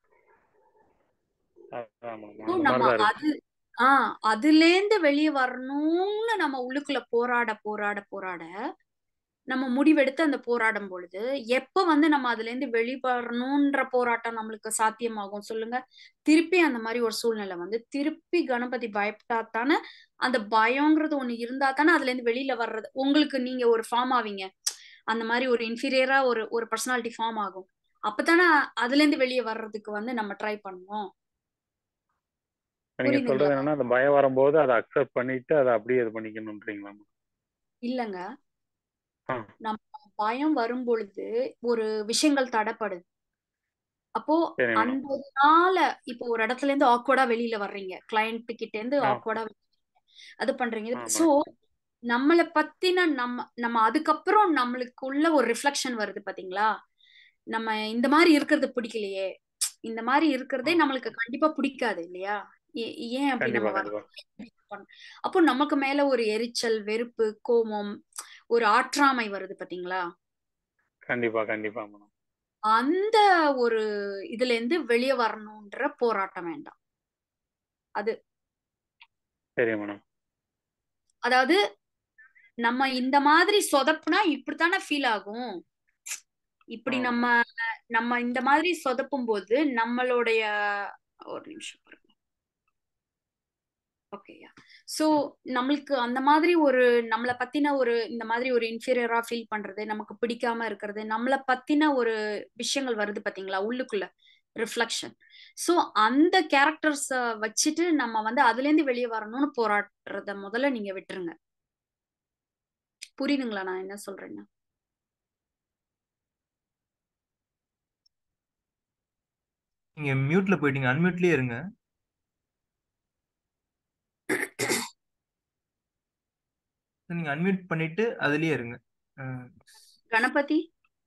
அதான் மேடம் So, அந்த நம்ம மாதிரிதான் அது இருக்கு ஆஹ் அதுலேருந்து வெளியே வரணும்னு நம்ம உள்ளுக்குள்ள போராட போராட போராட நம்ம முடிவெடுத்து அந்த போராடும் பொழுது எப்ப வந்து நம்ம அதுல இருந்து வெளிவரணும்ன்ற போராட்டம் நம்மளுக்கு சாத்தியமாகும் சொல்லுங்க திருப்பி அந்த மாதிரி ஒரு சூழ்நிலை வந்து திருப்பி கணபதி பயப்பட்டா தானே அந்த பயங்கிறது ஒண்ணு இருந்தா தானே அதுல இருந்து வெளியில வர்றது உங்களுக்கு நீங்க ஒரு ஃபார்ம் ஆவீங்க அந்த மாதிரி ஒரு இன்ஃபீரியரா ஒரு ஒரு பர்சனாலிட்டி ஃபார்ம் ஆகும் அப்பதானே அதுல இருந்து வெளியே வர்றதுக்கு வந்து நம்ம ட்ரை பண்ணுவோம் நீங்க புரியுதுங்களா சொல்றது என்னன்னா அந்த பயம் வரும்போது அதை அக்செப்ட் பண்ணிட்டு அதை அப்படியே இது பண்ணிக்கணும்ன்றீங்களா மேம் இல்லங்க ஆ நம்ம பயம் வரும் பொழுது ஒரு விஷயங்கள் தடைப்படுது அப்போ சரி மேடம் அந்த நாள இப்போ ஒரு இடத்துல இருந்து ஆக்வர்டா வெளியில வர்றீங்க கிளையண்ட் கிட்ட இருந்து ஆ ஆக்வர்டா அது பண்றீங்க ஆ சோ மேடம் நம்மளை பத்தின நம்ம நம்ம அதுக்கப்புறம் நம்மளுக்குள்ள ஒரு ரிஃப்ளெக்ஷன் வருது பாத்தீங்களா நம்ம இந்த மாதிரி இருக்கிறது பிடிக்கலையே இந்த மாதிரி ஆ இருக்கிறதே நம்மளுக்கு கண்டிப்பா பிடிக்காது இல்லையா ஏ- ஏன் அப்படி கண்டிப்பா நம்ம கண்டிப்பா வரோம் அப்போ நமக்கு மேல ஒரு எரிச்சல் வெறுப்பு கோபம் ஒரு ஆற்றாமை வருது பாத்தீங்களா கண்டிப்பா கண்டிப்பா மேடம் அந்த ஒரு இதுல இருந்து வெளியே வரணும்ன்ற போராட்டம் வேண்டாம் அது சரி மேடம் அதாவது நம்ம இந்த மாதிரி சொதப்புனா இப்படித்தானே ஃபீல் ஆகும் இப்படி ஆ நம்ம நம்ம இந்த மாதிரி சொதப்பும் போது நம்மளுடைய ஒரு நிமிஷம் பாருங்க ஓகேயா சோ நம்மளுக்கு அந்த மாதிரி ஒரு நம்மளை பத்தின ஒரு இந்த மாதிரி ஒரு இன்ஃபீரியரா ஃபீல் பண்றது நமக்கு பிடிக்காம இருக்கிறது நம்மளை பத்தின ஒரு விஷயங்கள் வருது பாத்தீங்களா உள்ளுக்குள்ள ரிஃப்ளெக்ஷன் சோ அந்த கேரக்டர்ஸ வச்சுட்டு நம்ம வந்து அதுல இருந்து வெளியே வரணும்னு போராடுறத முதல்ல நீங்க விட்டுருங்க புரியுதுங்களா நான் என்ன சொல்றேன்னா நீங்க மியூட்ல போயிட்டீங்க அன்மியூட்லயே இருங்க நீங்க அன்மியூட் பண்ணிட்டு அதுலயே இருங்க அஹ் கணபதி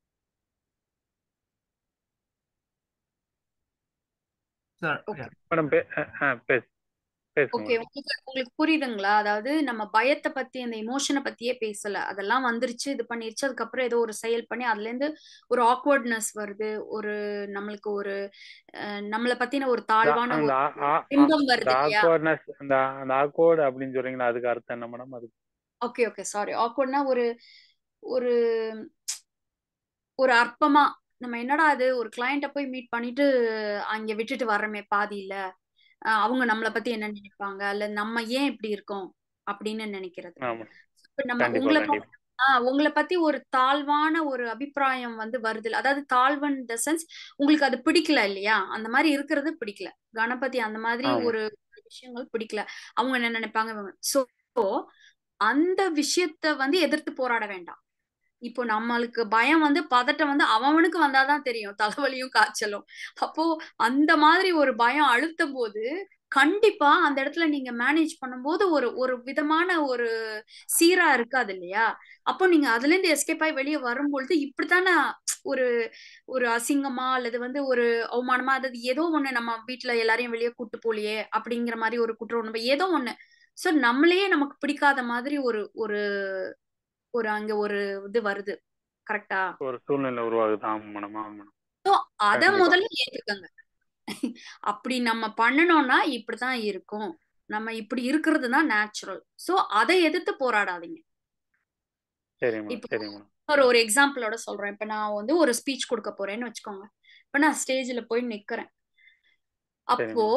சார் ஓகே மேடம் பே ஆ, ஆ, பேசு பேசுங்க ஓகே மேடம் உங்களுக்கு உங்களுக்கு புரியுதுங்களா அதாவது நம்ம பயத்தை பத்தி அந்த இமோஷனை பத்தியே பேசல அதெல்லாம் வந்துருச்சு இது பண்ணிருச்சு அதுக்கப்புறம் ஏதோ ஒரு செயல் பண்ணி அதுல இருந்து ஒரு ஆக்வர்ட்னஸ் வருது ஒரு நம்மளுக்கு ஒரு அஹ், நம்மளை பத்தின ஒரு அந்த தாழ்வான அந்த ஒரு ஆ- ஆ- ஆ- பிம்பம் அந்த வருது இல்லையா ஆக்வர்ட்னஸ் அந்த அந்த ஆக்வர்டு அப்படின்னு சொல்றீங்களா அதுக்கு அர்த்தம் என்ன மேடம் அது ஓகே ஓகே சாரி ஆக்வர்ட்னா ஒரு ஒரு ஒரு அற்பமா நம்ம என்னடா அது ஒரு கிளையண்ட்ட போய் மீட் பண்ணிட்டு அங்க விட்டுட்டு வர்றோமே பாதியில அஹ் அவங்க நம்மளை பத்தி என்ன நினைப்பாங்க அல்ல நம்ம ஏன் இப்படி இருக்கோம் அப்படின்னு நினைக்கிறது ஆமா இப்ப நம்ம கண்டிப்பா உங்களை கண்டிப்பா பத்தி- ஆஹ் உங்களை பத்தி ஒரு தாழ்வான ஒரு அபிப்பிராயம் வந்து வருது இல்ல. அதாவது தாழ்வன் த சென்ஸ் உங்களுக்கு அது பிடிக்கல இல்லையா அந்த மாதிரி இருக்கிறது பிடிக்கல கணபதி அந்த மாதிரி ஆமா ஒரு விஷயங்கள் பிடிக்கல அவங்க என்ன நினைப்பாங்க சோ அந்த விஷயத்த வந்து எதிர்த்து போராட வேண்டாம் இப்போ நம்மளுக்கு பயம் வந்து பதட்டம் வந்து அவனுக்கு வந்தாதான் தெரியும் தலைவலியும் காய்ச்சலும் அப்போ அந்த மாதிரி ஒரு பயம் அழுத்தும் போது கண்டிப்பா அந்த இடத்துல நீங்க மேனேஜ் பண்ணும்போது ஒரு ஒரு விதமான ஒரு சீரா இருக்காது இல்லையா அப்போ நீங்க அதுல இருந்து எஸ்கேப் ஆகி வெளியே வரும்பொழுது இப்படித்தானே ஒரு ஒரு அசிங்கமா அல்லது வந்து ஒரு அவமானமா அதாவது ஏதோ ஒண்ணு நம்ம வீட்ல எல்லாரையும் வெளியே கூட்டு போலியே அப்படிங்கிற மாதிரி ஒரு குற்ற உணர்வு ஏதோ ஒண்ணு சோ நம்மளையே நமக்கு பிடிக்காத மாதிரி ஒரு ஒரு ஒரு அங்க ஒரு இது வருது கரெக்டா ஒரு சூழ்நிலை உருவாகுது ஆமா மேடம் ஆமா மேடம் சோ அத கண்டிப்பா முதல்ல ஏத்துக்கங்க அப்படி நம்ம பண்ணணும்னா இப்படிதான் இருக்கும் நம்ம இப்படி இருக்கிறது தான் நேச்சுரல் சோ அதை எதிர்த்து போராடாதீங்க சரி மேடம் இப்போ சரி மேடம் ஒரு ஒரு எக்ஸாம்பிளோட சொல்றேன் இப்ப நான் வந்து ஒரு ஸ்பீச் கொடுக்க போறேன்னு வச்சுக்கோங்க இப்ப நான் ஸ்டேஜ்ல போய் நிக்கிறேன் சரி அப்போ மேடம்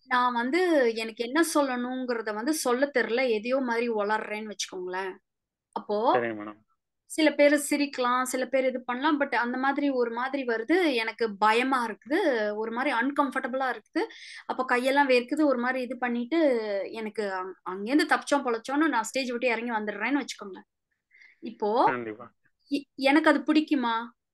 நான் வந்து எனக்கு என்ன சொல்லணுங்கிறத வந்து சொல்ல தெரியல எதையோ மாதிரி வளர்றேன்னு வச்சுக்கோங்களேன் அப்போ சரிங்க மேடம் சில பேர் சிரிக்கலாம் சில பேர் இது பண்ணலாம் பட் அந்த மாதிரி ஒரு மாதிரி வருது எனக்கு பயமா இருக்குது ஒரு மாதிரி அன்கம்ஃபர்டபுளா இருக்குது அப்போ கையெல்லாம் வேர்க்குது ஒரு மாதிரி இது பண்ணிட்டு எனக்கு அங்- அங்கேருந்து தப்பிச்சோம் பொழைச்சோன்னு நான் ஸ்டேஜ் விட்டு இறங்கி வந்துடுறேன்னு வச்சுக்கோங்க இப்போ கண்டிப்பா இ- எனக்கு அது பிடிக்குமா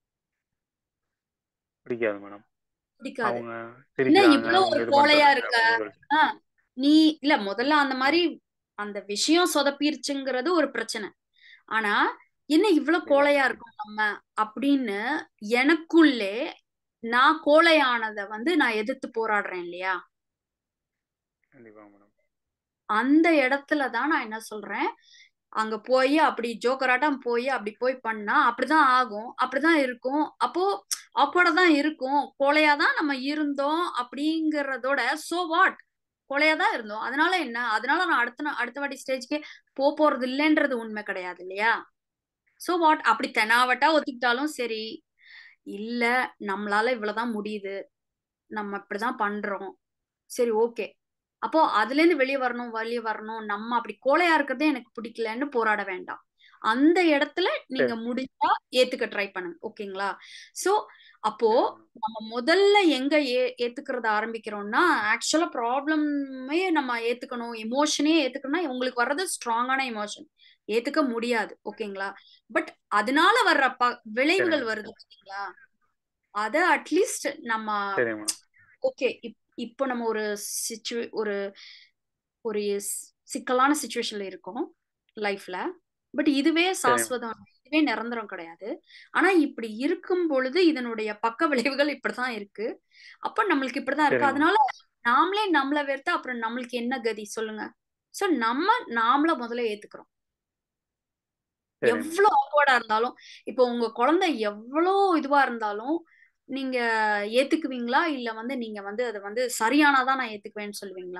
பிடிக்காது மேடம் பிடிக்காது அவங்க என்ன சிரிக்கிறாங்க இவ்வளவு அவங்க ஒரு இது கோழையா பண்றாங்க இருக்க அப்படின்னு சொல்லிட்டு ஆ, நீ இல்ல முதல்ல அந்த மாதிரி அந்த விஷயம் சொதப்பிருச்சுங்கிறது ஒரு பிரச்சனை ஆனா என்ன இவ்வளவு கண்டிப்பா கோழையா இருக்கோம் நம்ம அப்படின்னு எனக்குள்ளே நான் கோழையானதை வந்து நான் எதிர்த்து போராடுறேன் இல்லையா கண்டிப்பா மேடம் அந்த இடத்துல தான் நான் என்ன சொல்றேன் அங்க போய் அப்படி ஜோக்கராட்டம் போய் அப்படி போய் பண்ணா அப்படிதான் ஆகும் அப்படிதான் இருக்கும் அப்போ ஆக்வர்டா தான் இருக்கும் கோழையா தான் நம்ம இருந்தோம் அப்படிங்கறதோட சோ வாட் கோழையா தான் இருந்தோம் அதனால என்ன அதனால நான் அடுத்த நா- அடுத்த வாட்டி ஸ்டேஜ்க்கே போக போறது இல்லைன்றது உண்மை கிடையாது இல்லையா சோ வாட் அப்படி தெனாவட்டா ஒத்துக்கிட்டாலும் சரி இல்ல நம்மளால இவ்வளவுதான் முடியுது நம்ம இப்படிதான் பண்றோம் சரி ஓகே அப்போ அதுல இருந்து வெளியே வரணும் வெளியே வரணும் நம்ம அப்படி கோழையா இருக்கிறதே எனக்கு பிடிக்கலன்னு போராட வேண்டாம் அந்த இடத்துல நீங்க சரி முடிஞ்சா ஏத்துக்க ட்ரை பண்ணுங்க ஓகேங்களா சோ அப்போ சரி மேடம் நம்ம முதல்ல எங்க ஏ ஏத்துக்கிறத ஆரம்பிக்கிறோம்னா ஆக்சுவலா ப்ராப்ளமே நம்ம ஏத்துக்கணும் எமோஷனே ஏத்துக்கணும்னா உங்களுக்கு வர்றது ஸ்ட்ராங்கான எமோஷன் ஏத்துக்க முடியாது ஓகேங்களா பட் அதனால வர்ற ப விளைவுகள் சரிங்க வருது பாத்தீங்களா அத அட்லீஸ்ட் நம்ம சரிங்க மேடம் ஓகே இப்போ நம்ம ஒரு சிச்சு ஒரு ஒரு ஸ்- சிக்கலான சுச்சுவேஷன்ல இருக்கோம் லைஃப்ல பட் இதுவே சரிங்க சாஸ்வதம் இதுவே நிரந்தரம் கிடையாது ஆனா இப்படி இருக்கும் பொழுது இதனுடைய பக்க விளைவுகள் இப்படிதான் இருக்கு அப்ப நம்மளுக்கு இப்படிதான் இருக்கு சரிங்க அதனால நாமளே நம்மள வெறுத்தா அப்புறம் நம்மளுக்கு என்ன கதி சொல்லுங்க சோ நம்ம நாமள முதல்ல ஏத்துக்கிறோம் சரிங்க மேடம் எவ்வளவு ஆக்வர்டா இருந்தாலும் இப்போ உங்க குழந்தை எவ்வளவு இதுவா இருந்தாலும் நீங்க ஏத்துக்குவீங்களா இல்ல வந்து நீங்க வந்து அதை வந்து சரியானாதான் நான் ஏத்துக்குவேன்னு சொல்லுவீங்களா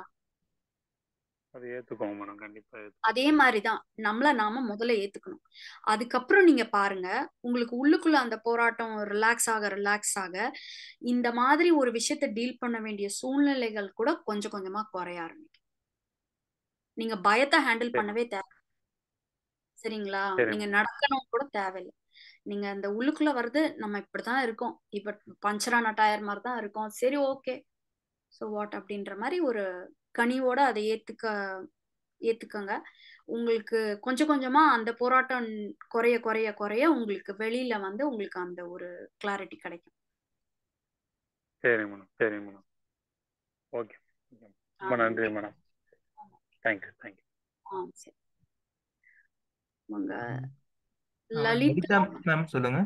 அது ஏத்துக்கோங்க மேடம் கண்டிப்பா ஏத்துக்கோங்க அதே மாதிரிதான் நம்மள நாம முதல்ல ஏத்துக்கணும் அதுக்கப்புறம் நீங்க பாருங்க உங்களுக்கு உள்ளுக்குள்ள அந்த போராட்டம் ரிலாக்ஸ் ஆக ரிலாக்ஸ் ஆக இந்த மாதிரி ஒரு விஷயத்த டீல் பண்ண வேண்டிய சூழ்நிலைகள் கூட கொஞ்சம் கொஞ்சமா குறைய ஆரம்பிக்கும் நீங்க பயத்தை ஹேண்டில் சரி பண்ணவே தேவை சரிங்களா சரி நீங்க மேடம் நடக்கணும் கூட தேவையில்லை நீங்க அந்த உள்ளுக்குள்ள வருது நம்ம இப்படிதான் இருக்கோம் இப்ப பஞ்சரான டயர் மாதிரி தான் இருக்கோம் சரி ஓகே ஸோ வாட் அப்படின்ற மாதிரி ஒரு கனிவோட அதை ஏத்துக்க ஏத்துக்கங்க உங்களுக்கு கொஞ்சம் கொஞ்சமா அந்த போராட்டம் குறைய குறைய குறைய உங்களுக்கு வெளியில வந்து உங்களுக்கு அந்த ஒரு கிளாரிட்டி கிடைக்கும் சரிங்க மேடம் சரிங்க மேடம் ஓகே ரொம்ப ஆ நன்றி ஓகே மேடம் தேங்க்யூ தேங்க்யூ ஆ சரி உங்க ம். ஆ, லலித் லலிதா மேம் சொல்லுங்க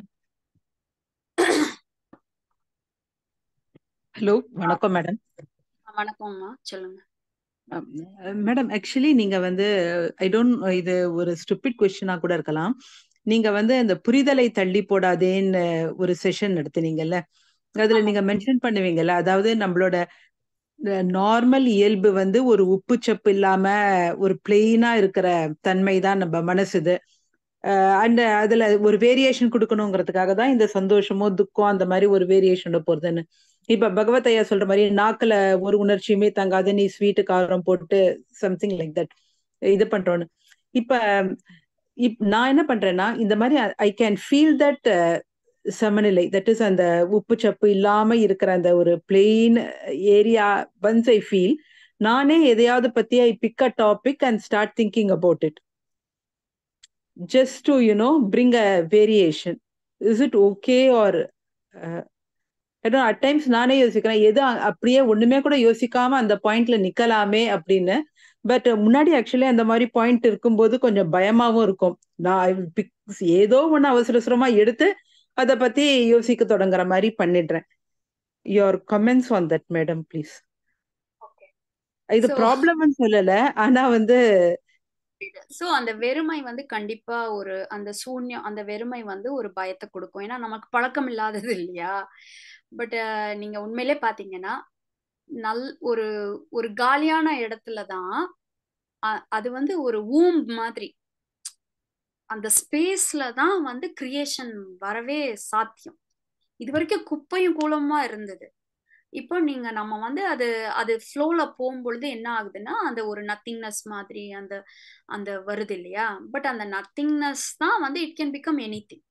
ஹலோ வணக்கம் மேடம் வணக்கம்மா சொல்லுங்க மேடம் ஆக்சுவலி நீங்க வந்து ஐ டோன்ட் இது ஒரு ஸ்டூபிட் கொஸ்டினா கூட இருக்கலாம் நீங்க வந்து அந்த புரிதலை தள்ளி போடாதேன்னு ஒரு செஷன் நடத்துனீங்கல்ல அதுல ஆமா நீங்க மென்ஷன் பண்ணுவீங்கல்ல அதாவது நம்மளோட நார்மல் இயல்பு வந்து ஒரு உப்பு சப்பு இல்லாம ஒரு பிளெயினா இருக்கிற தன்மை தான் நம்ம மனசுது அண்ட் அதுல ஒரு வேரியேஷன் கொடுக்கணுங்கிறதுக்காக தான் இந்த சந்தோஷமோ துக்கம் அந்த மாதிரி ஒரு வேரியேஷனோட போறதுன்னு இப்ப பகவத் ஐயா சொல்ற மாதிரி நாக்குல ஒரு உணர்ச்சியுமே தங்காது நீ ஸ்வீட்டு காரம் போட்டு சம்திங் லைக் தட் இது பண்றோன்னு இப்ப இப் நான் என்ன பண்றேன்னா இந்த மாதிரி ஐ கேன் ஃபீல் தட் சமநிலை தட் இஸ் அந்த உப்பு சப்பு இல்லாம இருக்கிற அந்த ஒரு plain area once I feel நானே எதையாவது பத்தி I pick a topic and start thinking about it just to you know bring a variation is it okay or uh, I don't know, at times நானே யோசிக்கிறேன் எது அப்படியே ஒண்ணுமே கூட யோசிக்காம அந்த பாயிண்ட்ல நிக்கலாமே அப்படின்னு பட் முன்னாடி ஆக்சுவலி அந்த மாதிரி பாயிண்ட் இருக்கும்போது கொஞ்சம் பயமாவும் இருக்கும் நான் ஏதோ ஒண்ணு அவசர அவசரமா எடுத்து அதை பத்தி யோசிக்க தொடங்குற மாதிரி பண்ணிடுறேன் your comments on that madam please இது ப்ராப்ளம்னு சொல்லல ஆனா வந்து சோ அந்த வெறுமை வந்து கண்டிப்பா ஒரு அந்த சூன்யம் அந்த வெறுமை வந்து ஒரு பயத்தை கொடுக்கும் ஏன்னா நமக்கு பழக்கம் இல்லாதது இல்லையா பட் நீங்க உண்மையிலே பாத்தீங்கன்னா நல் ஒரு ஒரு காலியான இடத்துல தான் அது வந்து ஒரு ஊம் மாதிரி அந்த ஸ்பேஸ்ல தான் வந்து கிரியேஷன் வரவே சாத்தியம் இது வரைக்கும் குப்பையும் கூலமா இருந்தது இப்போ நீங்க நம்ம வந்து அது அது ஃப்ளோல போகும்பொழுது என்ன ஆகுதுன்னா அந்த ஒரு நத்திங்னஸ் மாதிரி அந்த அந்த வருது இல்லையா பட் அந்த நத்திங்னஸ் தான் வந்து it can become anything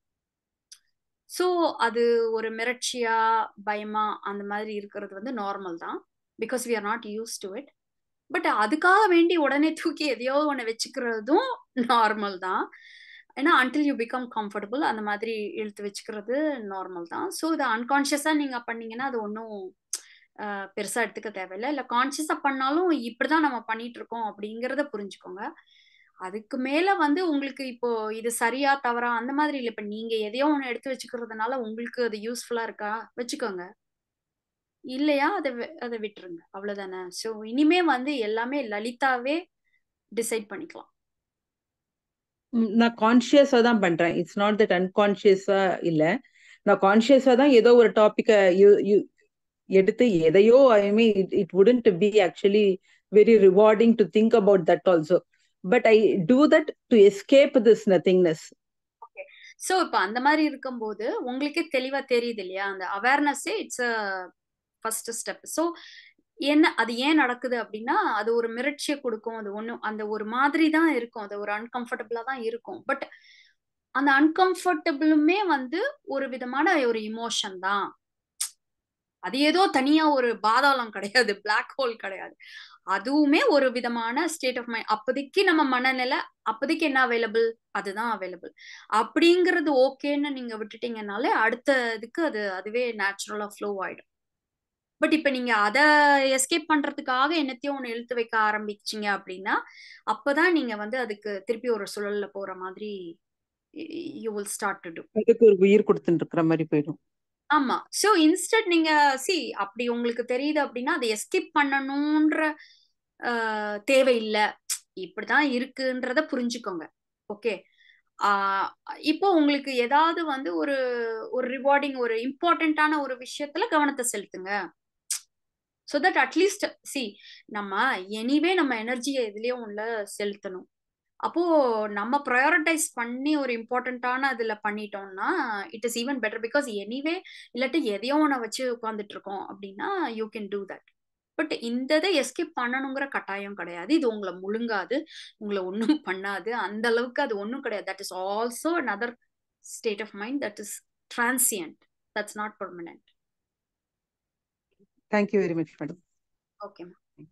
so அது ஒரு மிரட்சியா பயமா அந்த மாதிரி இருக்கிறது வந்து நார்மல் தான் because we are not used to it but அதுக்காக வேண்டி உடனே தூக்கி எதையோ ஒன்று வச்சுக்கிறதும் நார்மல் தான் ஏன்னா அன்டில் யூ பிகம் கம்ஃபர்டபுள் அந்த மாதிரி இழுத்து வச்சுக்கிறது நார்மல் தான் ஸோ இதை அன்கான்ஷியஸாக நீங்கள் பண்ணீங்கன்னா அது ஒன்றும் பெருசாக எடுத்துக்க தேவையில்லை இல்லை கான்ஷியஸாக பண்ணாலும் இப்படி தான் நம்ம பண்ணிட்டு இருக்கோம் அப்படிங்கிறத புரிஞ்சுக்கோங்க அதுக்கு மேல வந்து உங்களுக்கு இப்போ இது சரியா தவறா அந்த மாதிரி இல்லை இப்ப நீங்க எதையோ ஒண்ணு எடுத்து வச்சுக்கிறதுனால உங்களுக்கு அது யூஸ்ஃபுல்லா இருக்கா வச்சுக்கோங்க இல்லையா அதை அதை விட்டுருங்க அவ்வளவுதானே ஸோ இனிமே வந்து எல்லாமே லலிதாவே டிசைட் பண்ணிக்கலாம் நான் கான்ஷியஸா தான் பண்றேன் இட்ஸ் நாட் தட் அன்கான்ஷியஸா இல்ல நான் கான்ஷியஸா தான் ஏதோ ஒரு டாபிக்க எடுத்து எதையோ I mean it it wouldn't be actually very rewarding to think about that also but I do that to escape this nothingness okay so இப்போ அந்த மாதிரி இருக்கும்போது உங்களுக்கே தெளிவா தெரியுது இல்லையா அந்த அவேர்னஸே it's a first step so என்ன அது ஏன் நடக்குது அப்படின்னா அது ஒரு மிரட்சியை கொடுக்கும் அது ஒன்றும் அந்த ஒரு மாதிரி தான் இருக்கும் அது ஒரு அன்கம்ஃபர்டபுளா தான் இருக்கும் பட் அந்த அன்கம்ஃபர்டபுளுமே வந்து ஒரு விதமான ஒரு இமோஷன் தான் அது ஏதோ தனியா ஒரு பாதாளம் கிடையாது பிளாக் ஹோல் கிடையாது அதுவுமே ஒரு விதமான ஸ்டேட் ஆஃப் மைண்ட் அப்போதைக்கு நம்ம மனநிலை அப்போதைக்கு என்ன அவைலபிள் அதுதான் அவைலபிள் அப்படிங்கிறது ஓகேன்னு நீங்க விட்டுட்டீங்கனாலே அடுத்த இதுக்கு அது அதுவே நேச்சுரலா ஃப்ளோ ஆயிடும் பட் இப்ப நீங்க அதை எஸ்கேப் பண்றதுக்காக என்னத்தையும் ஒன்று இழுத்து வைக்க ஆரம்பிச்சிங்க அப்படின்னா அப்பதான் நீங்க வந்து அதுக்கு திருப்பி ஒரு சுழல்ல போற மாதிரி you will start to do அதுக்கு ஒரு உயிர் கொடுத்துட்டு இருக்கிற மாதிரி போயிடும் ஆமா சோ இன்ஸ்டட் நீங்க சி அப்படி உங்களுக்கு தெரியுது அப்படின்னா அதை எஸ்கேப் பண்ணணும்ன்ற தேவையில்லை இப்படிதான் இருக்குன்றத புரிஞ்சுக்கோங்க ஓகே ஆஹ் இப்போ உங்களுக்கு ஏதாவது வந்து ஒரு ஒரு ரிவார்டிங் ஒரு இம்பார்ட்டண்ட்டான ஒரு விஷயத்துல கவனத்தை செலுத்துங்க ஸோ தட் அட்லீஸ்ட் சி நம்ம எனிவே நம்ம எனர்ஜியை எதுலயும் உள்ள செலுத்தணும் அப்போ நம்ம ப்ரையாரிட்டைஸ் பண்ணி ஒரு இம்பார்ட்டண்ட்டான இதுல பண்ணிட்டோம்னா it is even better because anyway இல்லாட்டி எதையோ ஒன்று வச்சு உட்காந்துட்டு இருக்கோம் அப்படின்னா you can do that but இந்த இதை எஸ்கேப் பண்ணணுங்கிற கட்டாயம் கிடையாது இது உங்களை முழுங்காது உங்களை ஒன்றும் பண்ணாது அந்த அளவுக்கு அது ஒன்றும் கிடையாது that is also another state of mind that is transient that's not permanent thank you very much madam ஓகேம்மா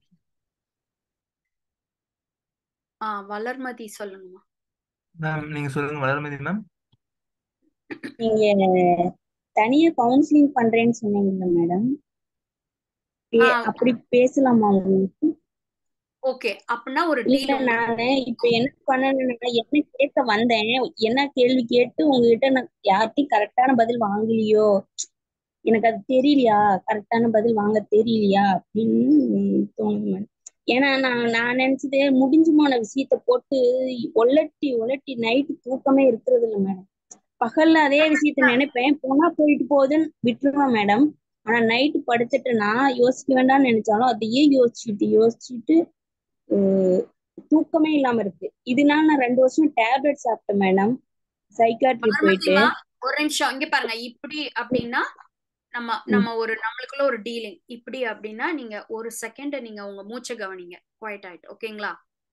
ஆ வளர்மதி சொல்லுங்கம்மா மேம் நீங்க சொல்லுங்க வளர்மதி மேம் நீங்க தனியா கவுன்சிலிங் பண்றேன்னு சொன்னீங்கல்ல மேடம் அப்படி பேசலாமா உங்களுக்கு ஓகே அப்படின்னா ஒரு இல்ல நானு இப்ப என்ன பண்ணணும்னா என்ன கேட்க வந்தேன் என்ன கேள்வி கேட்டு உங்ககிட்ட நான் யார்கிட்டயும் கரெக்டான பதில் வாங்கலையோ எனக்கு அது தெரியலையா கரெக்டான பதில் வாங்க தெரியலையா அப்படின்னு தோணுது மேடம் ஏன்னா நான் நான் நினைச்சது முடிஞ்சு போன விஷயத்த போட்டு ஒலட்டி ஒலட்டி நைட்டு தூக்கமே இருக்கிறது இல்லை மேடம் பகல்ல அதே விஷயத்த நினைப்பேன் போனா போயிட்டு போகுதுன்னு விட்டுருவேன் மேடம் ஆனா நைட்டு படுத்துட்டுனா யோசிக்க வேண்டாம்னு நினைச்சாலும் அதையே யோசிச்சுட்டு யோசிச்சுட்டு தூக்கமே இல்லாம இருக்கு இதனால நான் ரெண்டு வருஷம் டேப்லெட் சாப்பிட்டேன் மேடம் சைக்காட்ரி போயிட்டு ஒரு நிமிஷம் இங்க பாருங்க இப்படி அப்படின்னா நம்ம நம்ம ஒரு நம்மளுக்குள்ள ஒரு டீலிங் இப்படி அப்படின்னா நீங்க ஒரு செகண்ட் நீங்க உங்க மூச்சை கவனிங்க குவைட் ஆயிட்டு ஓகேங்களா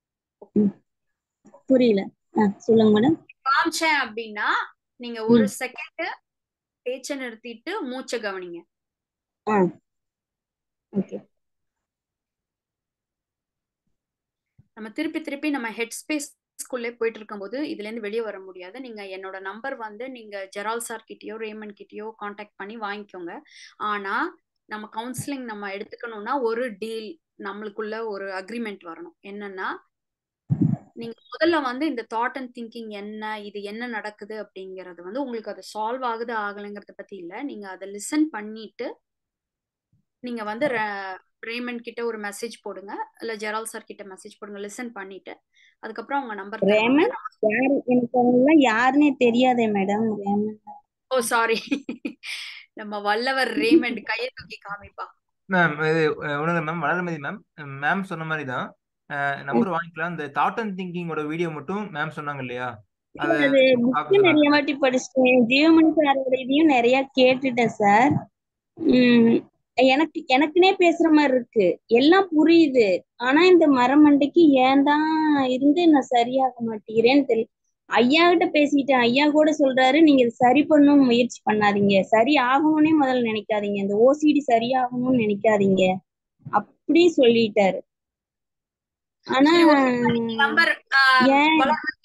புரியல சொல்லுங்க மேடம் காமிச்சேன் அப்படின்னா நீங்க ஒரு செகண்ட் பேச்சை நிறுத்திட்டு மூச்சை கவனிங்க ஓகே நம்ம திருப்பி திருப்பி நம்ம ஹெட் ஸ்பேஸ்க்குள்ளே போயிட்டு இருக்கும்போது இதுல இருந்து வெளியே வர முடியாது நீங்க என்னோட நம்பர் வந்து நீங்க ஜெரால் சார் கிட்டயோ ரேமன் கிட்டயோ காண்டாக்ட் பண்ணி வாங்கிக்கோங்க ஆனா நம்ம கவுன்சிலிங் நம்ம எடுத்துக்கணும்னா ஒரு டீல் நம்மளுக்குள்ள ஒரு அக்ரிமெண்ட் வரணும் என்னன்னா நீங்க முதல்ல வந்து இந்த தாட் அண்ட் திங்கிங் என்ன இது என்ன நடக்குது அப்படிங்கறது வந்து உங்களுக்கு அது சால்வ் ஆகுது ஆகலைங்கிறத பத்தி இல்ல நீங்க அதை லிசன் பண்ணிட்டு நீங்க வந்து ரேமன் கிட்ட ஒரு மெசேஜ் போடுங்க இல்ல ஜெரால் சார் கிட்ட மெசேஜ் போடுங்க லிசன் பண்ணிட்டு அதுக்கப்புறம் அவங்க நம்பர் ரேமன் யாரு எனக்கு அவங்க யாருன்னே தெரியாதே மேடம் ரேமன் ஓ சாரி நம்ம வல்லவர் ரேமண்ட் கையை தூக்கி காமிப்பா மேம் இது ஒண்ணுங்க மேம் வளர்மதி மேம் மேம் சொன்ன மாதிரி தான் நம்பர் வாங்கிக்கலாம் இந்த தாட் அண்ட் திங்கிங்கோட வீடியோ மட்டும் மேம் சொன்னாங்க இல்லையா அது புக்கு நிறைய வாட்டி படிச்சிட்டேன் ஜீவமணி சாரோட இதையும் நிறைய கேட்டுட்டேன் சார் உம் எனக்கு எனக்குனே பேசுற மாதிரி இருக்கு எல்லாம் புரியுது ஆனா இந்த மரமண்டைக்கு ஏன் தான் இருந்து நான் சரியாக மாட்டேங்கிறேன்னு தெரியல ஐயா கிட்ட பேசிட்டேன் ஐயா கூட சொல்றாரு நீங்க இதை சரி பண்ணணும் முயற்சி பண்ணாதீங்க சரி ஆகணும்னே முதல்ல நினைக்காதீங்க இந்த ஓசிடி சரியாகணும்னு நினைக்காதீங்க அப்படி சொல்லிட்டாரு ஆனா நம்பர் ஏன்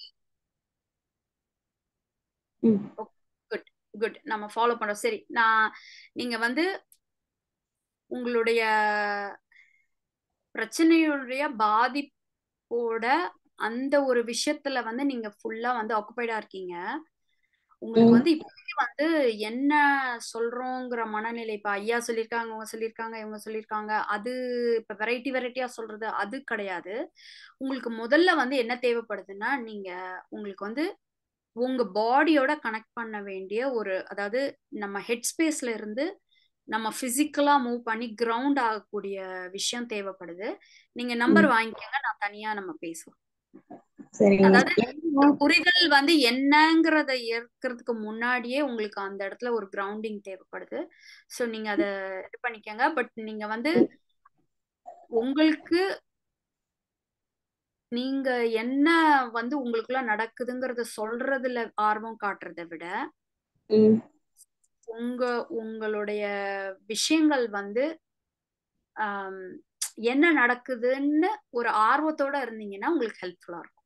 ம். குட் குட் நம்ம ஃபாலோ பண்றோம் சரி நான் நீங்க வந்து உங்களுடைய பிரச்சனையுடைய பாதிப்போட அந்த ஒரு விஷயத்துல வந்து நீங்க ஃபுல்லா வந்து ஆக்குபைடா இருக்கீங்க உங்களுக்கு ம். வந்து இப்பவே வந்து என்ன சொல்றோங்கிற மனநிலை இப்ப ஐயா சொல்லியிருக்காங்க அவங்க சொல்லியிருக்காங்க இவங்க சொல்லியிருக்காங்க அது இப்ப வெரைட்டி வெரைட்டியா சொல்றது அது கிடையாது உங்களுக்கு முதல்ல வந்து என்ன தேவைப்படுதுன்னா நீங்க உங்களுக்கு வந்து உங்க பாடியோட கனெக்ட் பண்ண வேண்டிய ஒரு அதாவது நம்ம ஹெட் ஸ்பேஸ்ல இருந்து நம்ம பிசிக்கலா மூவ் பண்ணி கிரவுண்ட் ஆகக்கூடிய விஷயம் தேவைப்படுது நீங்க நம்பர் ம். வாங்கிக்கோங்க நான் தனியா நம்ம பேசுவோம் சரிங்க அதாவது என்ன புரிதல் வந்து என்னங்கிறத ஏற்கிறதுக்கு முன்னாடியே உங்களுக்கு அந்த இடத்துல ஒரு கிரவுண்டிங் தேவைப்படுது ஸோ நீங்க அதை இது பண்ணிக்கங்க பட் நீங்க வந்து உங்களுக்கு நீங்க என்ன வந்து உங்களுக்குள்ள நடக்குதுங்கிறத சொல்றதுல ஆர்வம் காட்டுறதை விட ம். உங்க உங்களுடைய விஷயங்கள் வந்து ஆம், என்ன நடக்குதுன்னு ஒரு ஆர்வத்தோட இருந்தீங்கன்னா உங்களுக்கு ஹெல்ப்ஃபுல்லா இருக்கும்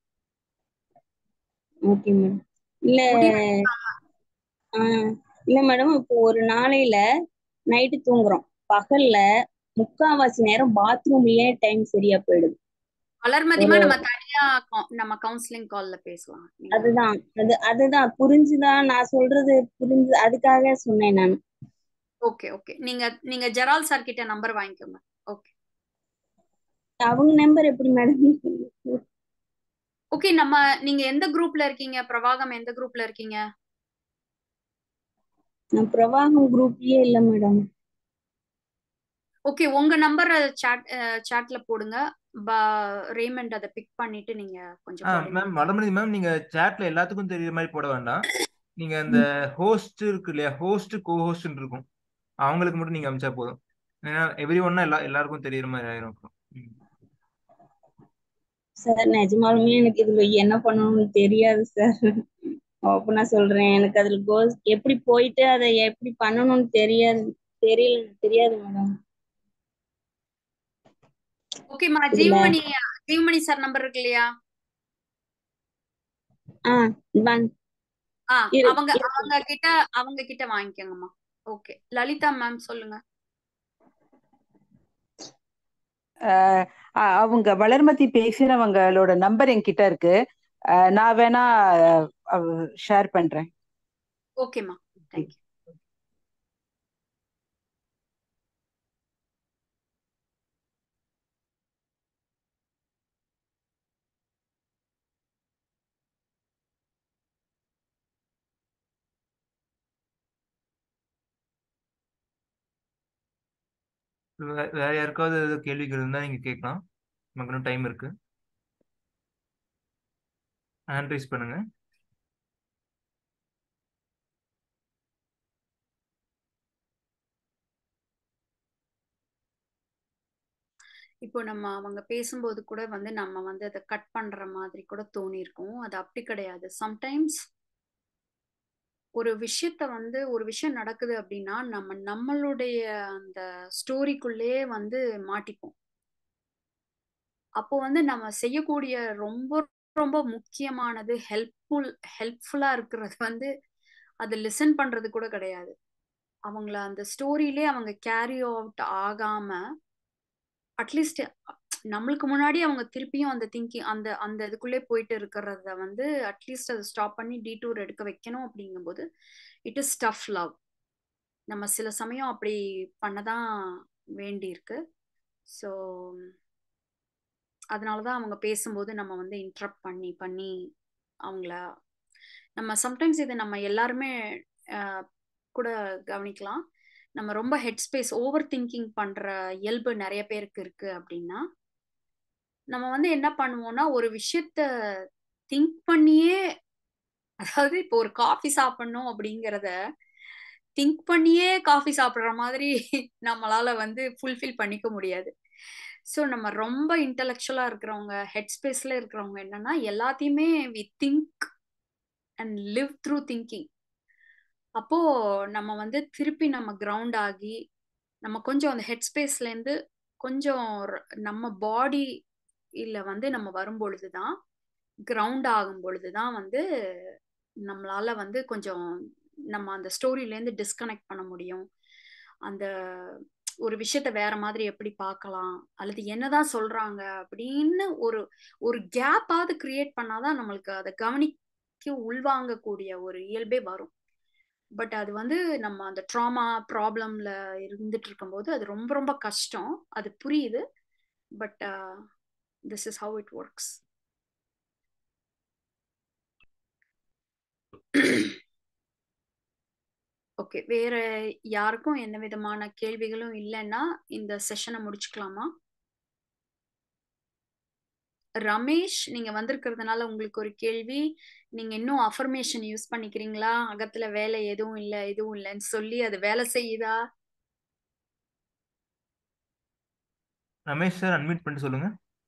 ஓகே மேடம் இல்ல முடிவு ஆஹ் இல்ல மேடம் இப்போ ஒரு நாளையில நைட்டு தூங்குறோம் பகல்ல முக்காவாசி நேரம் பாத்ரூம்லயே டைம் சரியா போயிடுது வளர்மதிமா ஒரு நம்ம தனியா கவு- நம்ம கவுன்சிலிங் கால்ல பேசலாம் நீங்க அதுதான் அது அதுதான் புரிஞ்சுதான் நான் சொல்றது புரிஞ்சு அதுக்காக சொன்னேன் நான் ஓகே ஓகே நீங்க நீங்க ஜெரால் சார் கிட்ட நம்பர் வாங்கிக்கோங்க ஓகே அவங்க நம்பர் எப்படி மேடம் ஓகே நம்ம நீங்க எந்த குரூப்ல இருக்கீங்க பிரவாகம் எந்த குரூப்ல இருக்கீங்க நான் பிரவாகம் குரூப்லயே இல்ல மேடம் ஓகே உங்க நம்பரை சாட் சாட்ல போடுங்க ப- ரேமண்ட் அதை பிக் பண்ணிட்டு நீங்க கொஞ்சம் ஆ கோஆர்டினேட் மேம் வடமதி மேம் நீங்க சேட்ல எல்லாத்துக்கும் தெரியுற மாதிரி போட வேண்டாம் நீங்க அந்த ஹோஸ்ட் இருக்கு இல்லையா ஹோஸ்ட் கோ ஹோஸ்ட் இருக்கும் அவங்களுக்கு மட்டும் நீங்க அமிச்சா போதும் ஏன்னா எவ்ரி ஒன்னா எல்லா எல்லாருக்கும் தெரியுற மாதிரி ஆயிரும் அப்புறம். ம். சார் நிஜமாலுமே எனக்கு இதுல என்ன பண்ணணும்னு தெரியாது சார் ஓப்பனா சொல்றேன் எனக்கு அதுல கோஸ் எப்படி போயிட்டு அதை எப்படி பண்ணணும்னு தெரியாது தெரியல தெரியாது மேடம் ஓகேம்மா இதுல ஜீவமணி ஜீவமணி சார் நம்பர் இருக்கு இல்லையா ஆ வாங்க ஆ இரு அவங்க இருக்கு அவங்க கிட்ட அவங்க கிட்ட வாங்கிக்கோங்கம்மா ஓகே லலிதா மேம் சொல்லுங்க அஹ் அ- அவங்க வளர்மதி பேசினவங்களோட நம்பர் என்கிட்ட இருக்கு அஹ் நான் வேணா ஷேர் பண்றேன் ஓகேம்மா தேங்க்யூ வே- வேற யாருக்காவது ஏதாவது கேள்விகள் இருந்தா நீங்க கேட்கலாம் நமக்கு இன்னும் டைம் இருக்கு ஹேண்ட் ரைஸ் பண்ணுங்க இப்போ நம்ம அவங்க பேசும்போது கூட வந்து நம்ம வந்து அதை கட் பண்ற மாதிரி கூட தோணியிருக்கும் அது அப்படி கிடையாது சம்டைம்ஸ் ஒரு விஷயத்த வந்து ஒரு விஷயம் நடக்குது அப்படின்னா நம்ம நம்மளுடைய அந்த ஸ்டோரிக்குள்ளேயே வந்து மாட்டிப்போம் அப்போ வந்து நம்ம செய்யக்கூடிய ரொம்ப ரொம்ப முக்கியமானது ஹெல்ப்ஃபுல் ஹெல்ப்ஃபுல்லா இருக்கிறது வந்து அதை லிசன் பண்றது கூட கிடையாது அவங்கள அந்த ஸ்டோரியிலே அவங்க கேரி அவுட் ஆகாம அட்லீஸ்ட் நம்மளுக்கு முன்னாடி அவங்க திருப்பியும் அந்த திங்கிங் அந்த அந்த இதுக்குள்ளே போயிட்டு இருக்கிறத வந்து அட்லீஸ்ட் அதை ஸ்டாப் பண்ணி டீடூர் எடுக்க வைக்கணும் அப்படிங்கும்போது இட் இஸ் டஃப் லவ் நம்ம சில சமயம் அப்படி பண்ணதான் வேண்டி இருக்கு ஸோ அதனாலதான் அவங்க பேசும்போது நம்ம வந்து இன்டரப்ட் பண்ணி பண்ணி அவங்கள நம்ம சம்டைம்ஸ் இதை நம்ம எல்லாருமே அஹ், கூட கவனிக்கலாம் நம்ம ரொம்ப ஹெட் ஸ்பேஸ் ஓவர் திங்கிங் பண்ற இயல்பு நிறைய பேருக்கு இருக்கு அப்படின்னா நம்ம வந்து என்ன பண்ணுவோம்னா ஒரு விஷயத்த திங்க் பண்ணியே அதாவது இப்போ ஒரு காஃபி சாப்பிடணும் அப்படிங்கிறத திங்க் பண்ணியே காஃபி சாப்பிடுற மாதிரி நம்மளால வந்து ஃபுல்ஃபில் பண்ணிக்க முடியாது ஸோ நம்ம ரொம்ப இன்டலெக்சுவலா இருக்கிறவங்க ஹெட் ஸ்பேஸ்ல இருக்கிறவங்க என்னன்னா எல்லாத்தையுமே we think and live through thinking அப்போ நம்ம வந்து திருப்பி நம்ம கிரவுண்ட் ஆகி நம்ம கொஞ்சம் அந்த ஹெட் ஸ்பேஸ்ல இருந்து கொஞ்சம் நம்ம பாடி இல்ல வந்து நம்ம வரும் பொழுதுதான் கிரவுண்ட் ஆகும் பொழுதுதான் வந்து நம்மளால வந்து கொஞ்சம் நம்ம அந்த ஸ்டோரியில இருந்து டிஸ்கனெக்ட் பண்ண முடியும் அந்த ஒரு விஷயத்த வேற மாதிரி எப்படி பார்க்கலாம் அல்லது என்னதான் சொல்றாங்க அப்படின்னு ஒரு ஒரு கேப்பாவது கிரியேட் பண்ணாதான் நம்மளுக்கு அதை கவனிக்க உள்வாங்கக்கூடிய ஒரு இயல்பே வரும் பட் அது வந்து நம்ம அந்த ட்ராமா ப்ராப்ளம்ல இருந்துட்டு இருக்கும்போது அது ரொம்ப ரொம்ப கஷ்டம் அது புரியுது but this is how it works okay வேற யாருக்கும் என்ன விதமான கேள்விகளும் இல்லைன்னா இந்த செஷனை முடிச்சுக்கலாமா ரமேஷ் நீங்க வந்திருக்கிறதுனால உங்களுக்கு ஒரு கேள்வி நீங்க இன்னும் அஃபர்மேஷன் யூஸ் பண்ணிக்கிறீங்களா அகத்துல வேலை எதுவும் இல்லை எதுவும் இல்லைன்னு சொல்லி அது வேலை செய்யுதா ரமேஷ் சார் அன்மியூட் பண்ணிட்டு சொல்லுங்க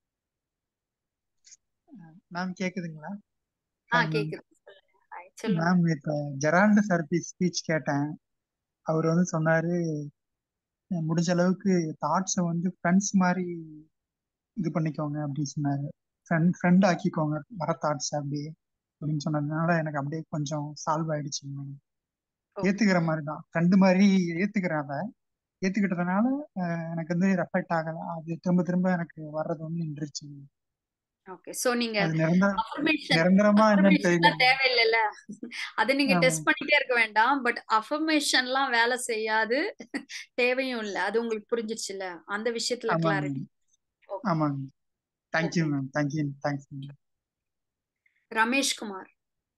மேம் கேக்குதுங்களா ஆ Hi, ma'am. கேக்குது சொல்லுங்க மேம் இப்ப ஜெரால்டு சர்பி ஸ்பீச் கேட்டேன் அவர் வந்து சொன்னாரு அஹ் முடிஞ்ச அளவுக்கு தாட்ஸை வந்து ஃப்ரெண்ட்ஸ் மாதிரி இது பண்ணிக்கோங்க அப்படின்னு சொன்னாரு ஃப்ரெண்ட் ஃப்ரெண்ட் ஆக்கிக்கோங்க வர தாட்ஸ் அப்படியே அப்படின்னு சொன்னதுனால எனக்கு அப்படியே கொஞ்சம் சால்வ் ஆயிடுச்சு மேம் Okay. ஏத்துக்கிற மாதிரி தான் ஃப்ரெண்டு மாதிரி ஏத்துக்கிறேன் அதை ஏத்துக்கிட்டதுனால அஹ் எனக்கு வந்து ரெஃபெக்ட் ஆகல அது திரும்ப திரும்ப எனக்கு வர்றது வந்து நின்றுச்சு ஓகே சோ நீங்க அது நிரந்தர அஃபர்மேஷன் நிரந்தரமா என்னன்னு தெரியல அஃபர்மேஷன்லாம் தேவையில்லைல்ல அதை நீங்க ஆமா. டெஸ்ட் பண்ணிட்டே இருக்க வேண்டாம் பட் அஃபர்மேஷன்லாம் வேலை செய்யாது தேவையும் இல்லை அது உங்களுக்கு புரிஞ்சிருச்சுல்ல அந்த விஷயத்துல ஆமாங்க கிளாரிட்டி மேம் ஆமாங்க thank you Okay. Ma'am thank you thanks ma'am Ramesh Kumar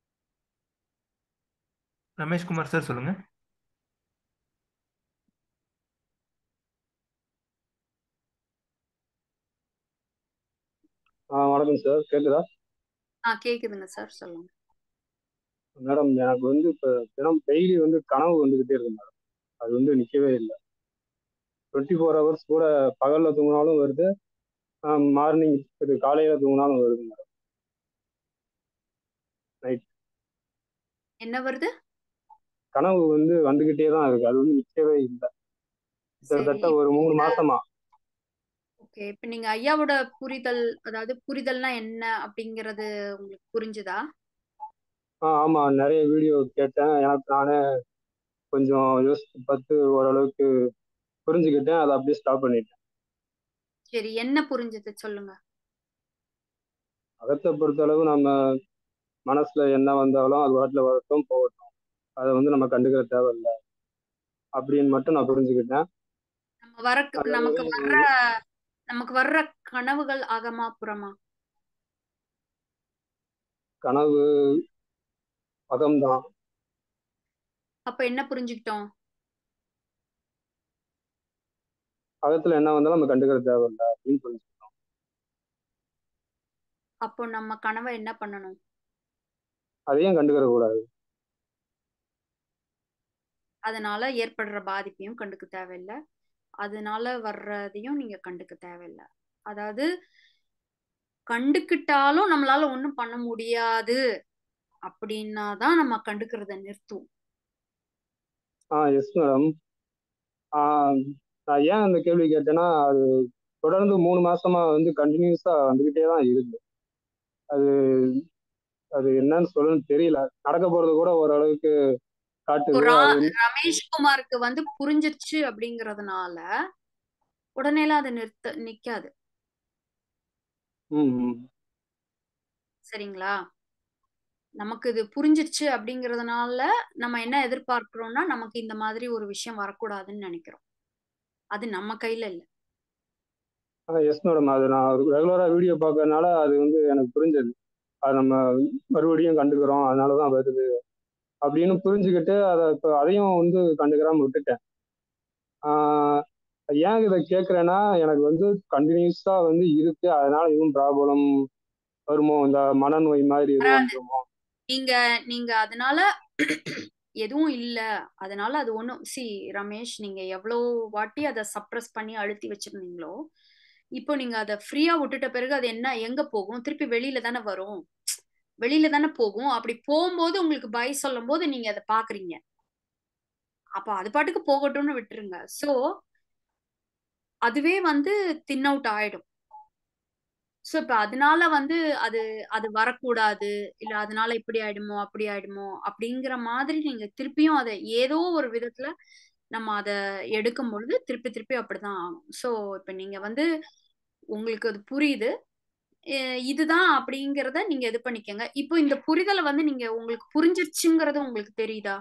Ramesh Kumar sir சொல்லுங்க ஆ வணக்கம் சார் கேக்குதா ஆ கேக்குதுங்க சார் சொல்லுங்க மேடம் எனக்கு வந்து இப்போ தினம் டெய்லி வந்து கனவு வந்துகிட்டே இருக்கு மேடம் அது வந்து நிற்கவே இல்லை டுவெண்ட்டி ஃபோர் ஹவர்ஸ் கூட பகலில் தூங்கினாலும் வருது மார்னிங் இது காலையில் தூங்கினாலும் வருது மேடம் நைட் என்ன வருது கனவு வந்து வந்துகிட்டே தான் இருக்கு அது வந்து நிற்கவே இல்லை சரி கிட்டத்தட்ட ஒரு மூணு மாசமா ஓகே இப்ப நீங்க ஐயாவோட புரிதல் அதாவது புரிதல்னா என்ன அப்படிங்கறது உங்களுக்கு புரிஞ்சுதா ஆ ஆமாம் நிறைய வீடியோ கேட்டேன் எனக்கு நானே கொஞ்சம் யோசிச்சு பார்த்து ஓரளவுக்கு புரிஞ்சுக்கிட்டேன் அதை அப்படியே ஸ்டாப் பண்ணிட்டேன் சரி என்ன புரிஞ்சது சொல்லுங்க அகத்தை பொறுத்தளவு நம்ம மனசுல என்ன வந்தாலும் அது வாட்டில் வரட்டும் போகட்டும் அதை வந்து நம்ம கண்டுக்கிற தேவையில்லை அப்படின்னு மட்டும் நான் புரிஞ்சுக்கிட்டேன் நம்ம வர நமக்கு அதாவது வர்ற நமக்கு வர்ற கனவுகள் அகமா புறமா கனவு அகம்தான் அப்ப என்ன புரிஞ்சுக்கிட்டோம் அகத்துல என்ன வந்தாலும் நம்ம கண்டுக்கிற தேவையில்லை அப்படின்னு புரிஞ்சுக்கிட்டோம் அப்போ நம்ம கனவை என்ன பண்ணணும் அதையும் கண்டுக்கிற கூடாது அதனால ஏற்படுற பாதிப்பையும் கண்டுக்க தேவையில்லை அதனால வர்றதையும் நீங்க கண்டுக்க தேவையில்லை அதாவது கண்டுக்கிட்டாலும் நம்மளால ஒண்ணும் பண்ண முடியாது அப்படின்னா தான் நம்ம கண்டுக்கிறத நிறுத்தும் ஆ எஸ் மேடம் நான் ஏன் அந்த கேள்வி கேட்டேன்னா அது தொடர்ந்து மூணு மாசமா வந்து கண்டினியூஸா வந்துகிட்டே தான் இருக்கு அது அது என்னன்னு சொல்லணும்னு தெரியல நடக்க போறது கூட ஓரளவுக்கு இப்போ காட்டுது ரா அது ரமேஷ் குமாருக்கு வந்து புரிஞ்சிருச்சு அப்படிங்கறதுனால உடனேலாம் அது நிறுத்த நிக்காது ம் ம் சரிங்களா நமக்கு இது புரிஞ்சிருச்சு அப்படிங்கறதுனால நம்ம என்ன எதிர்பார்க்கிறோம்னா நமக்கு இந்த மாதிரி ஒரு விஷயம் வரக்கூடாதுன்னு நினைக்கிறோம் அது நம்ம கையில இல்ல ஆ எஸ் மேடம் அது நான் ரெகுலராக வீடியோ பார்க்கறதுனால அது வந்து எனக்கு புரிஞ்சது அது நம்ம மறுபடியும் கண்டுக்கிறோம் அதனால தான் வருது அப்படின்னு புரிஞ்சுக்கிட்டு அதை இப்போ அதையும் வந்து கண்டுக்கிறாம விட்டுட்டேன் ஆஹ் ஏன் இதை கேட்குறேன்னா எனக்கு வந்து கண்டினியூஸாக வந்து இருக்கு அதனால எதுவும் ப்ராப்ளம் வருமோ இந்த மனநோய் மாதிரி எதுவும் வராது வந்துருமோ நீங்க நீங்க அதனால எதுவும் இல்ல அதனால அது ஒண்ணும் சி ரமேஷ் நீங்க எவ்வளோ வாட்டி அதை சப்ரஸ் பண்ணி அழுத்தி வச்சிருந்தீங்களோ இப்போ நீங்க அதை ஃப்ரீயா விட்டுட்ட பிறகு அது என்ன எங்க போகும் திருப்பி வெளியில தானே வரும் வெளியில தானே போகும் அப்படி போகும்போது உங்களுக்கு பை சொல்லும் போது நீங்க அதை பாக்குறீங்க அப்ப அது பாட்டுக்கு போகட்டும்னு விட்டுருங்க சோ அதுவே வந்து தின் அவுட் ஆயிடும் சோ இப்ப அதனால வந்து அது அது வரக்கூடாது இல்ல அதனால இப்படி ஆயிடுமோ அப்படி ஆயிடுமோ அப்படிங்கிற மாதிரி நீங்க திருப்பியும் அதை ஏதோ ஒரு விதத்துல நம்ம அதை எடுக்கும் பொழுது திருப்பி திருப்பி அப்படிதான் ஆகும் சோ இப்ப நீங்க வந்து உங்களுக்கு அது புரியுது அஹ் இதுதான் அப்படிங்கிறத நீங்க இது பண்ணிக்கங்க இப்போ இந்த புரிதலை வந்து நீங்க உங்களுக்கு புரிஞ்சிருச்சுங்கிறது உங்களுக்கு தெரியுதா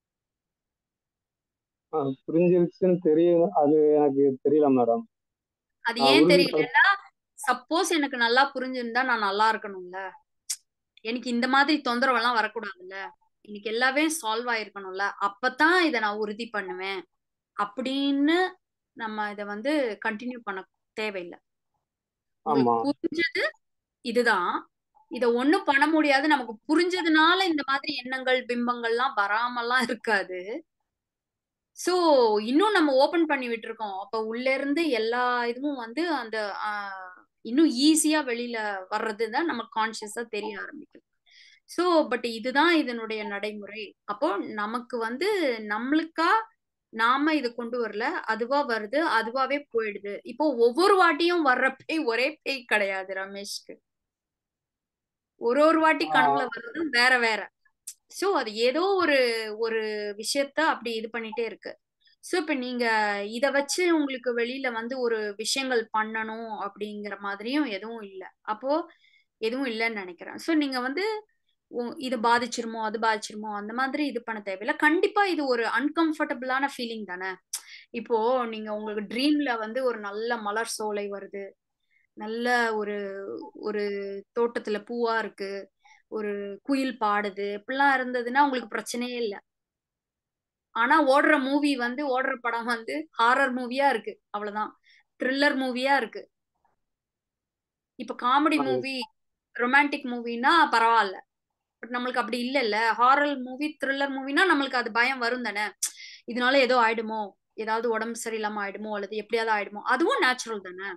ஆஹ் புரிஞ்சிருச்சுன்னு தெரியும் அது எனக்கு தெரியல மேடம் அது ஆஹ் ஏன் உறுதி தெரியலன்னா சப்போஸ் எனக்கு நல்லா புரிஞ்சிருந்தா நான் நல்லா இருக்கணும்ல எனக்கு இந்த மாதிரி தொந்தரவு எல்லாம் வரக்கூடாதுல்ல எனக்கு எல்லாமே சால்வ் ஆயிருக்கணும்ல அப்பதான் இதை நான் உறுதி பண்ணுவேன் அப்படின்னு நம்ம இதை வந்து கண்டினியூ பண்ண தேவையில்லை ஆமா உங்களுக்கு புரிஞ்சது இதுதான் இத ஒண்ணும் பண்ண முடியாது நமக்கு புரிஞ்சதுனால இந்த மாதிரி எண்ணங்கள் பிம்பங்கள்லாம் வராமலாம் இருக்காது சோ இன்னும் நம்ம ஓபன் பண்ணி விட்டுருக்கோம் அப்ப உள்ள இருந்து எல்லா இதுவும் வந்து அந்த ஆஹ், இன்னும் ஈஸியா வெளியில வர்றதுதான் நமக்கு கான்சியஸா தெரிய ஆரம்பிக்கும் சோ பட் இதுதான் இதனுடைய நடைமுறை அப்போ நமக்கு வந்து நம்மளுக்கா நாம இது கொண்டு வரல அதுவா வருது அதுவாவே போயிடுது இப்போ ஒவ்வொரு வாட்டியும் வர்ற பேய் ஒரே பேய் கிடையாது ரமேஷ்க்கு ஒரு ஒரு வாட்டி கனவுல வர்றது வேற வேற சோ அது ஏதோ ஒரு ஒரு விஷயத்த அப்படி இது பண்ணிட்டே இருக்கு சோ இப்ப நீங்க இத வச்சு உங்களுக்கு வெளியில வந்து ஒரு விஷயங்கள் பண்ணணும் அப்படிங்கிற மாதிரியும் எதுவும் இல்ல அப்போ எதுவும் இல்லைன்னு நினைக்கிறேன் சோ நீங்க வந்து உ- இது பாதிச்சிருமோ அது பாதிச்சிருமோ அந்த மாதிரி இது பண்ண தேவையில்ல கண்டிப்பா இது ஒரு அன்கம்ஃபர்டபுளான ஃபீலிங் தானே இப்போ நீங்க உங்களுக்கு ட்ரீம்ல வந்து ஒரு நல்ல மலர் சோலை வருது நல்ல ஒரு ஒரு தோட்டத்துல பூவா இருக்கு ஒரு குயில் பாடுது இப்படிலாம் இருந்ததுன்னா உங்களுக்கு பிரச்சனையே இல்ல ஆனா ஓடுற மூவி வந்து ஓடுற படம் வந்து ஹாரர் மூவியா இருக்கு அவ்வளவுதான் த்ரில்லர் மூவியா இருக்கு இப்ப காமெடி அது மூவி ரொமான்டிக் மூவினா பரவாயில்ல பட் நம்மளுக்கு அப்படி இல்லைல்ல ஹாரர் மூவி த்ரில்லர் மூவினா நம்மளுக்கு அது பயம் வரும் தானே இதனால ஏதோ ஆயிடுமோ ஏதாவது உடம்பு சரியில்லாம ஆயிடுமோ அல்லது எப்படியாவது ஆயிடுமோ அதுவும் நேச்சுரல் தானே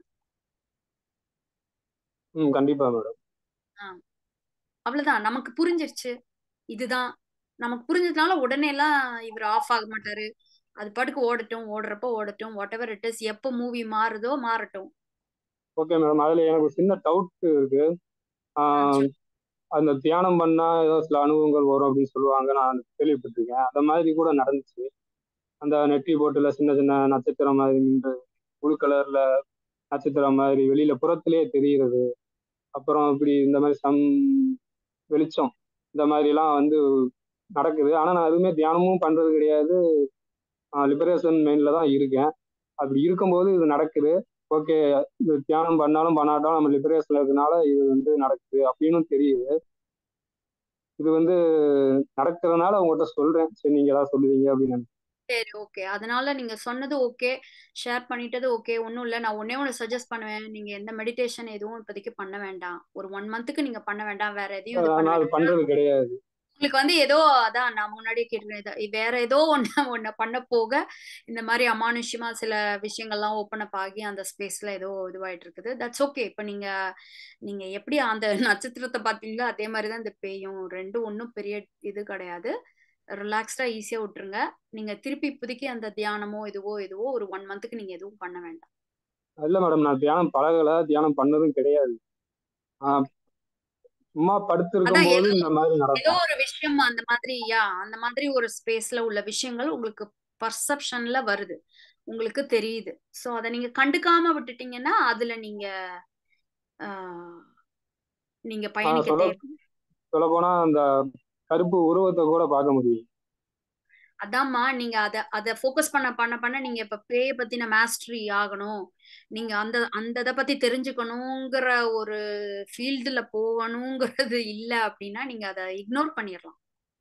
ம் கண்டிப்பா மேடம் ஆஹ் அவ்வளவுதான் நமக்கு புரிஞ்சிருச்சு இதுதான் நமக்கு புரிஞ்சதுனால உடனே எல்லாம் இவர் ஆஃப் ஆக மாட்டாரு அது பாட்டுக்கு ஓடட்டும் ஓடுறப்ப ஓடட்டும் வாட் எவர் இட் இஸ் எப்போ மூவி மாறுதோ மாறட்டும் ஓகே மேடம் அதுல எனக்கு ஒரு சின்ன டவுட் இருக்கு ஆஹ் ஆஹ் சொல்லு. அந்த தியானம் பண்ணா ஏதோ சில அனுபவங்கள் வரும் அப்படின்னு சொல்லுவாங்க நான் கேள்விப்பட்டிருக்கேன் அந்த மாதிரி கூட நடந்துச்சு அந்த நெற்றி போட்டுல சின்ன சின்ன நட்சத்திரம் மாதிரி நின்று புழு கலர்ல நட்சத்திரம் மாதிரி வெளியில புறத்திலேயே தெரிகிறது அப்புறம் இப்படி இந்த மாதிரி சம் வெளிச்சம் இந்த மாதிரி எல்லாம் வந்து நடக்குது ஆனா நான் எதுவுமே தியானமும் பண்றது கிடையாது லிபரேஷன் மைண்ட்ல தான் இருக்கேன் அப்படி இருக்கும்போது இது நடக்குது ஓகே இது தியானம் பண்ணாலும் பண்ணாட்டாலும் நம்ம லிபரேஷன்ல இருக்கனால இது வந்து நடக்குது அப்படின்னு தெரியுது இது வந்து நடக்கிறதுனால உங்கள்கிட்ட சொல்றேன் சரி நீங்க ஏதாவது சொல்லுவீங்க அப்படின்னு நினைச்சேன். சரி ஓகே அதனால நீங்க சொன்னது ஓகே ஷேர் பண்ணிட்டது ஓகே ஒன்றும் இல்லை நான் ஒன்னே ஒன்று சஜஸ்ட் பண்ணுவேன் நீங்க எந்த மெடிடேஷன் எதுவும் இப்போதைக்கு பண்ண வேண்டாம் ஒரு ஒன் மந்த்துக்கு நீங்க பண்ண வேண்டாம் வேற எதையும் இது பண்ண நான் அது வேண்டாம் பண்றது கிடையாது உங்களுக்கு வந்து ஏதோ அதான் நான் முன்னாடியே கேட்டிருக்கேன் வேற ஏதோ ஒண்ணு ஒண்ணு பண்ண போக இந்த மாதிரி அமானுஷ்யமா சில விஷயங்கள்லாம் ஓப்பன் அப் ஆகி அந்த ஸ்பேஸ்ல ஏதோ இதுவாயிட்டு இருக்குது தட்ஸ் ஓகே இப்ப நீங்க நீங்க எப்படி அந்த நட்சத்திரத்தை பாத்தீங்களோ அதே மாதிரிதான் இந்த பேயும் ரெண்டும் ஒன்றும் பெரிய இது கிடையாது ரிலாக்ஸ்டா ஈஸியா விட்டுருங்க நீங்க திருப்பி இப்போதைக்கு அந்த தியானமோ இதுவோ இதுவோ ஒரு ஒன் மந்த்துக்கு நீங்க எதுவும் பண்ண வேண்டாம் இல்ல மேடம் நான் தியானம் பழகல தியானம் பண்ணதும் கிடையாது ஆஹ் சும்மா படுத்திருக்கும் அதான் போது ஏதோ இந்த மாதிரி ஏதோ நடக்கும் ஒரு விஷயம் அந்த மாதிரி யா அந்த மாதிரி ஒரு ஸ்பேஸ்ல உள்ள விஷயங்கள் உங்களுக்கு பர்செப்ஷன்ல வருது உங்களுக்கு தெரியுது சோ அதை நீங்க கண்டுக்காம விட்டுட்டீங்கன்னா அதுல நீங்க ஆஹ், நீங்க ஆஹ் பயணிக்க சொல்ல தேவை சொல்ல போனா அந்த கருப்பு உருவத்தை கூட பார்க்க முடியும் அதாம்மா நீங்க அத அத ஃபோக்கஸ் பண்ண பண்ண பண்ண நீங்க இப்ப பேய பத்தின மாஸ்டரி ஆகணும் நீங்க அந்த அந்த இதை பத்தி தெரிஞ்சுக்கணுங்கிற ஒரு ஃபீல்டுல போகணுங்கிறது இல்ல அப்படின்னா நீங்க அதை இக்னோர் பண்ணிடலாம்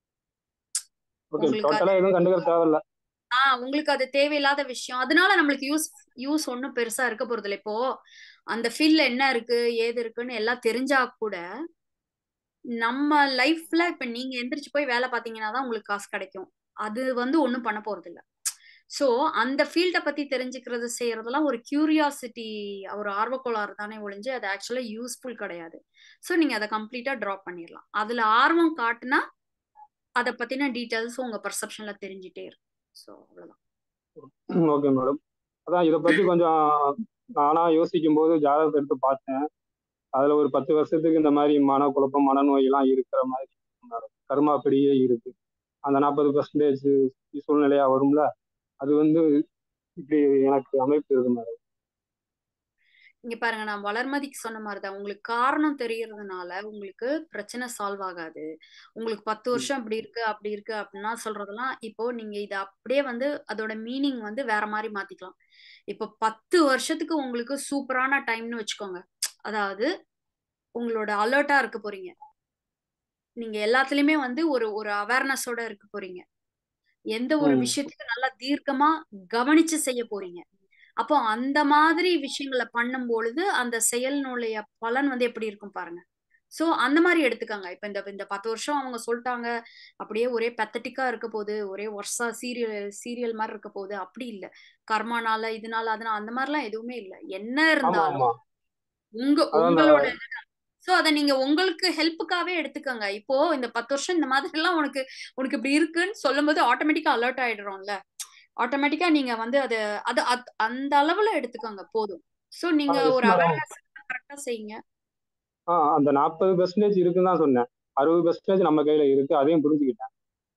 ஓகே உங்களுக்கு அது டோட்டலா எதுவும் கண்டுக்க தேவையில்ல ஆஹ் உங்களுக்கு அது தேவையில்லாத விஷயம் அதனால நம்மளுக்கு யூஸ் யூஸ் ஒன்றும் பெருசா இருக்க போறதில்ல இப்போ அந்த ஃபீல்ட்ல என்ன இருக்கு ஏது இருக்குன்னு எல்லாம் தெரிஞ்சா கூட நம்ம லைஃப்ல இப்ப நீங்க எந்திரிச்சு போய் வேலை பாத்தீங்கன்னா தான் உங்களுக்கு காசு கிடைக்கும் அது வந்து ஒன்றும் பண்ண போறது இல்ல ஸோ அந்த ஃபீல்டை பத்தி தெரிஞ்சுக்கிறது செய்யறதெல்லாம் ஒரு கியூரியாசிட்டி ஒரு ஆர்வக்கோளாறு தானே ஒழிஞ்சு அது ஆக்சுவலா யூஸ்ஃபுல் கிடையாது ஸோ நீங்க அதை கம்ப்ளீட்டா ட்ராப் பண்ணிடலாம் அதுல ஆர்வம் காட்டுனா அதை பத்தின டீட்டெயில்ஸ் உங்க பர்செப்ஷன்ல தெரிஞ்சுட்டே இருக்கும் ஸோ அவ்வளவுதான் ஓகே மேடம் அதான் இதை பத்தி கொஞ்சம் நானா யோசிக்கும் போது ஜாதகத்தை எடுத்து பார்த்தேன் அதுல ஒரு பத்து வருஷத்துக்கு இந்த மாதிரி மனக்குழப்பம் மனநோய் எல்லாம் இருக்கிற மாதிரி மேடம் கர்மா அப்படியே இருக்கு அந்த நாற்பது பர்சன்டேஜ் சூழ்நிலையா வரும்ல அது வந்து இப்படி எனக்கு அமைப்பு இருக்கு மேடம் இங்க பாருங்க நான் வளர்மதிக்கு சொன்ன மாதிரிதான் உங்களுக்கு காரணம் தெரியறதுனால உங்களுக்கு பிரச்சனை சால்வ் ஆகாது உங்களுக்கு பத்து வருஷம் இப்படி இருக்கு அப்படி இருக்கு அப்படின்னா சொல்றதெல்லாம் இப்போ நீங்க இதை அப்படியே வந்து அதோட மீனிங் வந்து வேற மாதிரி மாத்திக்கலாம் இப்போ பத்து வருஷத்துக்கு உங்களுக்கு சூப்பரான டைம்னு வச்சுக்கோங்க அதாவது உங்களோட அலர்ட்டா இருக்க போறீங்க நீங்க எல்லாத்துலயுமே வந்து ஒரு ஒரு அவேர்னஸோட இருக்க போறீங்க எந்த ஒரு விஷயத்துக்கு நல்லா தீர்க்கமா கவனிச்சு செய்ய போறீங்க அப்போ அந்த மாதிரி விஷயங்களை பண்ணும் பொழுது அந்த செயலினுடைய பலன் வந்து எப்படி இருக்கும் பாருங்க சோ அந்த மாதிரி எடுத்துக்காங்க இப்ப இந்த இந்த பத்து வருஷம் அவங்க சொல்லிட்டாங்க அப்படியே ஒரே பெத்தட்டிக்கா இருக்க போகுது ஒரே ஒர்ஸா சீரியல் சீரியல் மாதிரி இருக்க போகுது அப்படி இல்ல கர்மானால இதனால அதனால அந்த மாதிரிலாம் எதுவுமே இல்ல என்ன இருந்தாலும் உங்க உங்களோட சோ அத நீங்க உங்களுக்கு ஹெல்ப்புக்காவே எடுத்துக்கோங்க இப்போ இந்த பத்து வருஷம் இந்த மாதிரி எல்லாம் உனக்கு உனக்கு இப்படி இருக்குன்னு சொல்லும் போது ஆட்டோமேட்டிக்கா அலர்ட் ஆயிடுறோம்ல ஆட்டோமேட்டிக்கா நீங்க வந்து அது அது அந்த அளவுல எடுத்துக்கோங்க போதும் சோ நீங்க ஒரு அவேர்னஸ் கரெக்டா செய்யுங்க ஆஹ் அந்த நாற்பது பெர்சன்டேஜ் இருக்குன்னு தான் சொன்னேன் அறுபது பெர்சன்டேஜ் நம்ம கையில இருக்கு அதையும் புரிஞ்சுக்கிட்டேன்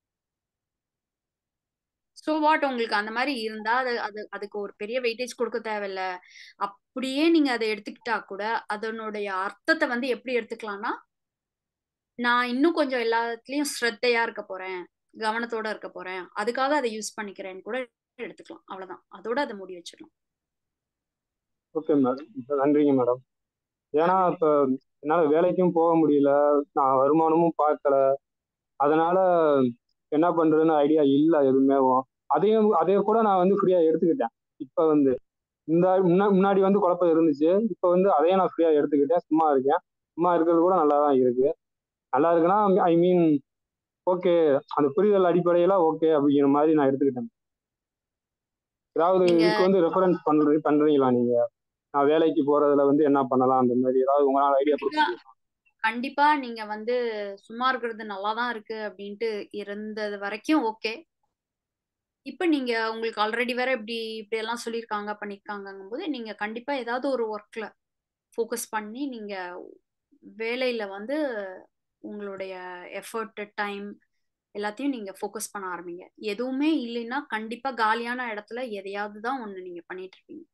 ஸோ வாட் உங்களுக்கு அந்த மாதிரி இருந்தா அது அது அதுக்கு ஒரு பெரிய வெயிட்டேஜ் கொடுக்க தேவையில்ல அப்படியே நீங்க அதை எடுத்துக்கிட்டா கூட அதனுடைய அர்த்தத்தை வந்து எப்படி எடுத்துக்கலாம்னா நான் இன்னும் கொஞ்சம் எல்லாத்துலயும் ஸ்ரத்தையா இருக்க போறேன் கவனத்தோட இருக்க போறேன் அதுக்காக அதை யூஸ் பண்ணிக்கிறேன்னு கூட எடுத்துக்கலாம் அவ்வளவுதான் அதோட அதை மூடி வச்சிடலாம் ஓகே மேடம் நன்றிங்க மேடம் ஏன்னா இப்ப என்னால வேலைக்கும் போக முடியல நான் வருமானமும் பார்க்கல அதனால என்ன பண்றதுன்னு ஐடியா இல்லை எதுவுமே அதையும் அதையும் கூட நான் வந்து ஃப்ரீயா எடுத்துக்கிட்டேன் இப்ப வந்து இந்த முன்னா முன்னாடி வந்து குழப்பம் இருந்துச்சு இப்ப வந்து அதையும் நான் ஃப்ரீயா எடுத்துக்கிட்டேன் சும்மா இருக்கேன் சும்மா இருக்கிறது கூட நல்லா தான் இருக்கு நல்லா இருக்குன்னா ஐ மீன் ஓகே அந்த புரிதல் அடிப்படையில ஓகே அப்படிங்கிற மாதிரி நான் எடுத்துக்கிட்டேன் ஏதாவது இதுக்கு வந்து ரெஃபரன்ஸ் பண்ற பண்றீங்களா நீங்க நான் வேலைக்கு போறதுல வந்து என்ன பண்ணலாம் அந்த மாதிரி ஏதாவது உங்களால ஐடியா கொடுக்க கண்டிப்பா நீங்க வந்து சும்மா இருக்கிறது நல்லா தான் இருக்கு அப்படின்ட்டு இருந்தது வரைக்கும் ஓகே இப்ப நீங்க உங்களுக்கு ஆல்ரெடி வேற இப்படி இப்படி எல்லாம் சொல்லியிருக்காங்க பண்ணிருக்காங்கும் போது நீங்க கண்டிப்பா ஏதாவது ஒரு ஒர்க்ல ஃபோக்கஸ் பண்ணி நீங்க வேலையில வந்து உங்களுடைய எஃபர்ட் டைம் எல்லாத்தையும் நீங்க ஃபோக்கஸ் பண்ண ஆரம்பிங்க எதுவுமே இல்லைன்னா கண்டிப்பா காலியான இடத்துல எதையாவது தான் ஒண்ணு நீங்க பண்ணிட்டு இருப்பீங்க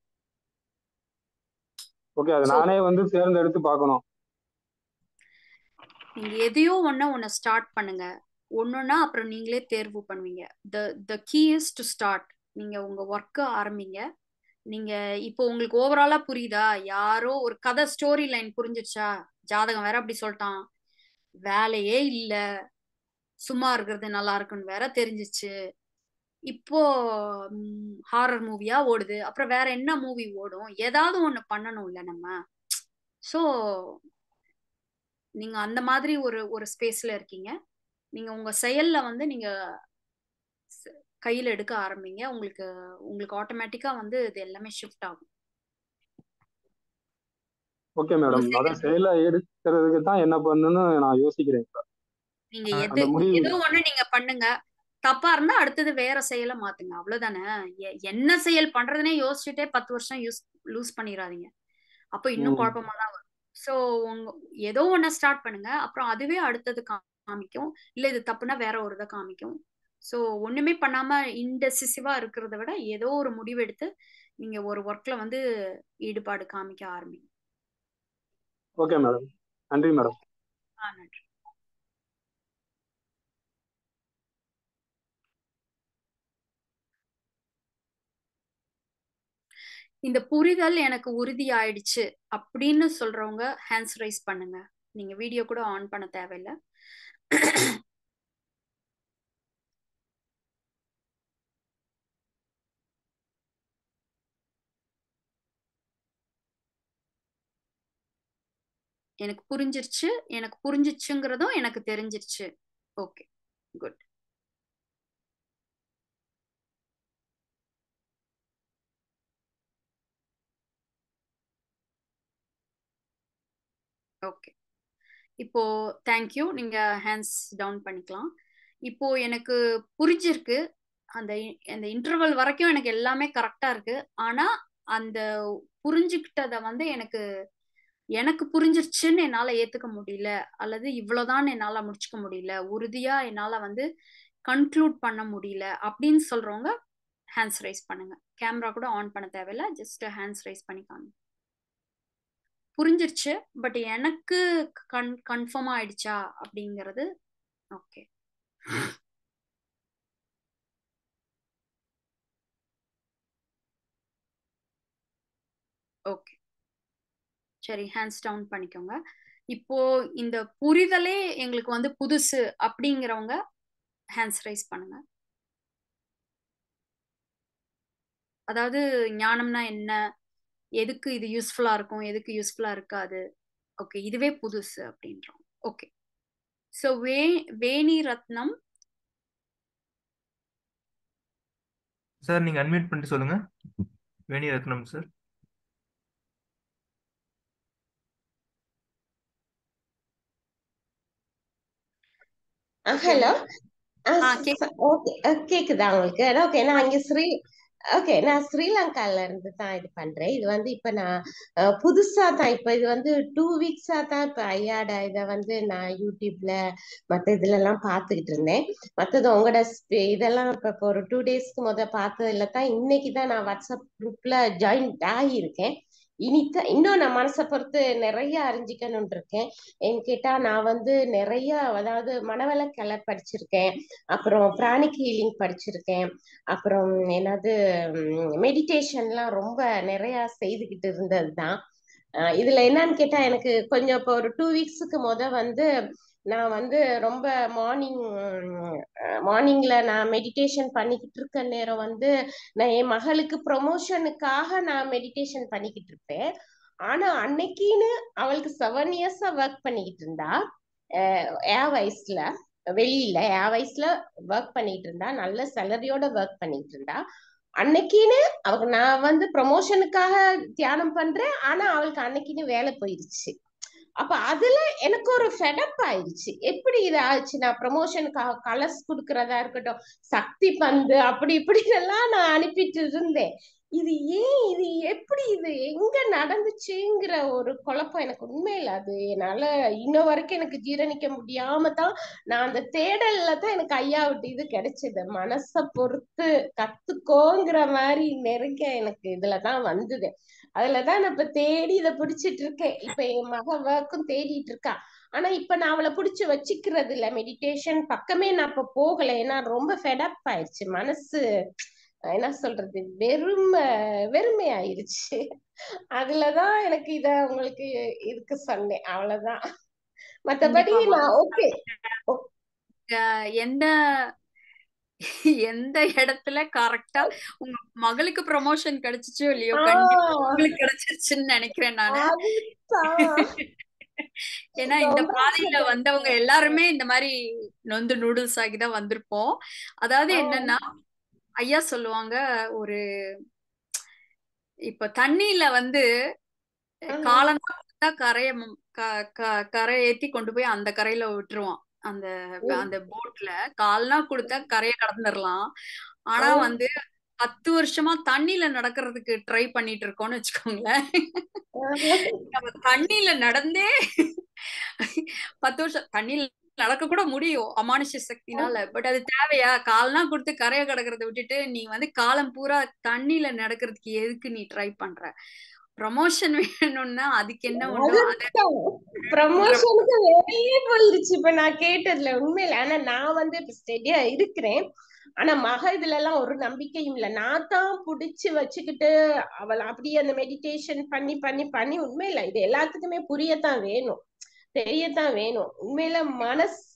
ஓகே அது நானே வந்து தேர்ந்தெடுத்து பார்க்கணும் நீங்க எதையோ ஒண்ணு ஒண்ணு ஸ்டார்ட் பண்ணுங்க ஒன்னொன்னா அப்புறம் நீங்களே தேர்வு பண்ணுவீங்க the the key is to start நீங்க உங்க ஒர்க்க ஆரம்பிங்க நீங்க இப்போ உங்களுக்கு ஓவராலா புரியுதா யாரோ ஒரு கதை ஸ்டோரி லைன் புரிஞ்சிருச்சா ஜாதகம் வேற அப்படி சொல்லிட்டான் வேலையே இல்ல சும்மா இருக்கிறது நல்லா இருக்குன்னு வேற தெரிஞ்சிச்சு இப்போ ஹாரர் மூவியா ஓடுது அப்புறம் வேற என்ன மூவி ஓடும் ஏதாவது ஒண்ணு பண்ணணும்ல நம்ம ஸோ நீங்க அந்த மாதிரி ஒரு ஒரு ஸ்பேஸ்ல இருக்கீங்க நீங்க உங்க செயல்ல வந்து நீங்க கையில எடுக்க ஆரம்பிங்க உங்களுக்கு உங்களுக்கு ஆட்டோமேட்டிக்கா வந்து இது எல்லாமே ஷிஃப்ட் ஆகும் ஓகே மேடம் அதான் செயல எடுக்கிறதுக்கு தான் என்ன பண்ணணும்னு நான் யோசிக்கிறேன் இப்ப நீங்க எது ஏதோ ஒண்ணு நீங்க பண்ணுங்க தப்பா இருந்தா அடுத்தது வேற செயலை மாத்துங்க அவ்வளவுதானே என்ன செயல் பண்றதுனே யோசிச்சுட்டே பத்து வருஷம் யூஸ் லூஸ் பண்ணிடாதீங்க அப்ப இன்னும் குழப்பமா தான் வரும் ஸோ உங்க ஏதோ ஒண்ணு ஸ்டார்ட் பண்ணுங்க அப்புறம் அதுவே அடுத்தது காமிக்கும் இல்ல இது தப்புனா வேற ஒரு இதை காமிக்கும் ஸோ ஒண்ணுமே பண்ணாம இன்டெசிசிவா இருக்கிறத விட ஏதோ ஒரு முடிவு எடுத்து நீங்க ஒரு ஒர்க்ல வந்து ஈடுபாடு காமிக்க ஆரம்பிங்க ஓகே மேடம் நன்றி மேடம் ஆ நன்றி இந்த புரிதல் எனக்கு உறுதி ஆயிடுச்சு அப்படின்னு சொல்றவங்க ஹேண்ட்ஸ் ரைஸ் பண்ணுங்க நீங்க வீடியோ கூட ஆன் பண்ண தேவையில்லை எனக்கு புரிஞ்சிருச்சு எனக்கு புரிஞ்சிச்சுங்கிறதும் எனக்கு தெரிஞ்சிருச்சு ஓகே குட் ஓகே இப்போ தேங்க்யூ நீங்க ஹேண்ட்ஸ் டவுன் பண்ணிக்கலாம் இப்போ எனக்கு புரிஞ்சிருக்கு அந்த அந்த இன்டர்வல் வரைக்கும் எனக்கு எல்லாமே கரெக்டா இருக்கு ஆனா அந்த புரிஞ்சுக்கிட்டத வந்து எனக்கு எனக்கு புரிஞ்சிருச்சுன்னு என்னால ஏத்துக்க முடியல அல்லது இவ்வளவுதான் என்னால முடிச்சுக்க முடியல உறுதியா என்னால வந்து கன்க்ளூட் பண்ண முடியல அப்படின்னு சொல்றவங்க ஹேண்ட்ஸ் ரைஸ் பண்ணுங்க கேமரா கூட ஆன் பண்ண தேவையில்ல ஜஸ்ட் ஹேண்ட்ஸ் ரைஸ் பண்ணிக்காங்க புரிஞ்சிருச்சு பட் எனக்கு கன் கன்ஃபார்ம் ஆயிடுச்சா அப்படிங்கிறது ஓகே ஓகே சரி ஹேண்ட்ஸ் டவுன் பண்ணிக்கோங்க இப்போ இந்த புரிதலே எங்களுக்கு வந்து புதுசு அப்படிங்கிறவங்க ஹேண்ட்ஸ் ரைஸ் பண்ணுங்க அதாவது ஞானம்னா என்ன எதுக்கு இது யூஸ்ஃபுல்லா இருக்கும் எதுக்கு யூஸ்ஃபுல்லா இருக்காது ஓகே இதுவே புதுசு அப்படின்றோம் ஓகே ஸோ வே வேணி ரத்னம் சார் நீங்க அன்மியூட் பண்ணிட்டு சொல்லுங்க வேணி ரத்னம் சார் ஹலோ ஆ, கேக்குது. ஓகே கேக்குதா உங்களுக்கு ஓகே நான் இங்க ஸ்ரீ ஓகே நான் ஸ்ரீலங்கால இருந்து தான் இது பண்றேன் இது வந்து இப்ப நான் அஹ், புதுசா தான் இப்ப இது வந்து டூ வீக்ஸா தான் இப்ப ஐயாட இத வந்து நான் யூடியூப்ல மத்த இதுல எல்லாம் பாத்துக்கிட்டு இருந்தேன் மத்தது உங்களோட ஸ்ப- இதெல்லாம் இப்ப இப்ப ஒரு டூ டேஸ்க்கு முத பார்த்ததுல தான் இன்னைக்கு தான் நான் வாட்ஸ்அப் குரூப்ல ஜாயின் ஆகியிருக்கேன் இனித்தான் இன்னும் நான் மனசை பொறுத்து நிறைய அறிஞ்சிக்கணும்னு இருக்கேன் ஏன்னு கேட்டா நான் வந்து நிறைய அதாவது மனவளக்கலை படிச்சிருக்கேன் அப்புறம் பிராணிக் ஹீலிங் படிச்சிருக்கேன் அப்புறம் என்னது மெடிடேஷன்லாம் ரொம்ப நிறைய செய்துக்கிட்டு இருந்தது தான் இதுல என்னன்னு கேட்டா எனக்கு கொஞ்சம் இப்போ ஒரு டூ வீக்ஸுக்கு முத வந்து நான் வந்து ரொம்ப மார்னிங் மார்னிங்ல நான் மெடிடேஷன் பண்ணிக்கிட்டு இருக்க நேரம் வந்து நான் என் மகளுக்கு ப்ரொமோஷனுக்காக நான் மெடிடேஷன் பண்ணிக்கிட்டு இருப்பேன் ஆனா அன்னைக்குன்னு அவளுக்கு செவன் இயர்ஸா ஒர்க் பண்ணிக்கிட்டு இருந்தா ஏர் வயசுல வெளியில ஏர் வயசுல ஒர்க் பண்ணிட்டு இருந்தா நல்ல சேலரியோட ஒர்க் பண்ணிட்டு இருந்தா அன்னைக்குன்னு அவ நான் வந்து ப்ரொமோஷனுக்காக தியானம் பண்றேன் ஆனா அவளுக்கு அன்னைக்குன்னு வேலை போயிருச்சு அப்ப அதுல எனக்கு ஒரு ஃபெடப் ஆயிடுச்சு எப்படி இது ஆச்சு நான் ப்ரமோஷனுக்காக கலர்ஸ் கொடுக்கறதா இருக்கட்டும் சக்தி பந்து அப்படி இப்படி எல்லாம் நான் அனுப்பிட்டு இருந்தேன் இது ஏன் இது எப்படி இது எங்க நடந்துச்சுங்கிற ஒரு குழப்பம் எனக்கு உண்மையில அது என்னால இன்ன வரைக்கும் எனக்கு ஜீரணிக்க முடியாம தான் நான் அந்த தேடல்ல தான் எனக்கு ஐயா விட்டு இது கிடைச்சது மனசை பொறுத்து கத்துக்கோங்கிற மாதிரி நெருங்க எனக்கு இதுலதான் வந்தது அதுலதான் நான் இப்ப தேடி இதை பிடிச்சிட்டு இருக்கேன் இப்ப என் மக ஒர்க்கும் தேடிட்டு இருக்கா ஆனா இப்ப நான் அவளை பிடிச்சு வச்சுக்கிறது இல்ல மெடிடேஷன் பக்கமே நான் இப்ப போகல ஏன்னா ரொம்ப ஃபெடப் ஆயிடுச்சு மனசு என்ன சொல்றது வெறுமை வெறுமை ஆயிருச்சு அதுலதான் எனக்கு இத உங்களுக்கு இதுக்கு சொன்னேன் அவ்வளவுதான் மத்தபடி நான் ஓகே எந்த எந்த இடத்துல கரெக்டா உங்க மகளுக்கு ப்ரொமோஷன் கிடைச்சிச்சோ இல்லையோ கண்டிப்பா உங்களுக்கு கிடைச்சிருச்சுன்னு நினைக்கிறேன் நானு ஏன்னா இந்த பாதையில வந்தவங்க எல்லாருமே இந்த மாதிரி நொந்து நூடுல்ஸ் ஆகிதான் வந்திருப்போம் அதாவது என்னன்னா ஐயா சொல்லுவாங்க ஒரு இப்ப தண்ணியில வந்து காலந்தா கரைய கரை ஏத்தி கொண்டு போய் அந்த கரையில விட்டுருவான் அந்த அந்த போட்ல கால்னா கொடுத்தா கரையை கடந்துடலாம் ஆனா வந்து பத்து வருஷமா தண்ணியில நடக்கிறதுக்கு ட்ரை பண்ணிட்டு இருக்கோம்னு வச்சுக்கோங்களேன் நம்ம தண்ணியில நடந்தே பத்து வருஷம் தண்ணியில நடக்க கூட முடியும் அமானுஷ சக்தினால பட் அது தேவையா கால்னா கொடுத்து கரையை கடக்கிறத விட்டுட்டு நீ வந்து காலம் பூரா தண்ணியில நடக்கிறதுக்கு எதுக்கு நீ ட்ரை பண்ற ப்ரமோஷன் வேணும்னா அதுக்கு என்ன ப்ரமோஷனுக்கு வெளியே போயிருச்சு இப்ப நான் கேட்டதுல உண்மையில ஆனா நான் வந்து இப்ப ஸ்டெடியா இருக்கிறேன் ஆனா மக இதுல எல்லாம் ஒரு நம்பிக்கையும் இல்ல நான் தான் புடிச்சு வச்சுக்கிட்டு அவள் அப்படியே அந்த மெடிடேஷன் பண்ணி பண்ணி பண்ணி உண்மையில இது எல்லாத்துக்குமே புரியத்தான் வேணும் தெரியத்தான் வேணும் உண்மையில மனச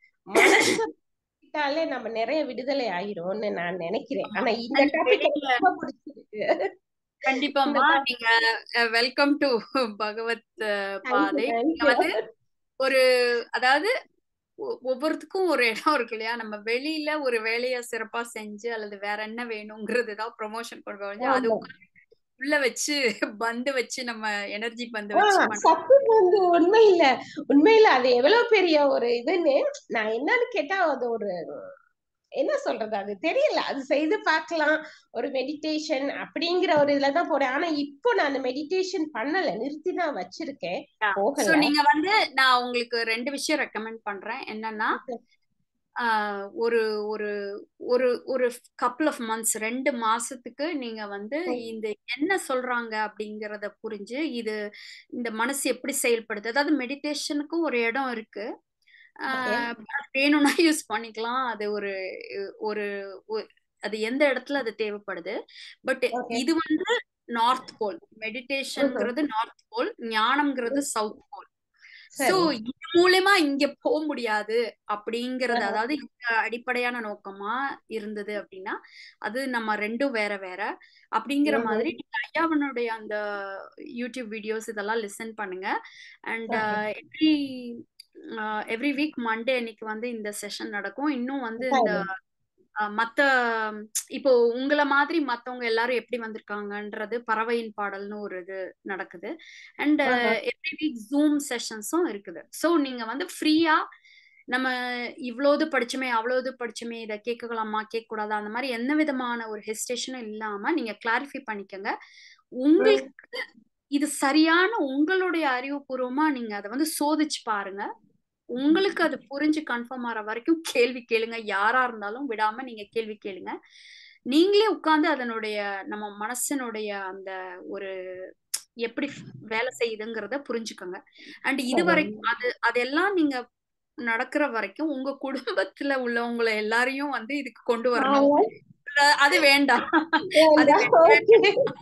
மனசாலே நம்ம நிறைய விடுதலை ஆயிரும்னு நான் நினைக்கிறேன் ஆனா இந்த டாபிக் ரொம்ப பிடிச்சிருக்கு கண்டிப்பாமா நீங்க வெல்கம் டு பகவத் பாதை வந்து ஒரு அதாவது ஒவ்வொருத்துக்கும் ஒரு இடம் இருக்கு இல்லையா நம்ம வெளியில ஒரு வேலைய சிறப்பா செஞ்சு அல்லது வேற என்ன வேணுங்கிறது தான் ப்ரொமோஷன் கொண்டு வந்து அது உள்ள வச்சு பந்து வச்சு நம்ம எனர்ஜி பந்து ஆ, வச்சு பண்ண சத்து வந்து உண்மையில உண்மையில அது எவ்வளவு பெரிய ஒரு இதுன்னு நான் என்னன்னு கேட்டா அது ஒரு என்ன சொல்றது அது தெரியல அது செய்து பார்க்கலாம் ஒரு மெடிடேஷன் அப்படிங்கிற ஒரு இதுலதான் போறேன் ஆனா இப்போ நான் அந்த மெடிடேஷன் பண்ணல நிறுத்தி தான் வச்சிருக்கேன் சோ போகல நீங்க வந்து நான் உங்களுக்கு ரெண்டு விஷயம் ரெக்கமெண்ட் பண்றேன் என்னன்னா ஆஹ் ஒரு ஒரு ஒரு ஒரு கப்புள் ஆஃப் மந்த்ஸ் ரெண்டு மாசத்துக்கு நீங்க வந்து இந்த என்ன சொல்றாங்க அப்படிங்கறத புரிஞ்சு இது இந்த மனசு எப்படி செயல்படுது அதாவது மெடிடேஷனுக்கும் ஒரு இடம் இருக்கு ஓகே ஆஹ் வேணும்னா யூஸ் பண்ணிக்கலாம் அது ஒரு ஒரு ஒரு- அது எந்த இடத்துல அது தேவைப்படுது பட் ஓகே இது வந்து நார்த் போல் மெடிடேஷன்ங்கிறது நார்த் போல் ஞானம்ங்கிறது சவுத் போல் சோ சரி இது மூலமா இங்க போக முடியாது அப்படிங்கறது ஆஹ் அதாவது இந்த அடிப்படையான நோக்கமா இருந்தது அப்படின்னா அது நம்ம ரெண்டும் வேற வேற அப்படிங்கிற ம்ஹும். மாதிரி நீங்க ஐயாவனுடைய அந்த யூடியூப் வீடியோஸ் இதெல்லாம் லிசன் பண்ணுங்க and okay every every week Monday அன்னைக்கு வந்து இந்த செஷன் நடக்கும் இன்னும் வந்து இந்த சரி அஹ், மத்த இப்போ உங்களை மாதிரி மத்தவங்க எல்லாரும் எப்படி வந்திருக்காங்கன்றது பறவையின் பாடல்னு ஒரு இது நடக்குது அண்ட் ஆஹா எவ்ரி வீக் ஜூம் செஷன்ஸும் இருக்குது ஸோ நீங்க வந்து ஃப்ரீயா நம்ம இவ்வளோது படிச்சுமே அவ்வளோது படிச்சுமே இதை கேட்கலாமா கேட்க கூடாதா அந்த மாதிரி எந்த விதமான ஒரு ஹெசிடேஷனும் இல்லாம நீங்க கிளாரிஃபை பண்ணிக்கங்க ம் உங்களுக்கு இது சரியான உங்களுடைய அறிவுபூர்வமா நீங்க அதை வந்து சோதிச்சு பாருங்க உங்களுக்கு அது புரிஞ்சு கன்ஃபார்ம் ஆற வரைக்கும் கேள்வி கேளுங்க யாரா இருந்தாலும் விடாம நீங்க கேள்வி கேளுங்க நீங்களே உட்கார்ந்து அதனுடைய நம்ம மனசனுடைய அந்த ஒரு எப்படி வேலை செய்யுதுங்கிறத புரிஞ்சுக்கோங்க அண்ட் இது சரி வரைக்கும் அது அதெல்லாம் நீங்க நடக்கிற வரைக்கும் உங்க குடும்பத்துல உள்ளவங்களை எல்லாரையும் வந்து இதுக்கு கொண்டு வரணும் ஆமா அஹ் அது வேண்டாம் அது வேண்டாம் வேண்டவே ஓகே வேண்டாம்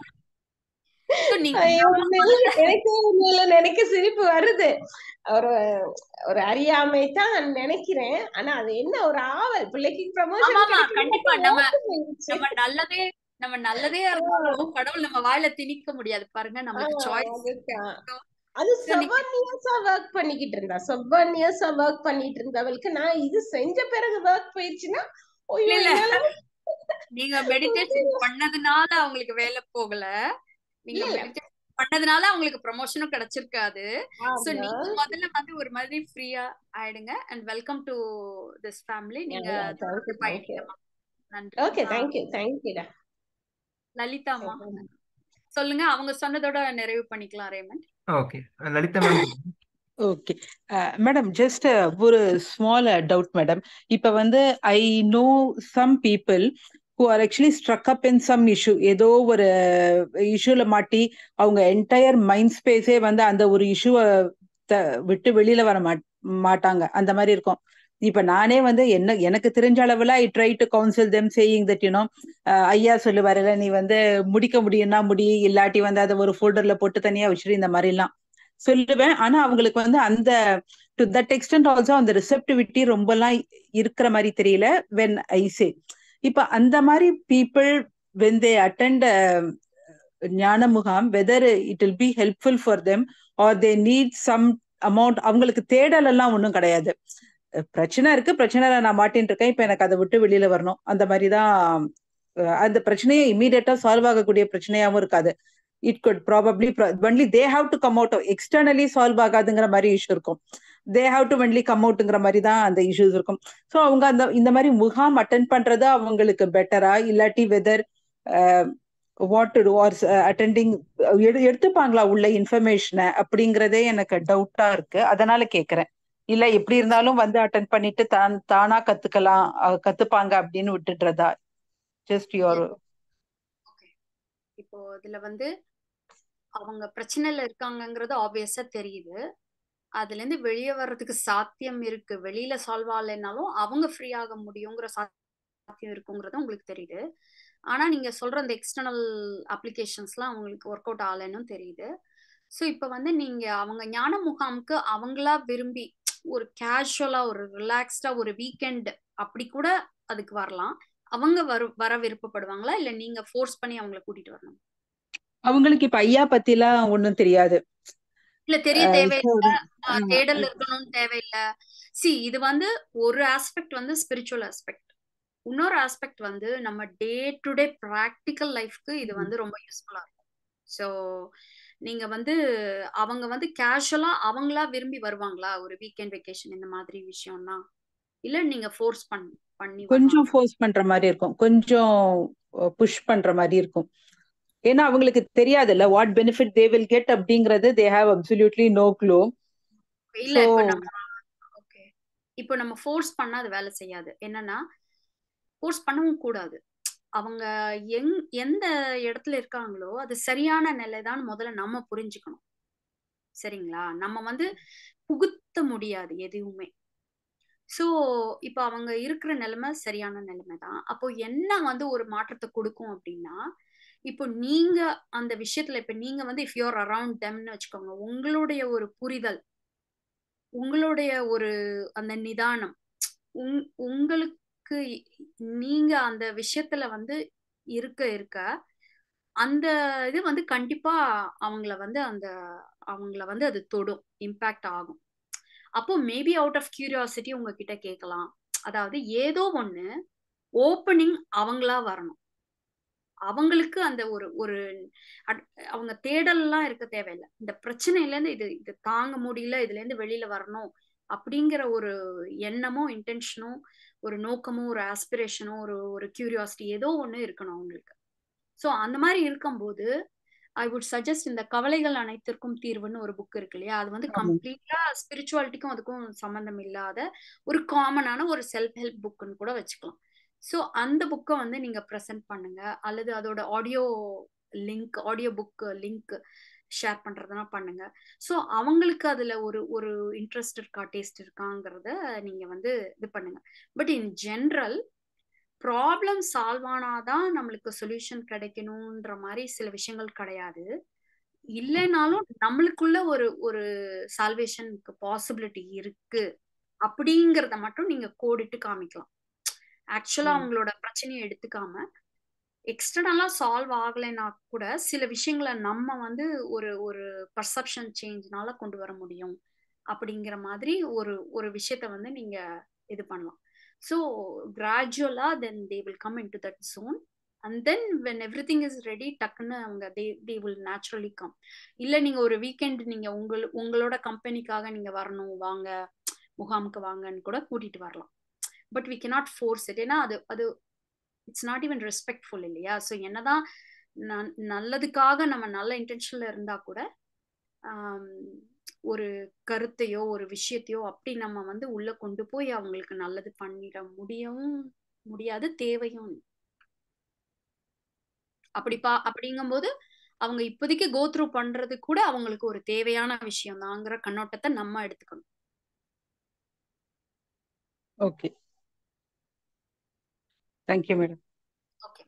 So நீங்க ஐயோ, நம்ம உண்மையில முதல்ல எனக்கே உண்மையில நினைக்க சிரிப்பு வருது ஒரு ஒரு அறியாமை தான் நினைக்கிறேன் ஆனா அது என்ன ஒரு ஆவல் பிள்ளைக்கு ஆமா ப்ரமோஷன் ஆமா கிடைக்கணும் கண்டிப்பா நம்ம ஓட்டு போயிடுச்சு நம்ம நல்லதே நம்ம நல்லதே இருந்தாலும் கடவுள் நம்ம வாயில திணிக்க முடியாது பாருங்க நம்மளுக்கு ஆஹ் சாய்ஸ் அதுதான் அது நீங்க செவன் இயர்ஸா ஒர்க் பண்ணிக்கிட்டு இருந்தா செவன் இயர்ஸா ஒர்க் பண்ணிட்டு இருந்தவளுக்கு நான் இது செஞ்ச பிறகு ஒர்க் போயிடுச்சுன்னா இல்ல ஐயோ இல்ல என்னால நீங்க மெடிடேஷன் பண்ணதுனால அவங்களுக்கு வேலை போகல நீங்க இல்ல இல்ல மெடிடேஷன் பண்ணதுனால அவங்களுக்கு ப்ரமோஷனும் கிடைச்சிருக்காது சோ ஆமா நீங்க முதல்ல வந்து ஒரு மாதிரி ஃப்ரீயா ஆயிடுங்க and welcome to this family நீங்க தேங்க்யூ தொடர்ந்து தேங்க்யூ பயணிங்கம்மா நன்றி ஓகே ஆஹ் தேங்க்யூ தேங்க்யூடா லலிதாமா சொல்லுங்க அவங்க சொன்னதோட நிறைவு பண்ணிக்கலாம் Raymond okay Lalitha ma'am okay madam just ஒரு ஸ்மால் டவுட் மேடம் இப்ப வந்து I know some people who are actually struck up in some issue ஏதோ ஒரு இஷ்யூல மாட்டி அவங்க என்டையர் மைண்ட் ஸ்பேஸே வந்து அந்த ஒரு இஷ்யூவை விட்டு வெளியில வர மாட் மாட்டாங்க அந்த மாதிரி இருக்கும் இப்ப நானே வந்து என்ன எனக்கு தெரிஞ்ச அளவுல I try to counsel them saying that you know ஐயா சொல்லுவாருல நீ வந்து முடிக்க முடியும்னா முடி இல்லாட்டி வந்து அதை ஒரு ஃபோல்டர்ல போட்டு தனியா வச்சிரு இந்த மாதிரி எல்லாம் சொல்லுவேன் ஆனா அவங்களுக்கு வந்து அந்த டு தட் எக்ஸ்டென்ட் ஆல்சோ அந்த ரிசெப்டிவிட்டி ரொம்பலாம் இருக்கிற மாதிரி தெரியல வென் ஐ சே இப்ப அந்த மாதிரி பீப்புள் வென் தே அட்டெண்ட் ஞான முகாம் whether it will be helpful for them or they need some amount அவங்களுக்கு தேடல் எல்லாம் ஒன்றும் கிடையாது பிரச்சனை இருக்கு பிரச்சனைல நான் மாட்டின்னு இருக்கேன் இப்ப எனக்கு அதை விட்டு வெளியில வரணும் அந்த மாதிரிதான் அந்த பிரச்சனையை இமீடியட்டா சால்வ் ஆகக்கூடிய பிரச்சனையாவும் இருக்காது it good probably only they have to come out externally solve ஆகாதுங்கிற மாதிரி இஷ்யூ இருக்கும் they have to only come அவுட்ங்கிற மாதிரி தான் அந்த இஷ்யூஸ் இருக்கும் ஸோ அவங்க அந்த இந்த மாதிரி முகாம் அட்டன் பண்றது அவங்களுக்கு பெட்டரா இல்லாட்டி whether what to are attending எடுத்துப்பாங்களா உள்ள இன்ஃபர்மேஷனை அப்படிங்கிறதே எனக்கு டவுட்டா இருக்கு அதனால கேட்கறேன் இல்ல எப்படி இருந்தாலும் வந்து அட்டன் பண்ணிட்டு தான் தானா கத்துக்கலாம் கத்துப்பாங்க அப்படின்னு விட்டுடுறதா ஜஸ்ட் யோர் இப்போ இதுல வந்து அவங்க பிரச்சனையில இருக்காங்கங்கிறது ஆப்வியஸா தெரியுது அதுல இருந்து வெளியே வர்றதுக்கு சாத்தியம் இருக்கு வெளியில சால்வ் ஆகலைனாலும் அவங்க ஃப்ரீ ஆக முடியுங்கிற சாத்தியம் இருக்குங்கிறது உங்களுக்கு தெரியுது ஆனா நீங்க சொல்ற அந்த எக்ஸ்டர்னல் அப்ளிகேஷன்ஸ்லாம் அவங்களுக்கு ஒர்க் அவுட் ஆகலைன்னு தெரியுது ஸோ இப்போ வந்து நீங்க அவங்க ஞான முகாமுக்கு அவங்களா விரும்பி ஒரு கேஷுவலா ஒரு ரிலாக்ஸ்டா ஒரு வீக்கெண்ட் அப்படி கூட அதுக்கு வரலாம் அவங்க வர வர விருப்பப்படுவாங்களா இல்ல நீங்க ஃபோர்ஸ் பண்ணி அவங்கள கூட்டிட்டு வரணும் அவங்களுக்கு இப்ப ஐயா பத்தி எல்லாம் ஒண்ணும் தெரியாது இல்ல தெரிய தேவையில்லை தேடல் இருக்கணும்னு தேவையில்லை சி இது வந்து ஒரு ஆஸ்பெக்ட் வந்து ஸ்பிரிச்சுவல் ஆஸ்பெக்ட் இன்னொரு ஆஸ்பெக்ட் வந்து நம்ம டே டு டே ப்ராக்டிக்கல் லைஃப்க்கு இது வந்து ரொம்ப யூஸ்ஃபுல்லா இருக்கும் ஸோ நீங்க வந்து அவங்க வந்து கேஷுவலா அவங்களா விரும்பி வருவாங்களா ஒரு வீக்கெண்ட் வெக்கேஷன் இந்த மாதிரி விஷயம்னா இல்ல நீங்க ஃபோர்ஸ் பண் பண்ணி கொஞ்சம் வருவாங்க ஃபோர்ஸ் பண்ற மாதிரி இருக்கும் கொஞ்சம் புஷ் பண்ற மாதிரி இருக்கும் ஏன்னா அவங்களுக்கு தெரியாதுல்ல what benefit they will get அப்படிங்கறது they have absolutely no clue இல்ல ஸோ இப்ப நம்ம ஓகே இப்போ நம்ம ஃபோர்ஸ் பண்ணா அது வேலை செய்யாது என்னன்னா ஃபோர்ஸ் பண்ணவும் கூடாது அவங்க எங் எந்த இடத்துல இருக்காங்களோ அது சரியான நிலைதான் முதல்ல நம்ம புரிஞ்சுக்கணும் சரிங்களா நம்ம வந்து புகுத்த முடியாது எதுவுமே சோ இப்போ அவங்க இருக்கிற நிலைமை சரியான நிலைமை தான் அப்போ என்ன வந்து ஒரு மாற்றத்தை கொடுக்கும் அப்படின்னா இப்போ நீங்க அந்த விஷயத்துல இப்ப நீங்க வந்து இஃப் யூர் அரவுண்ட் தெம்னு வச்சுக்கோங்க உங்களுடைய ஒரு புரிதல் உங்களுடைய ஒரு அந்த நிதானம் உங் உங்களுக்கு நீங்க அந்த விஷயத்துல வந்து இருக்க இருக்க அந்த இது வந்து கண்டிப்பா அவங்கள வந்து அந்த அவங்கள வந்து அது தொடும் இம்பாக்ட் ஆகும் அப்போ மேபி அவுட் ஆஃப் கியூரியாசிட்டி உங்ககிட்ட கேட்கலாம் அதாவது ஏதோ ஒண்ணு ஓப்பனிங் அவங்களா வரணும் அவங்களுக்கு அந்த ஒரு ஒரு அவங்க தேடல்லாம் இருக்க தேவையில்லை இந்த பிரச்சனையில இருந்து இது இது தாங்க முடியல இதுல இருந்து வெளியில வரணும் அப்படிங்கிற ஒரு எண்ணமோ இன்டென்ஷனோ ஒரு நோக்கமோ ஒரு ஆஸ்பிரேஷனோ ஒரு ஒரு கியூரியாசிட்டி ஏதோ ஒண்ணு இருக்கணும் அவங்களுக்கு ஸோ அந்த மாதிரி இருக்கும்போது ஐ வுட் சஜஸ்ட் இந்த கவலைகள் அனைத்திற்கும் தீர்வுன்னு ஒரு புக் இருக்கு இல்லையா அது வந்து கம்ப்ளீட்டா ஸ்பிரிச்சுவாலிட்டிக்கும் அதுக்கும் சம்மந்தம் இல்லாத ஒரு காமனான ஒரு செல்ஃப் ஹெல்ப் புக்குன்னு கூட வச்சுக்கலாம் ஸோ அந்த புக்கை வந்து நீங்க ப்ரெசென்ட் பண்ணுங்க அல்லது அதோட audio link audio book link share பண்றதுனா பண்ணுங்க ஸோ அவங்களுக்கு அதுல ஒரு ஒரு இன்ட்ரெஸ்ட் இருக்கா டேஸ்ட் இருக்காங்கிறத நீங்க வந்து இது பண்ணுங்க but in general problem solve ஆனாதான் நம்மளுக்கு சொல்யூஷன் கிடைக்கணுன்ற மாதிரி சில விஷயங்கள் கிடையாது இல்லைனாலும் நம்மளுக்குள்ள ஒரு ஒரு சால்வேஷனுக்கு பாசிபிலிட்டி இருக்கு அப்படிங்கிறத மட்டும் நீங்க கோடிட்டு காமிக்கலாம் ஆக்சுவலா அவங்களோட பிரச்சனையை எடுத்துக்காம எக்ஸ்டர்னலா சால்வ் ஆகலைன்னா கூட சில விஷயங்களை நம்ம வந்து ஒரு ஒரு பர்செப்ஷன் சேஞ்ச்னால கொண்டு வர முடியும் அப்படிங்கிற மாதிரி ஒரு ஒரு விஷயத்த வந்து நீங்க இது பண்ணலாம் ஸோ கிராஜுவலா then they will come into that zone and then when everything is ready டக்குன்னு அவங்க they they will naturally come இல்லை நீங்கள் ஒரு வீக்கெண்ட் நீங்கள் உங்கள் உங்களோட கம்பெனிக்காக நீங்கள் வரணும் வாங்க முகாமுக்கு வாங்கன்னு கூட கூட்டிட்டு வரலாம் but we cannot force it ஏன்னா அது அது இட்ஸ் நாட் ஈவன் ரெஸ்பெக்ட்ஃபுல் இல்லையா ஸோ என்னதான் நல்லதுக்காக நம்ம நல்ல இன்டென்ஷன்ல இருந்தா கூட ஒரு கருத்தையோ ஒரு விஷயத்தையோ அப்படி நம்ம வந்து உள்ள கொண்டு போய் அவங்களுக்கு நல்லது பண்ணிட முடியவும் முடியாது தேவையும் அப்படிப்பா அப்படிங்கும்போது அவங்க இப்போதைக்கு கோ த்ரூ பண்றது கூட அவங்களுக்கு ஒரு தேவையான விஷயம் தாங்கிற கண்ணோட்டத்தை நம்ம எடுத்துக்கணும் okay thank you madam okay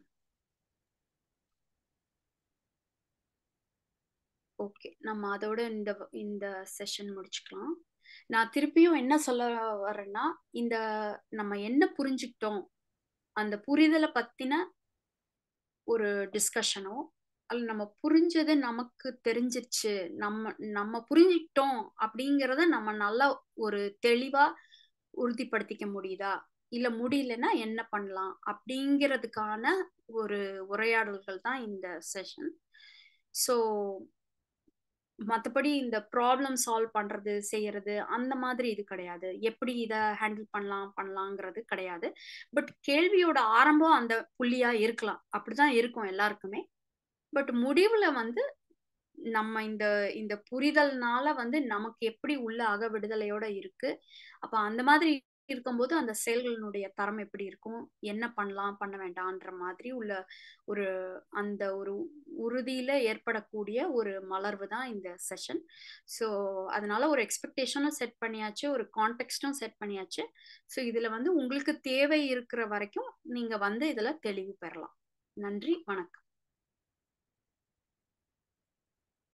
okay நம்ம அதோட இந்த இந்த செஷன் முடிச்சுக்கலாம் நான் திருப்பியும் என்ன சொல்ல வரேன்னா இந்த நம்ம என்ன புரிஞ்சுக்கிட்டோம் அந்த புரிதலை பத்தின ஒரு டிஸ்கஷனோ அல்ல நம்ம புரிஞ்சது நமக்கு தெரிஞ்சிருச்சு நம்ம நம்ம புரிஞ்சுக்கிட்டோம் அப்படிங்கிறத நம்ம நல்லா ஒரு தெளிவா உறுதிப்படுத்திக்க முடியுதா இல்ல முடியலன்னா என்ன பண்ணலாம் அப்படிங்கிறதுக்கான ஒரு உரையாடல்கள் தான் இந்த செஷன் ஸோ மற்றபடி இந்த ப்ராப்ளம் சால்வ் பண்றது செய்யறது அந்த மாதிரி இது கிடையாது எப்படி இதை ஹேண்டில் பண்ணலாம் பண்ணலாங்கிறது கிடையாது பட் கேள்வியோட ஆரம்பம் அந்த புள்ளியா இருக்கலாம் அப்படிதான் இருக்கும் எல்லாருக்குமே பட் முடிவுல வந்து நம்ம இந்த இந்த புரிதல்னால வந்து நமக்கு எப்படி உள்ள அக விடுதலையோட இருக்கு அப்ப அந்த மாதிரி இருக்கும்போது அந்த செயல்களினுடைய தரம் எப்படி இருக்கும் என்ன பண்ணலாம் பண்ண வேண்டாம்ன்ற மாதிரி உள்ள ஒரு அந்த ஒரு உறுதியில ஏற்படக்கூடிய ஒரு மலர்வு தான் இந்த செஷன் ஸோ அதனால ஒரு எக்ஸ்பெக்டேஷனும் செட் பண்ணியாச்சு ஒரு கான்டெக்ட்டும் செட் பண்ணியாச்சு ஸோ இதுல வந்து உங்களுக்கு தேவை இருக்கிற வரைக்கும் நீங்க வந்து இதுல தெளிவு பெறலாம் நன்றி வணக்கம்